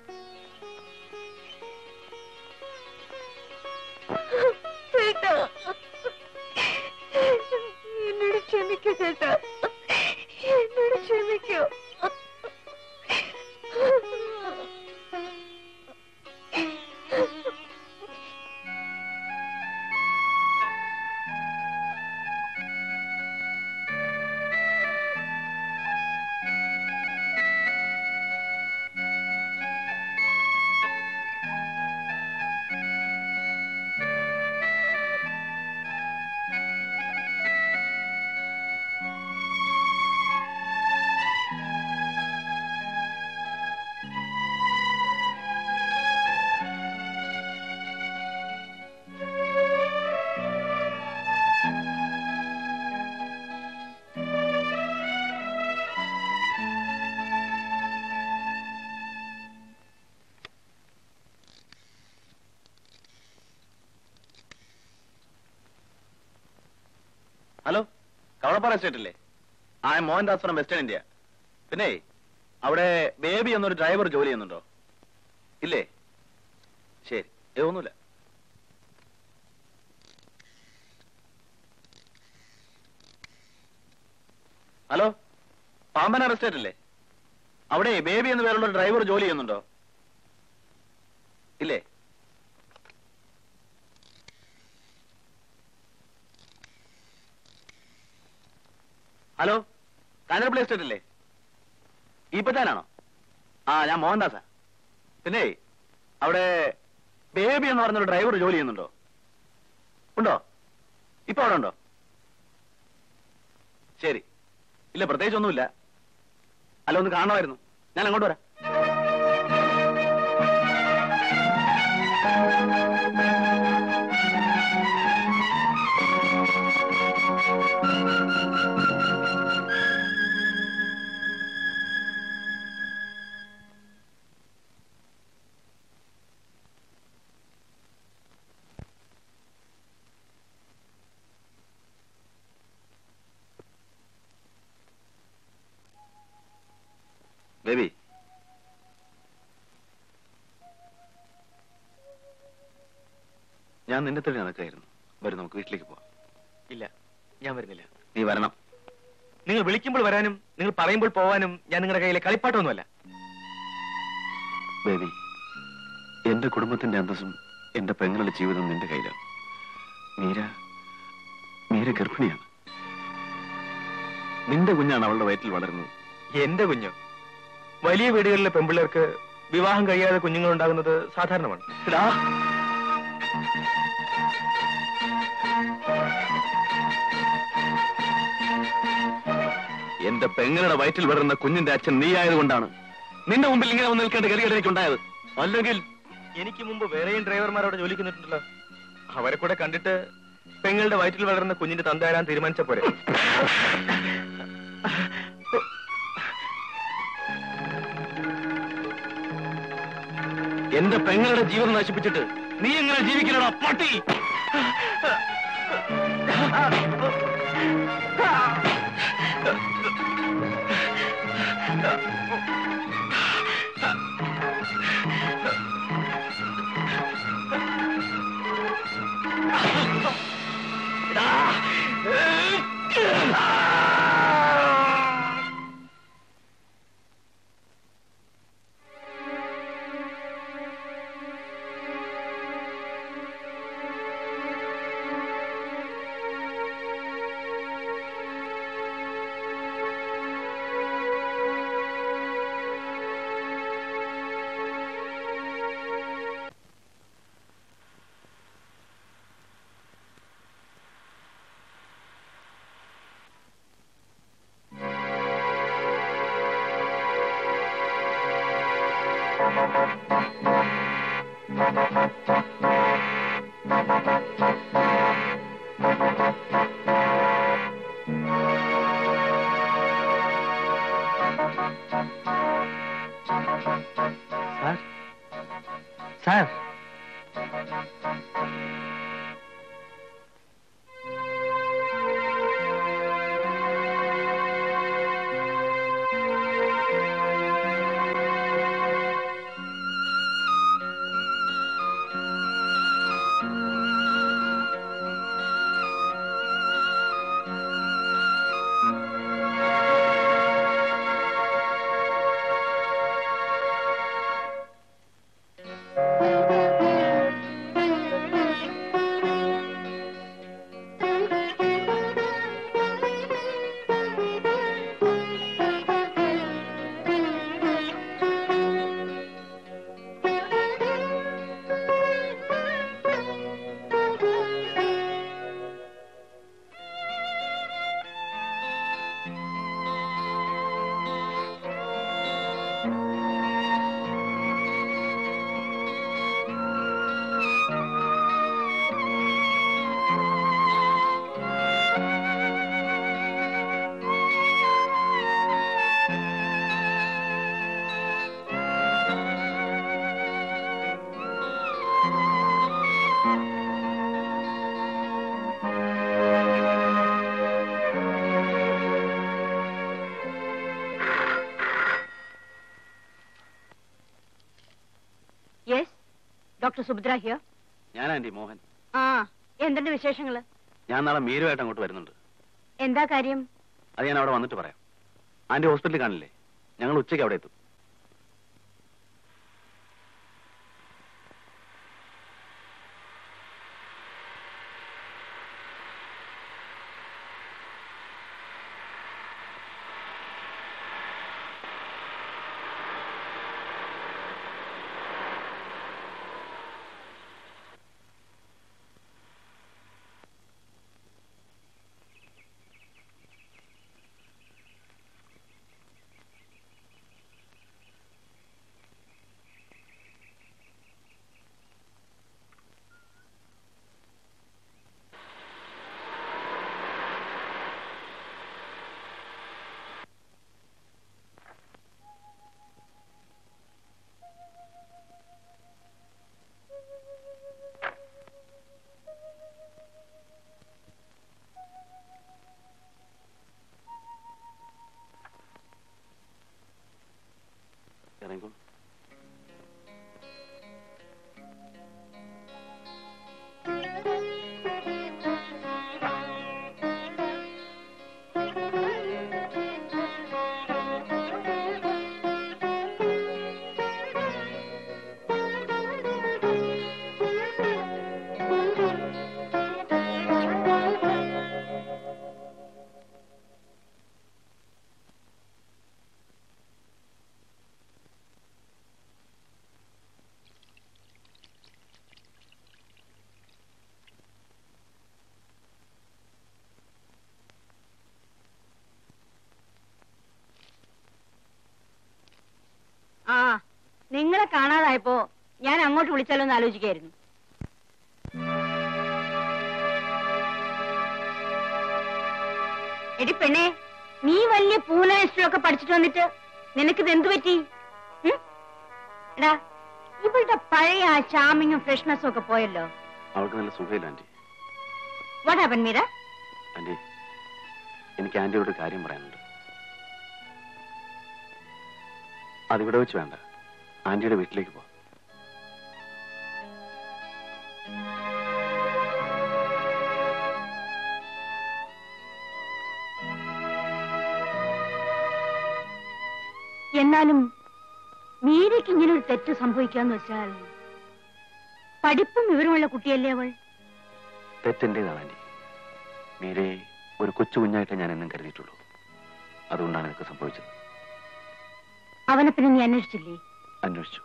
ചേട്ടാ എന്നോട് ക്ഷമിക്കൂ ചേട്ടാ എന്നോട് ക്ഷമിക്കൂ ഹലോ കവളപ്പാറ എസ്റ്റേറ്റ് അല്ലേ ആ മോഹൻദാസ് ഫ്രം വെസ്റ്റേൺ ഇന്ത്യ പിന്നെ അവിടെ ബേബി എന്നൊരു ഡ്രൈവർ ജോലി ചെയ്യുന്നുണ്ടോ ഇല്ലേ ശരി ഏ ഒന്നുമില്ല ഹലോ പാമ്പനാർ എസ്റ്റേറ്റ് അല്ലേ അവിടെ ബേബി എന്ന പേരുള്ള ഡ്രൈവർ ജോലി ചെയ്യുന്നുണ്ടോ ഇല്ലേ ഹലോ കാഞ്ഞിരപ്പള്ളി എസ്റ്റേറ്റ് അല്ലേ ഈപ്പറ്റാനാണോ ആ ഞാൻ മോഹൻദാസാ പിന്നെ അവിടെ ബേബി എന്ന് പറഞ്ഞൊരു ഡ്രൈവർ ജോലി ചെയ്യുന്നുണ്ടോ ഉണ്ടോ ഇപ്പൊ അവിടെ ഉണ്ടോ ശരി ഇല്ല പ്രത്യേകിച്ച് ഒന്നുമില്ല അല്ല ഒന്ന് കാണണമായിരുന്നു ഞാൻ അങ്ങോട്ട് വരാം ബേബി ഞാൻ നിന്റെ തള്ളി നടക്കായിരുന്നു വരും നമുക്ക് വീട്ടിലേക്ക് പോവാം ഇല്ല ഞാൻ വരുന്നില്ല നീ വരണം നിങ്ങൾ വിളിക്കുമ്പോൾ വരാനും നിങ്ങൾ പറയുമ്പോൾ പോവാനും ഞാൻ നിങ്ങളുടെ കയ്യിലെ കളിപ്പാട്ടമൊന്നുമല്ല ബേബി എന്റെ കുടുംബത്തിന്റെ അന്തസ്സും എന്റെ പെങ്ങളുടെ ജീവിതം നിന്റെ കയ്യിലാണ് മീര മീര ഗർഭിണിയാണ് നിന്റെ കുഞ്ഞാണ് അവളുടെ വയറ്റിൽ വളരുന്നത് എന്റെ കുഞ്ഞ് വലിയ വീടുകളിലെ പെമ്പിള്ളേർക്ക് വിവാഹം കഴിയാതെ കുഞ്ഞുങ്ങൾ ഉണ്ടാകുന്നത് സാധാരണമാണ് എടാ, എന്റെ പെങ്ങളുടെ വയറ്റിൽ വളരുന്ന കുഞ്ഞിന്റെ അച്ഛൻ നീ ആയതുകൊണ്ടാണ് നിന്റെ മുമ്പിൽ ഇങ്ങനെ വന്ന് നിൽക്കേണ്ട ഗതികേട് എനിക്കുണ്ടായത് അല്ലെങ്കിൽ എനിക്ക് മുമ്പ് വേറെയും ഡ്രൈവർമാർ അവിടെ ജോലിക്ക് നിന്നിട്ടുണ്ടല്ലോ അവരെ കൂടെ കണ്ടിട്ട് പെങ്ങളുടെ വയറ്റിൽ വളരുന്ന കുഞ്ഞിന്റെ തന്തയാരാൻ തീരുമാനിച്ച പോരെ എന്റെ പെങ്ങളുടെ ജീവിതം നശിപ്പിച്ചിട്ട് നീ എങ്ങനെ ജീവിക്കണടാ പട്ടി sir yes doctor Subhadra here ഞാൻ ആന്റി മോഹൻ ആ എന്തുണ്ട് വിശേഷങ്ങള് ഞാൻ നാളെ മീരുമായിട്ട് അങ്ങോട്ട് വരുന്നുണ്ട് എന്താ കാര്യം അത് ഞാൻ അവിടെ വന്നിട്ട് പറയാം ആന്റി ഹോസ്പിറ്റലിൽ കാണില്ലേ ഞങ്ങൾ ഉച്ചയ്ക്ക് അവിടെ എത്തും ഇറങ്ങും ആ നിങ്ങളെ കാണാതായപ്പോ ഞാൻ അങ്ങോട്ട് വിളിച്ചാലോ എന്ന് ആലോചിക്കായിരുന്നു എടി പെണ്ണെ നീ വലിയ പൂന ഹിസ്റ്ററിയൊക്കെ പഠിച്ചിട്ട് വന്നിട്ട് നിനക്കിത് എന്തു പറ്റി ഉം? എടാ ഇവളുടെ പഴയ ആ ചാമിങ്ങും ഫ്രഷ്നെസ്സും ഒക്കെ പോയല്ലോ അവൾക്ക് നല്ല സുഖമില്ല auntie what happen Meera auntie എനിക്ക് ആന്റിയോട് ഒരു കാര്യം പറയാനുണ്ട് അതിവിടെ വെച്ച് വേണ്ട ആന്റിയുടെ വീട്ടിലേക്ക് പോ എന്നാലും മീരയ്ക്ക് ഇങ്ങനെ ഒരു തെറ്റ് സംഭവിക്കാന്ന് വെച്ചാൽ പഠിപ്പും വിവരമുള്ള കുട്ടിയല്ലേ അവൾ തെറ്റെന്റേതാണ് ആന്റി മീരയെ ഒരു കൊച്ചു കുഞ്ഞായിട്ട് ഞാൻ എന്നും കരുതിയിട്ടുള്ളൂ അതുകൊണ്ടാണ് ഇതൊക്കെ സംഭവിച്ചത് അവനെ പിന്നെ നീ അന്വേഷിച്ചില്ലേ അന്വേഷിച്ചു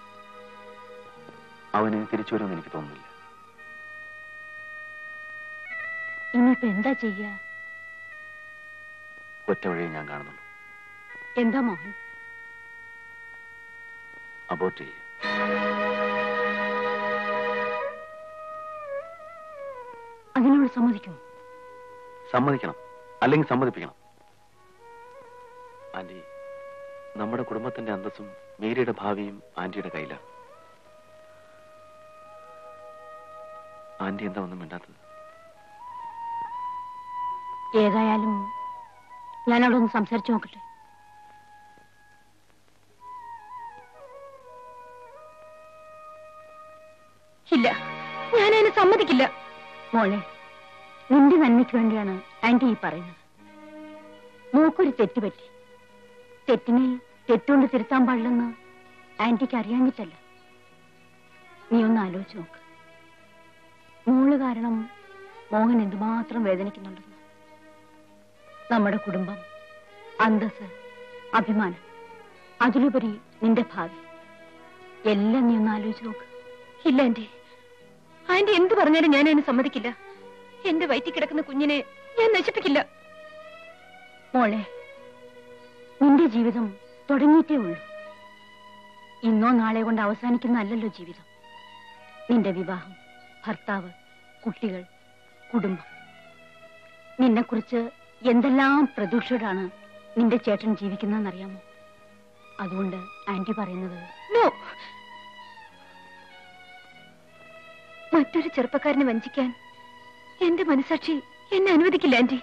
അവന് തിരിച്ചു വരുമെന്ന് എനിക്ക് തോന്നുന്നില്ല ഇനിയിപ്പോ എന്താ ചെയ്യാ ഒറ്റ വഴിയെ ഞാൻ കാണുന്നുള്ളൂ എന്താ മോഹൻ അബോട്ട് ചെയ്യും അതിനോട് സമ്മതിക്കുമോ സമ്മതിക്കണം അല്ലെങ്കിൽ സമ്മതിപ്പിക്കണം ആന്റി നമ്മുടെ കുടുംബത്തിന്റെ അന്തസ്സും മീരയുടെ ഭാവിയും ആന്റിയുടെ കയ്യിലാണ് ആന്റി എന്താ ഒന്നും മിണ്ടാത്തത് ഏതായാലും ഞാൻ അവിടെ ഒന്ന് സംസാരിച്ചു നോക്കട്ടെ ഇല്ല ഞാൻ അതിന് സമ്മതിക്കില്ല മോളെ നിന്റെ നന്മയ്ക്ക് വേണ്ടിയാണ് ആന്റി ഈ പറയുന്നത് മോക്കൊരു തെറ്റ് പറ്റി തെറ്റിനെ തെറ്റുകൊണ്ട് തിരുത്താൻ പാടില്ലെന്ന് ആന്റിക്ക് അറിയാഞ്ഞിട്ടല്ല നീ ഒന്ന് ആലോചിച്ച് നോക്ക് മോള് കാരണം മോഹൻ എന്തുമാത്രം വേദനിക്കുന്നുണ്ടെന്ന് നമ്മുടെ കുടുംബം അന്തസ് അഭിമാനം അതിലുപരി നിന്റെ ഭാവി എല്ലാം നീ ഒന്ന് ആലോചിച്ച് നോക്ക് ഇല്ല ആന്റി ആന്റി എന്ത് പറഞ്ഞാലും ഞാൻ അതിന് സമ്മതിക്കില്ല എന്റെ വയറ്റിൽ കിടക്കുന്ന കുഞ്ഞിനെ ഞാൻ നശിപ്പിക്കില്ല മോളെ നിന്റെ ജീവിതം തുടങ്ങിയിട്ടേ ഉള്ളൂ ഇന്നോ നാളെ കൊണ്ട് അവസാനിക്കുന്നതല്ലല്ലോ ജീവിതം നിന്റെ വിവാഹം ഭർത്താവ് കുട്ടികൾ കുടുംബം നിന്നെക്കുറിച്ച് എന്തെല്ലാം പ്രതീക്ഷയോടാണ് നിന്റെ ചേട്ടൻ ജീവിക്കുന്നതെന്നറിയാമോ അതുകൊണ്ട് ആന്റി പറയുന്നത് നോ മറ്റൊരു ചെറുപ്പക്കാരനെ വഞ്ചിക്കാൻ എന്റെ മനസാക്ഷി എന്നെ അനുവദിക്കില്ല ആന്റി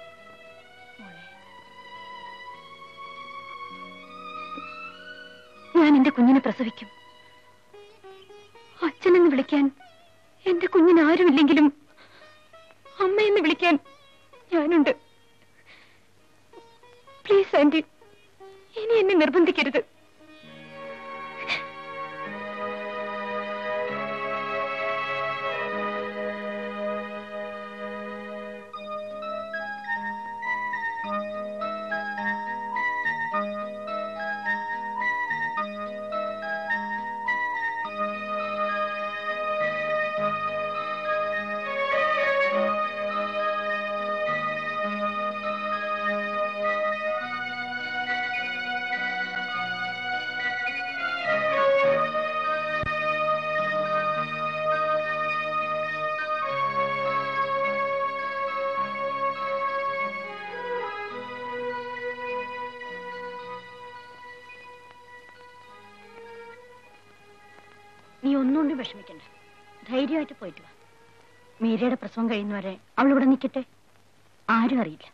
ഞാൻ എന്റെ കുഞ്ഞിനെ പ്രസവിക്കും അച്ഛനെന്ന് വിളിക്കാൻ എന്റെ കുഞ്ഞിന് ആരുമില്ലെങ്കിലും അമ്മയെന്ന് വിളിക്കാൻ ഞാനുണ്ട് പ്ലീസ് ആന്റി ഇനി എന്നെ നിർബന്ധിക്കരുത് നീ ഒന്നുകൊണ്ടും വിഷമിക്കണ്ട ധൈര്യമായിട്ട് പോയിട്ട് വാ മീരയുടെ പ്രസവം കഴിയുന്നവരെ അവൾ ഇവിടെ നിൽക്കട്ടെ ആരും അറിയില്ല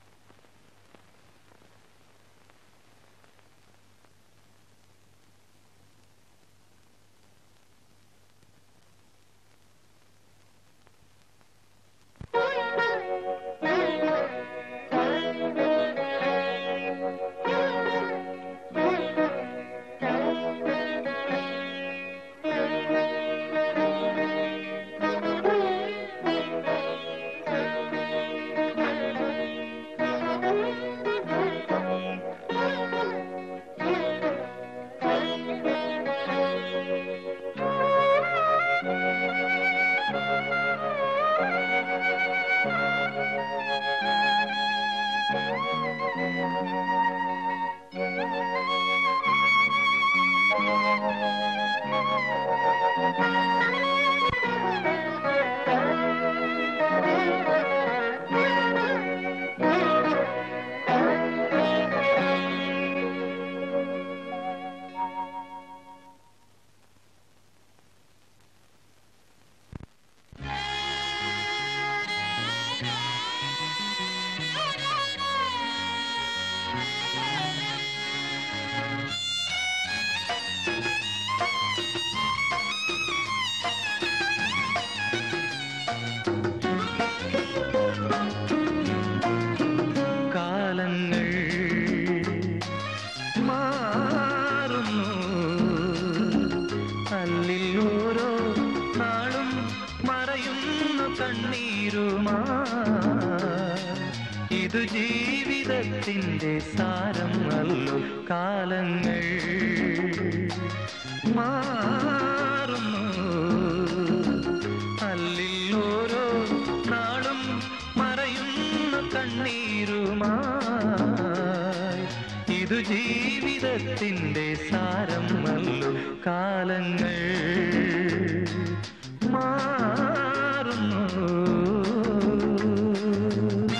കാലങ്ങൾ മാറുന്നു അല്ലിൽ ഓരോ നാളും മറയുന്നു കണ്ണീരുമാ ഇതു ജീവിതത്തിന്റെ സാരം അല്ലോ കാലങ്ങൾ മാറുന്നു അല്ലിൽ ഓരോ നാളും മറയുന്ന കണ്ണീരുമായി ഇതു ജീവിതത്തിന്റെ സാരം അല്ലോ കാലങ്ങൾ മാറുന്നു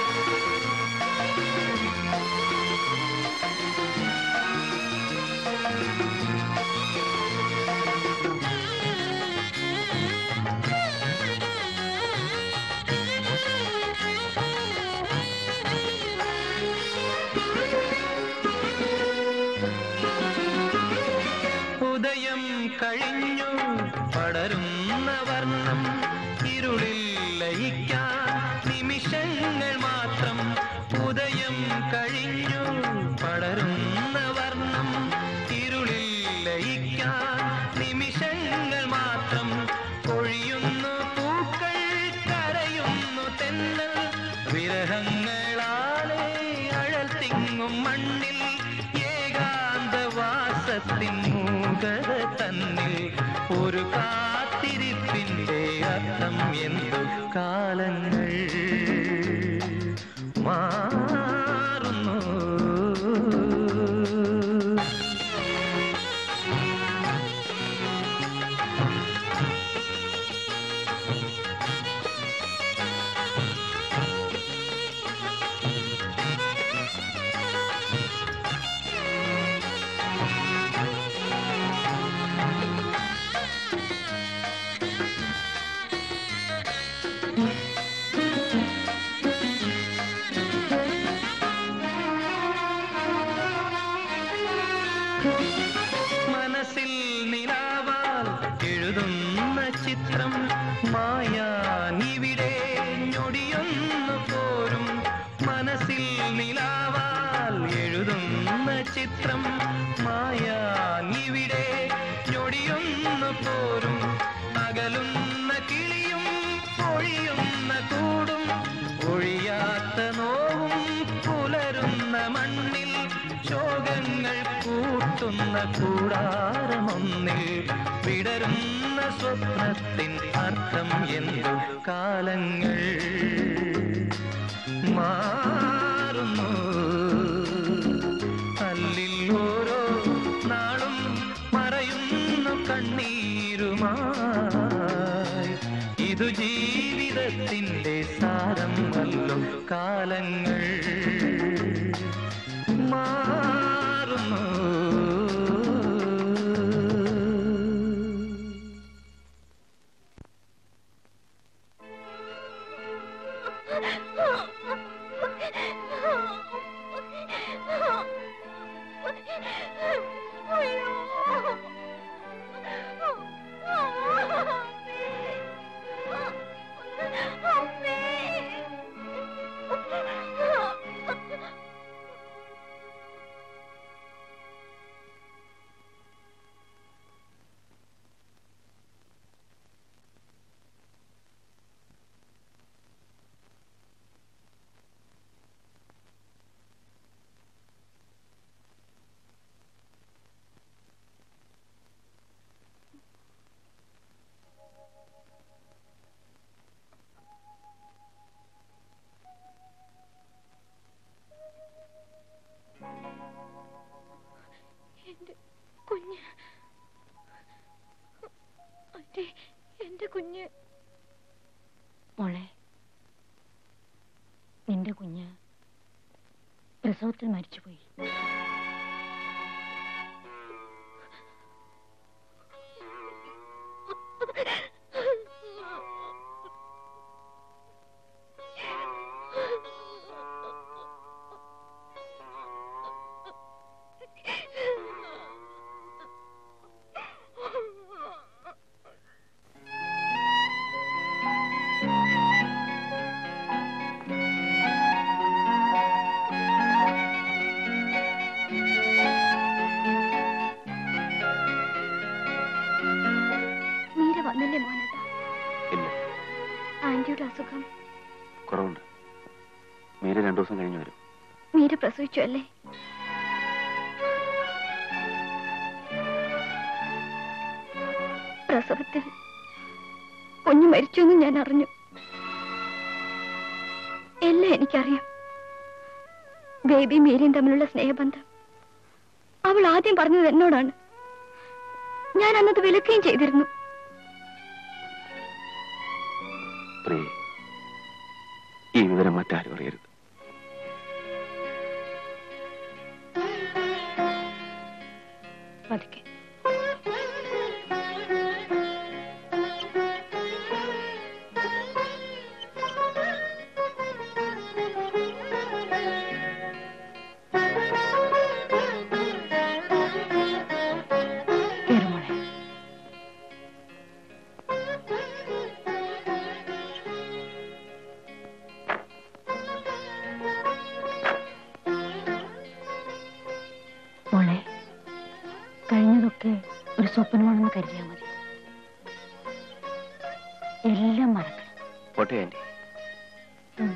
ഉദയം കഴിഞ്ഞു പടരുന്ന വർണ്ണം ഇരുളിൽ ലയിക്കാൻ നിമിഷങ്ങൾ മാത്രം ഉദയം കഴിഞ്ഞു പടരുന്ന വർണ്ണം ഇരുളിൽ ലയിക്കാൻ നിമിഷങ്ങൾ മാത്രം കൊഴിയുന്നു പൂക്കൾ കരയുന്നു തെന്നൽ വിരഹങ്ങളാലെ അഴൽ തിങ്ങും മണ്ണിൽ ഏകാന്തവാസത്തിൻ മൂകത തന്നിൽ ഒരു കാത്തിരിപ്പിന്റെ അർത്ഥം എന്തു കാലങ്ങൾ മാറുന്നു മനസ്സിൽ നിലാവാൽ എഴുതുന്ന ചിത്രം മായാനിവിടെ ഞൊടിയൊന്നു പോരും മനസ്സിൽ നിലാവാൽ എഴുതുന്ന ചിത്രം മായാനിവിടെ ഞൊടിയൊന്നു പോരും അകലുന്ന കിളിയും ഒഴിയുന്ന കൂടും ഒഴിയാത്ത നോവും പുലരുന്ന മണ്ണിൽ ശോകങ്ങൾ കൂട്ടുന്ന കൂടാരമൊന്നിൽ വിടരുന്ന സ്വപ്നത്തിൻ അർത്ഥം എന്തു കാലങ്ങൾ മാറുന്നു അല്ലിൽ ഓരോ നാളും മറയുന്നു കണ്ണീരുമായി ഇതു ജീവിതത്തിന്റെ സാരം വല്ലോ കാലങ്ങൾ മാറുന്നു എന്റെ കുഞ്ഞ് അതെ എന്റെ കുഞ്ഞ് മോളെ നിന്റെ കുഞ്ഞ് പ്രസവത്തിൽ മരിച്ചുപോയി മീര വന്നില്ലേ മോനേട്ടാ ഇല്ല ആന്റിയുടെ അസുഖം കുറവുണ്ട് മീര രണ്ടു ദിവസം കഴിഞ്ഞ് വരും മീര പ്രസവിച്ചു അല്ലേ പ്രസവത്തിൽ കുഞ്ഞു മരിച്ചു എന്ന് ഞാൻ അറിഞ്ഞു എല്ലാം എനിക്കറിയാം ബേബി മീരയും തമ്മിലുള്ള സ്നേഹബന്ധം അവൾ ആദ്യം പറഞ്ഞത് എന്നോടാണ് ഞാൻ അന്നത് വിലക്കുകയും ചെയ്തിരുന്നു പ്രിയെ ഈ വിവരം മറ്റാരും അറിയരുത് പതുക്കെ കേറ് മോളെ. മോളെ കഴിഞ്ഞതൊക്കെ ഒരു സ്വപ്നമാണെന്ന് കരുതിയാൽ മതി എല്ലാം മറക്കണം പോട്ടെ ആന്റി ഉം.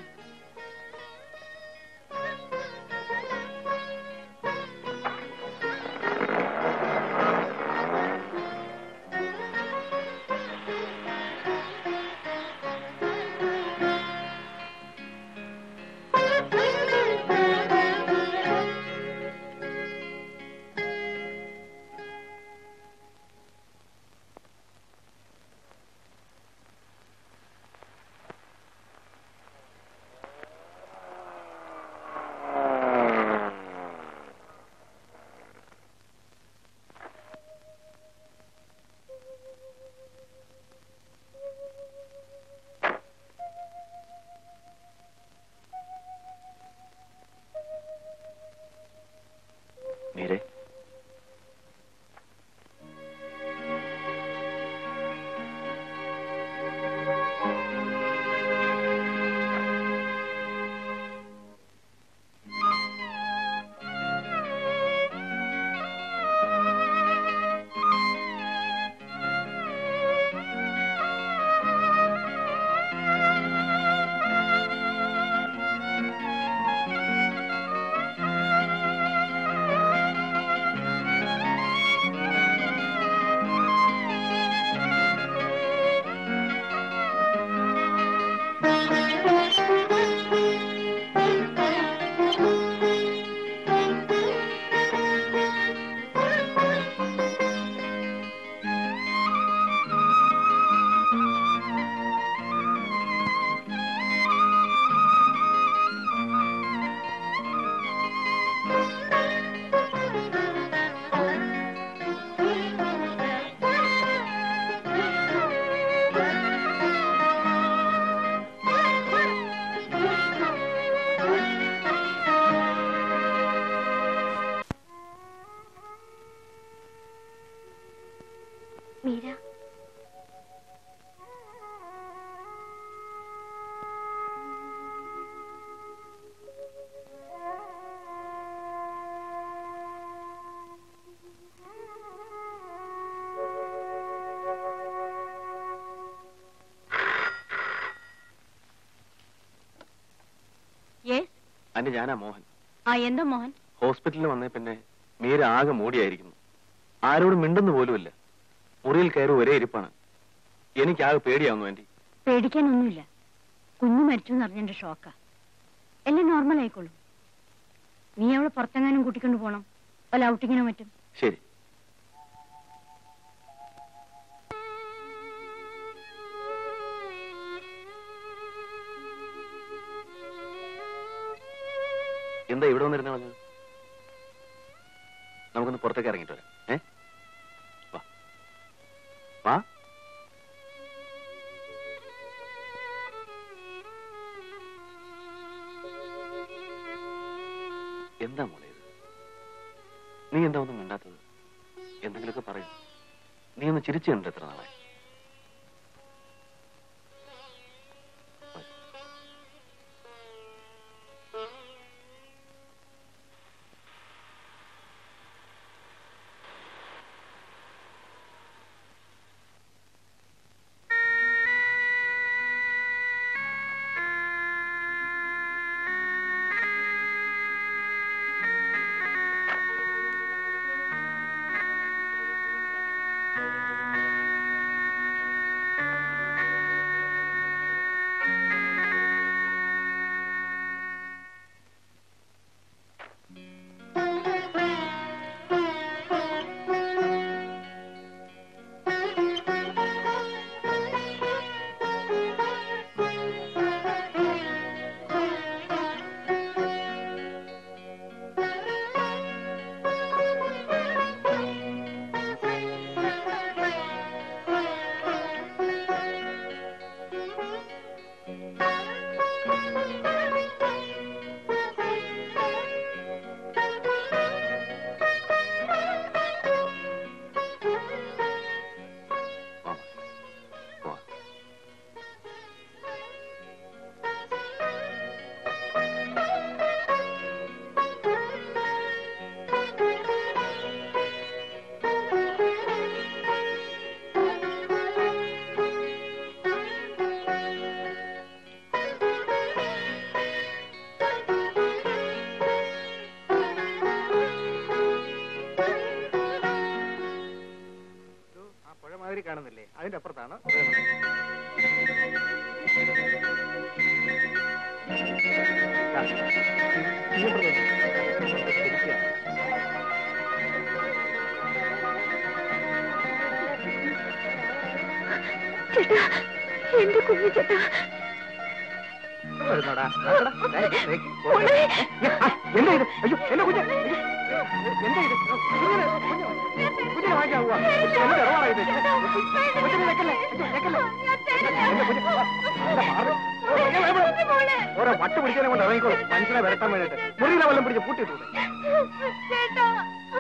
അന്റെ ഞാനാ മോഹൻ ആ എന്താ മോഹൻ ഹോസ്പിറ്റലിൽ വന്നേ പിന്നെ മീര ആകെ മൂടിയായിരിക്കുന്നു ആരോടും മിണ്ടുന്നു പോലുമില്ല മുറിയിൽ കയറി ഒരേ ഇരിപ്പാണ് എനിക്കാകെ പേടിയാവുന്നു ആന്റി പേടിക്കാനൊന്നുമില്ല കുഞ്ഞു മരിച്ചു എന്ന് അറിഞ്ഞെന്റെ ഷോക്കാ എല്ലാം നോർമൽ ആയിക്കോളും നീ അവളെ പുറത്തെങ്ങാനും കൂട്ടിക്കൊണ്ട് പോണം വല്ല ഔട്ടിങ്ങിനോ മറ്റും ശരി എന്താ ഇവിടെ വന്നിരുന്ന പറഞ്ഞത് നമുക്കൊന്ന് പുറത്തേക്ക് ഇറങ്ങിട്ട് വരാം ഏ വാ വാ എന്താ മോളെ ഇത് നീ എന്താ ഒന്നും മിണ്ടാത്തത് എന്തെങ്കിലുമൊക്കെ പറയും നീ ഒന്ന് ചിരിച്ചു കണ്ടിട്ട് എത്ര നാളായി വാ വാ ആ പുഴ മാതിരി കാണുന്നില്ലേ അതിന്റെ അപ്പുറത്താണ് ചേട്ടാ എന്റെ കുഞ്ഞു ചേട്ടാ വരുന്നോടാ എന്താ ഇത് അയ്യോ എന്റെ കുഞ്ഞ് എന്താ ഇത് കുഞ്ഞിനെ കുഞ്ഞിനെ വാങ്ങിക്കാൻ പോവാ എന്ത് ഇറവാണ് ഇത് കുഞ്ഞിനെ വെക്കല്ലേ അയ്യോ, വെക്കല്ലേ എന്റെ കുഞ്ഞ് അല്ല, മാറ്. ഓ, ഏ, ഏ, ഏ. ഓരോ വട്ട് പിടിക്കാനെ കൊണ്ട് ഇറങ്ങിക്കോളും മനുഷ്യനെ വരട്ടാൻ വേണ്ടിട്ട് മുറിയിലെ വെള്ളം പിടിച്ച് പൂട്ടിയിട്ടുണ്ട് ചേട്ടാ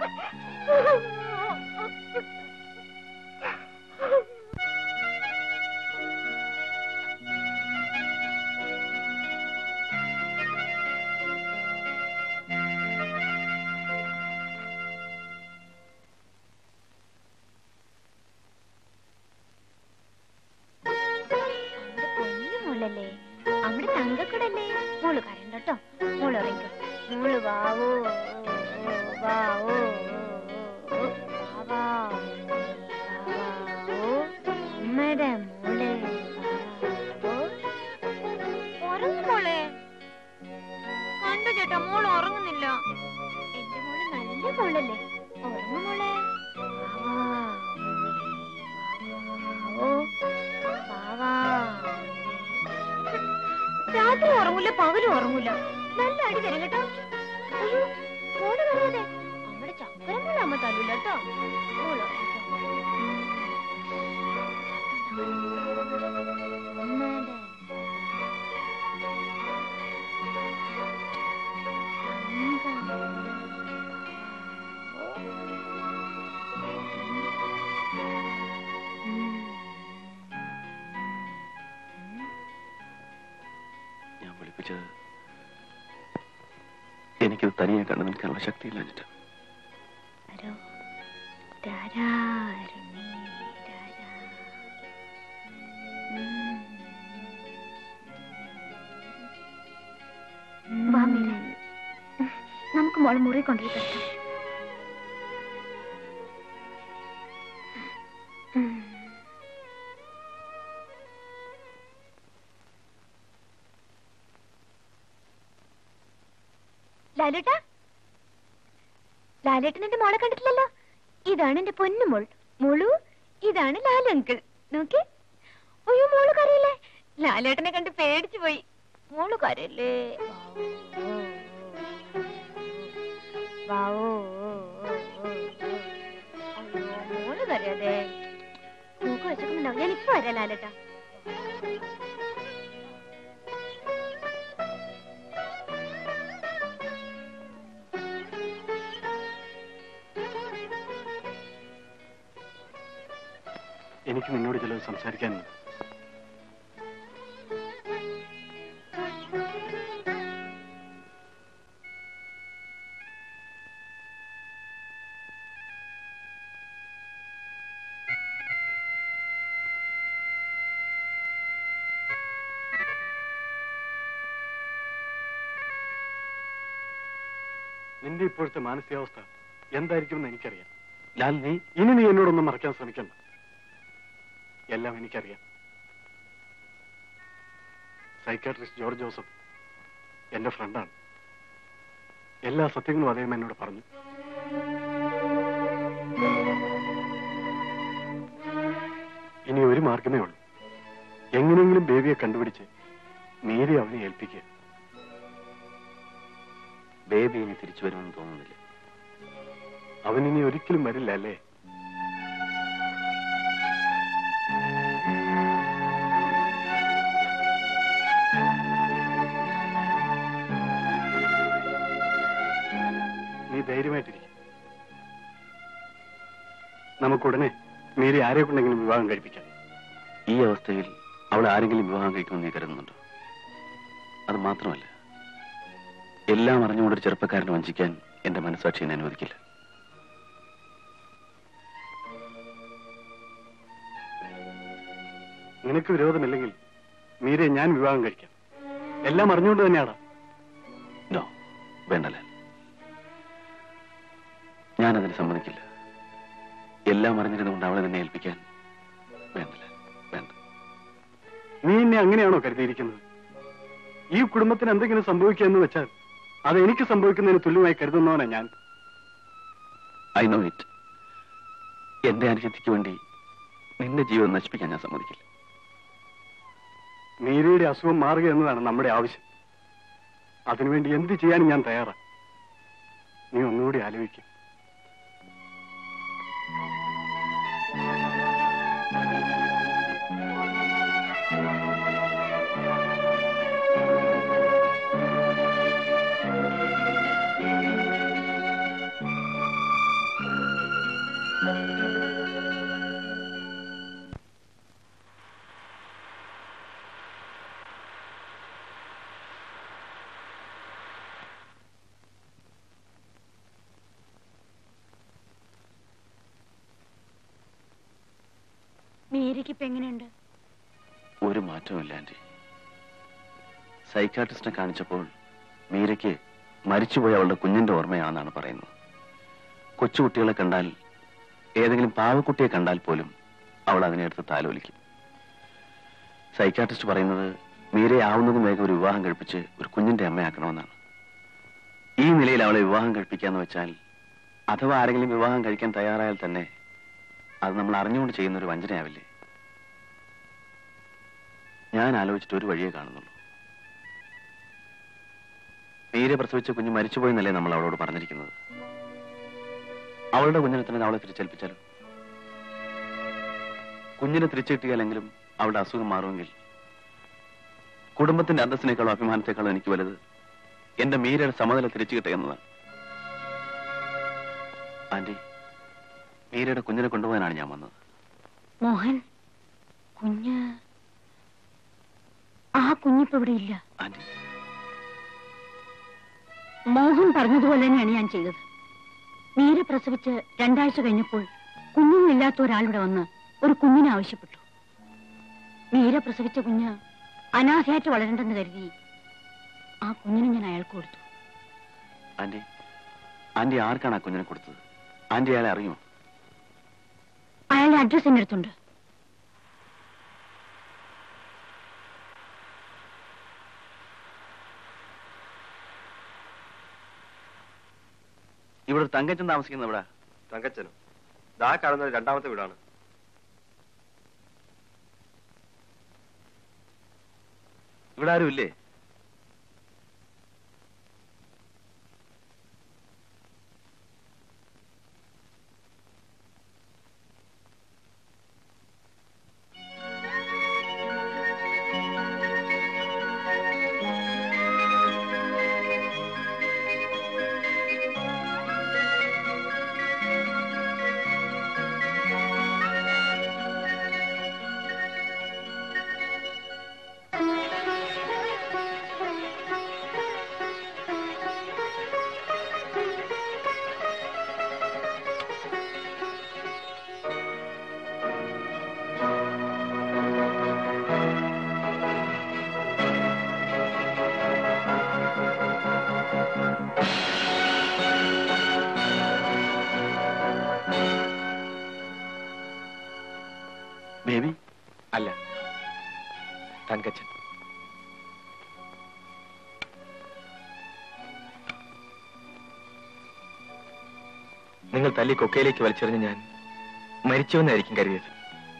നമ്മുടെ പൊന്നു മോളല്ലേ നമ്മുടെ തങ്കക്കടല്ലേ മോള് കരണ്ടട്ടോ മോള് ഇറങ്ങിക്കോ മോള് വാവോ വാവോ വാവാ വാവോ അമ്മയുടെ മോളെ ഉറങ്ങും മോളെ കണ്ടു ചേട്ടാ മോൾ ഉറങ്ങുന്നില്ല എന്റെ മോള് നല്ല മോളല്ലേ ഉറങ്ങും മോളെ വാവാ വാവാ രാത്രി ഉറങ്ങൂല പകലും ഉറങ്ങൂല നല്ല അടി തരും കേട്ടോ അയ്യോ മോള് പറയാതെ നമ്മുടെ ചക്കരം പോലെ അമ്മ തല്ലൂല കേട്ടോ മോള് ഉറങ്ങിക്കോ. അമ്മേടെ. ഞാൻ വിളിപ്പിച്ചത് എനിക്കിത് തനിയെ കണ്ടു നിൽക്കാനുള്ള ശക്തിയില്ലാഞ്ഞിട്ട് ആരോ ധാരാരുണി ധാരാ വാ മീര മോൾ മുറി കൊണ്ടുപോയി കിടത്താം ലാലേട്ടാ ലാലേട്ടൻ എന്റെ മോളെ കണ്ടിട്ടില്ലല്ലോ ഇതാണ് എന്റെ പൊന്നുമോൾ മോളു ഇതാണ് ലാലങ്കിൾ നോക്കി അയ്യോ മോള് കരയില്ലേ ലാലേട്ടനെ കണ്ട് പേടിച്ചു പോയി മോള് കരയില്ലേ വാവോ അയ്യോ മോള് കരയാതെ മൂക്ക് വെച്ചിട്ടുണ്ടാവും ഞാൻ ഇപ്പൊ വരാം ലാലേട്ടാ എനിക്ക് നിന്നോട് ചിലത് സംസാരിക്കാനുണ്ട് നിന്റെ ഇപ്പോഴത്തെ മാനസികാവസ്ഥ എന്തായിരിക്കുമെന്ന് എനിക്കറിയാം ലാൽ നീ ഇനി നീ എന്നോടൊന്നും മറക്കാൻ ശ്രമിക്കണ്ട എല്ലാം എനിക്കറിയാം സൈക്കാട്രിസ്റ്റ് ജോർജ് ജോസഫ് എന്റെ ഫ്രണ്ടാണ് എല്ലാ സത്യങ്ങളും അദ്ദേഹം എന്നോട് പറഞ്ഞു ഇനി ഒരു മാർഗമേ ഉള്ളൂ എങ്ങനെയെങ്കിലും ബേബിയെ കണ്ടുപിടിച്ച് നേരെ അവനെ ഏൽപ്പിക്കുക ബേബി ഇനി തിരിച്ചു വരുമെന്ന് തോന്നുന്നില്ല അവൻ ഇനി ഒരിക്കലും വരില്ല അല്ലേ നീ ധൈര്യമായിട്ടിരിക്കും നമുക്കുടനെ മീരി ആരെ കൊണ്ടെങ്കിലും വിവാഹം കഴിപ്പിക്കാം ഈ അവസ്ഥയിൽ അവൾ ആരെങ്കിലും വിവാഹം കഴിക്കുമെന്ന് നീ കരുതുന്നുണ്ടോ അത് മാത്രമല്ല എല്ലാം അറിഞ്ഞുകൊണ്ടൊരു ചെറുപ്പക്കാരനെ വഞ്ചിക്കാൻ എന്റെ മനസ്സാക്ഷി എന്നെ അനുവദിക്കില്ല നിനക്ക് വിരോധമില്ലെങ്കിൽ മീരെ ഞാൻ വിവാഹം കഴിക്കാം എല്ലാം അറിഞ്ഞുകൊണ്ട് തന്നെയാടാ നോ വേണ്ടല്ല ഞാനതിന് സമ്മതിക്കില്ല എല്ലാം അറിഞ്ഞിരുന്നുകൊണ്ട് അവളെ നിന്നെ ഏൽപ്പിക്കാൻ വേണ്ടല്ല വേണ്ട നീ എന്നെ അങ്ങനെയാണോ കരുതിയിരിക്കുന്നത് ഈ കുടുംബത്തിന് എന്തെങ്കിലും സംഭവിക്കുക എന്ന് വെച്ചാൽ അത് എനിക്ക് സംഭവിക്കുന്നതിന് തുല്യമായി കരുതുന്നവനാ ഞാൻ ഐ നോ ഇറ്റ് എന്റെ അനുജത്തിക്ക് വേണ്ടി നിന്റെ ജീവിതം നശിപ്പിക്കാൻ ഞാൻ സമ്മതിക്കില്ല മീരയുടെ അസുഖം മാറുക എന്നതാണ് നമ്മുടെ ആവശ്യം അതിനുവേണ്ടി എന്ത് ചെയ്യാനും ഞാൻ തയ്യാറാ നീ ഒന്നുകൂടി ആലോചിക്കും മേരിക്ക് ഇപ്പൊ എങ്ങനെയുണ്ട് ഒരു മാറ്റവുമില്ല ആന്റി സൈക്കാട്രിസ്റ്റിനെ കാണിച്ചപ്പോൾ മീരയ്ക്ക് മരിച്ചുപോയ അവളുടെ കുഞ്ഞിന്റെ ഓർമ്മയാണെന്നാണ് പറയുന്നത് കൊച്ചുകുട്ടികളെ കണ്ടാൽ ഏതെങ്കിലും പാവക്കുട്ടിയെ കണ്ടാൽ പോലും അവൾ അതിനെ എടുത്ത് താലോലിക്കും സൈക്കാട്രിസ്റ്റ് പറയുന്നത് മീരയെ ആവുന്നതും വേഗം ഒരു വിവാഹം കഴിപ്പിച്ച് ഒരു കുഞ്ഞിന്റെ അമ്മയാക്കണമെന്നാണ് ഈ നിലയിൽ അവളെ വിവാഹം കഴിപ്പിക്കാന്ന് വെച്ചാൽ അഥവാ ആരെങ്കിലും വിവാഹം കഴിക്കാൻ തയ്യാറായാൽ തന്നെ അത് നമ്മൾ അറിഞ്ഞുകൊണ്ട് ചെയ്യുന്ന ഒരു വഞ്ചനയാവില്ലേ ഞാൻ ആലോചിച്ചിട്ട് ഒരു വഴിയേ കാണുന്നുള്ളൂ മീരെ പ്രസവിച്ച കുഞ്ഞ് മരിച്ചുപോയെന്നല്ലേ നമ്മൾ അവളോട് പറഞ്ഞിരിക്കുന്നത് അവളുടെ കുഞ്ഞിനെ തന്നെ അവളെ തിരിച്ചേൽപ്പിച്ചാലോ കുഞ്ഞിനെ തിരിച്ചു കിട്ടിയാലെങ്കിലും അവളുടെ അസുഖം മാറുമെങ്കിൽ കുടുംബത്തിന്റെ അന്തസ്സിനേക്കാളും അഭിമാനത്തെക്കാളും എനിക്ക് വലുത് എന്റെ മീരയുടെ സമനില തിരിച്ചു കിട്ടുക എന്നതാണ് ആന്റി മീരയുടെ കുഞ്ഞിനെ കൊണ്ടുപോകാനാണ് ഞാൻ വന്നത് മോഹൻ കുഞ്ഞ് ആ കുഞ്ഞിപ്പോ ഇവിടെ ഇല്ല ആന്റി മോഹൻ പറഞ്ഞതുപോലെ തന്നെയാണ് ഞാൻ ചെയ്തത് മീര പ്രസവിച്ച് രണ്ടാഴ്ച കഴിഞ്ഞപ്പോൾ കുഞ്ഞുങ്ങളില്ലാത്ത ഒരാളിവിടെ വന്ന് ഒരു കുഞ്ഞിനെ ആവശ്യപ്പെട്ടു മീര പ്രസവിച്ച കുഞ്ഞ് അനാഥയായിട്ട് വളരണ്ടെന്ന് കരുതി ആ കുഞ്ഞിനെ ഞാൻ അയാൾക്ക് കൊടുത്തു ആന്റി ആന്റി ആർക്കാണ് ആ കുഞ്ഞിനെ കൊടുത്തത് ആന്റി അയാളെ അറിയുമോ അയാളുടെ അഡ്രസ് എന്റെ അടുത്തുണ്ട് ഇവിടെ ഒരു തങ്കച്ചൻ താമസിക്കുന്ന ഇവിടെ തങ്കച്ചനും ദാ കാണുന്നത് രണ്ടാമത്തെ വീടാണ് ഇവിടെ ആരും ഇല്ലേ ബേബി അല്ല തങ്കച്ചൻ നിങ്ങൾ തല്ലി കൊക്കയിലേക്ക് വലിച്ചെറിഞ്ഞ് ഞാൻ മരിച്ചുവെന്നായിരിക്കും കരുതിയത്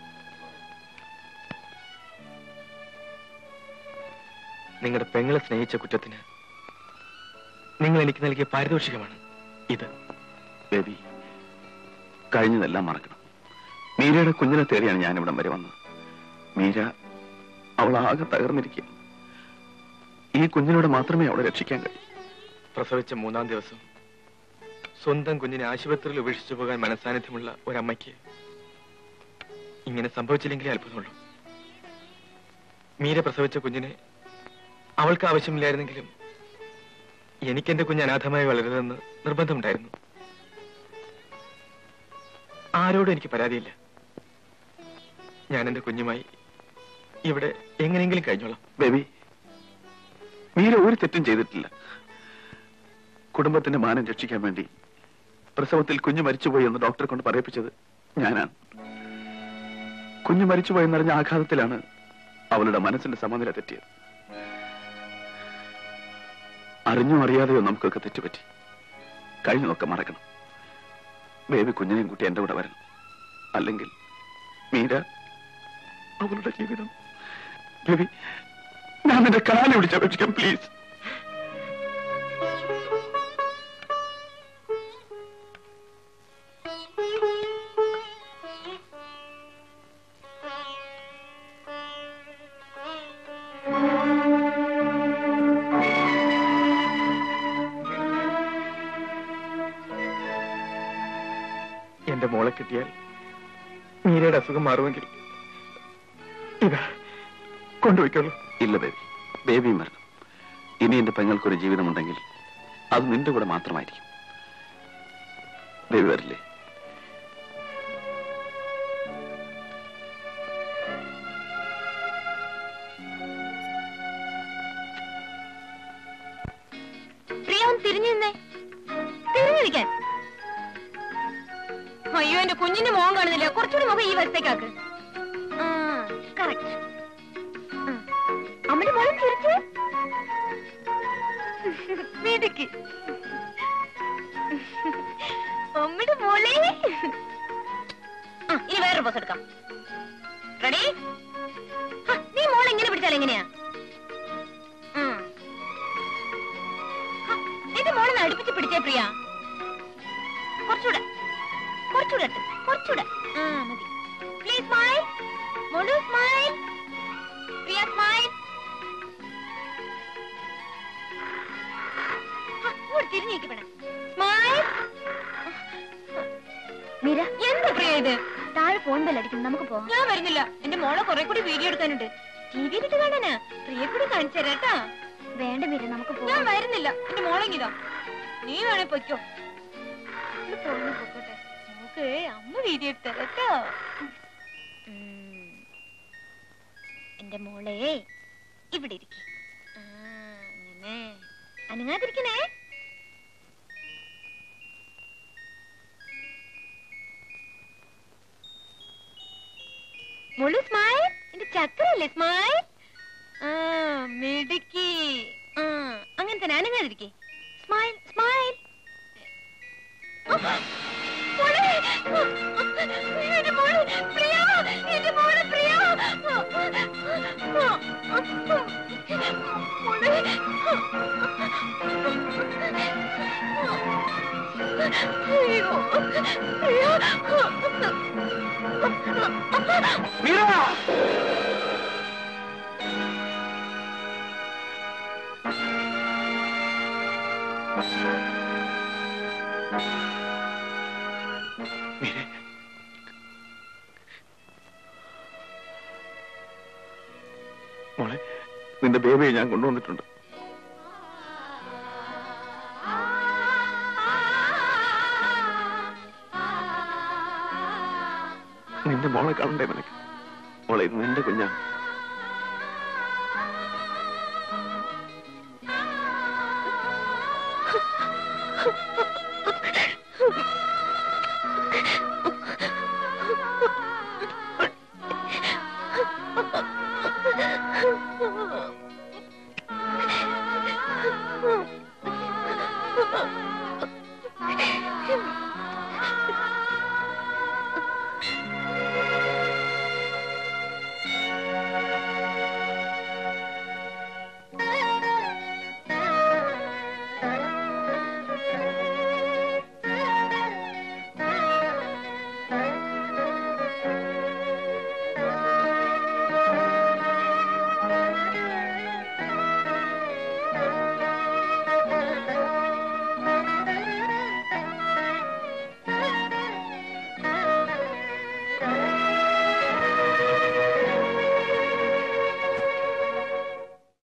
നിങ്ങളുടെ പെങ്ങളെ സ്നേഹിച്ച കുറ്റത്തിന് നിങ്ങൾ എനിക്ക് നൽകിയ പാരിതോഷികമാണ് ഇത് ബേബി കഴിഞ്ഞതെല്ലാം മറക്കണം മീരയുടെ കുഞ്ഞിനെ തേടിയാണ് ഞാൻ ഇവിടം വരെ വന്നത് മീര അവൾ ആകെ തകർന്നിരിക്കുക ഈ കുഞ്ഞിനോട് മാത്രമേ അവളെ രക്ഷിക്കാൻ കഴിയൂ പ്രസവിച്ച മൂന്നാം ദിവസം സ്വന്തം കുഞ്ഞിനെ ആശുപത്രിയിൽ ഉപേക്ഷിച്ചു പോകാൻ മനസാന്നിധ്യമുള്ള ഒരമ്മയ്ക്ക് ഇങ്ങനെ സംഭവിച്ചില്ലെങ്കിലേ അത്ഭുതമുള്ളൂ മീര പ്രസവിച്ച കുഞ്ഞിനെ അവൾക്ക് ആവശ്യമില്ലായിരുന്നെങ്കിലും എനിക്കെന്റെ കുഞ്ഞ് അനാഥമായി വളരുതെന്ന് നിർബന്ധമുണ്ടായിരുന്നു ആരോടും എനിക്ക് പരാതിയില്ല ഞാൻ എന്റെ കുഞ്ഞുമായി ഇവിടെ എങ്ങനെയെങ്കിലും കഴിഞ്ഞോളാം ബേബി മീര ഒരു തെറ്റും ചെയ്തിട്ടില്ല കുടുംബത്തിന്റെ മാനം രക്ഷിക്കാൻ വേണ്ടി പ്രസവത്തിൽ കുഞ്ഞ് മരിച്ചുപോയി എന്ന് ഡോക്ടറെ കൊണ്ട് പറയിപ്പിച്ചത് ഞാനാണ് കുഞ്ഞ് മരിച്ചുപോയി എന്നറിഞ്ഞ ആഘാതത്തിലാണ് അവളുടെ മനസ്സിന്റെ സമനില തെറ്റിയത് അറിഞ്ഞോ അറിയാതെയോ നമുക്കൊക്കെ തെറ്റുപറ്റി കഴിഞ്ഞതൊക്കെ മറക്കണം ബേബി കുഞ്ഞിനെയും കൂട്ടി എന്റെ കൂടെ വരണം അല്ലെങ്കിൽ മീര അവളുടെ ജീവിതം ബേബി ഞാൻ നിന്റെ കാലി പിടിച്ചപേക്ഷിക്കാം പ്ലീസ് എന്റെ മോളെ കിട്ടിയാൽ മീരയുടെ അസുഖം മാറുമെങ്കിൽ ഇതാ കൊണ്ടുപോയിക്കോളൂ ഇല്ല ബേബി ബേബിയും വരണം ഇനി എന്റെ പെങ്ങൾക്കൊരു ജീവിതമുണ്ടെങ്കിൽ അത് നിന്റെ കൂടെ മാത്രമായിരിക്കും ബേബി വരില്ലേ പ്രിയ ഒന്ന് തിരിഞ്ഞു നിന്നേ തിരിഞ്ഞു നിൽക്കാൻ അയ്യോ എന്റെ കുഞ്ഞിന്റെ മോൻ കാണുന്നില്ല കുറച്ചുകൂടി മുഖം ഈ വശത്തേക്കാക്ക് കറക്റ്റ് അമ്മയുടെ മോളെ ചിരിച്ചു വീതിക്ക് അമ്മയുടെ മോളെ ആ ഇനി വേറൊരു പോസ് എടുക്കാം റെഡി നീ മോൾ എങ്ങനെ പിടിച്ചാൽ എങ്ങനെയാ ഉം. ഹ, നിന്റെ മോളെ അടുപ്പിച്ച് പിടിച്ചേ പ്രിയ കുറച്ചുകൂടെ കുറച്ചുകൂടെ അടുത്ത് കുറച്ചുകൂടെ ആ മതി പ്ലീസ് സ്മൈൽ മോളു സ്മൈൽ പ്രിയ സ്മൈൽ തിരിഞ്ഞേക്ക് പെണ സ്മൈൽ മീര എന്താ പ്രിയ ഇത് താഴെ ഫോൺ ബെല്ലടിക്കും നമുക്ക് പോവാം ഞാൻ വരുന്നില്ല എന്റെ മോളെ കുറെ കൂടി വീഡിയോ എടുക്കാനുണ്ട് ടി വിയിലിട്ട് കാണാനാ പ്രിയ കൂടി കാണിച്ചു തരാട്ടാ വേണ്ട മീര നമുക്ക് ഞാൻ വരുന്നില്ല എന്റെ മോളെങ്കിതാ നീ വേണേ പൊയ്ക്കോ ഇത് പോയി പൊക്കോട്ടെ നോക്ക് അമ്മ വീഡിയോ എടുത്ത് തരാട്ടോ എന്റെ മോളെ ഇവിടെ ഇരിക്കും അങ്ങനെ അനങ്ങാതിരിക്കണേ മുളു സ്മൈൽ എന്റെ ചക്കരല്ലേ സ്മൈൽ ആ മിടുക്കി ആ അങ്ങനെ തന്നെ അനങ്ങാതിരിക്കേ സ്മൈൽ സ്മൈൽ മോളെ എന്റെ മോളെ പ്രിയ എന്റെ മോളെ പ്രിയ മോളെ അയ്യോ പ്രിയ മീര മോളെ നിന്റെ ബേബിയെ ഞാൻ കൊണ്ടുവന്നിട്ടുണ്ട് നിന്റെ മോളെ കാണണ്ടേ നിനക്ക് മോളെ ഇത് നിന്റെ കുഞ്ഞാ Oh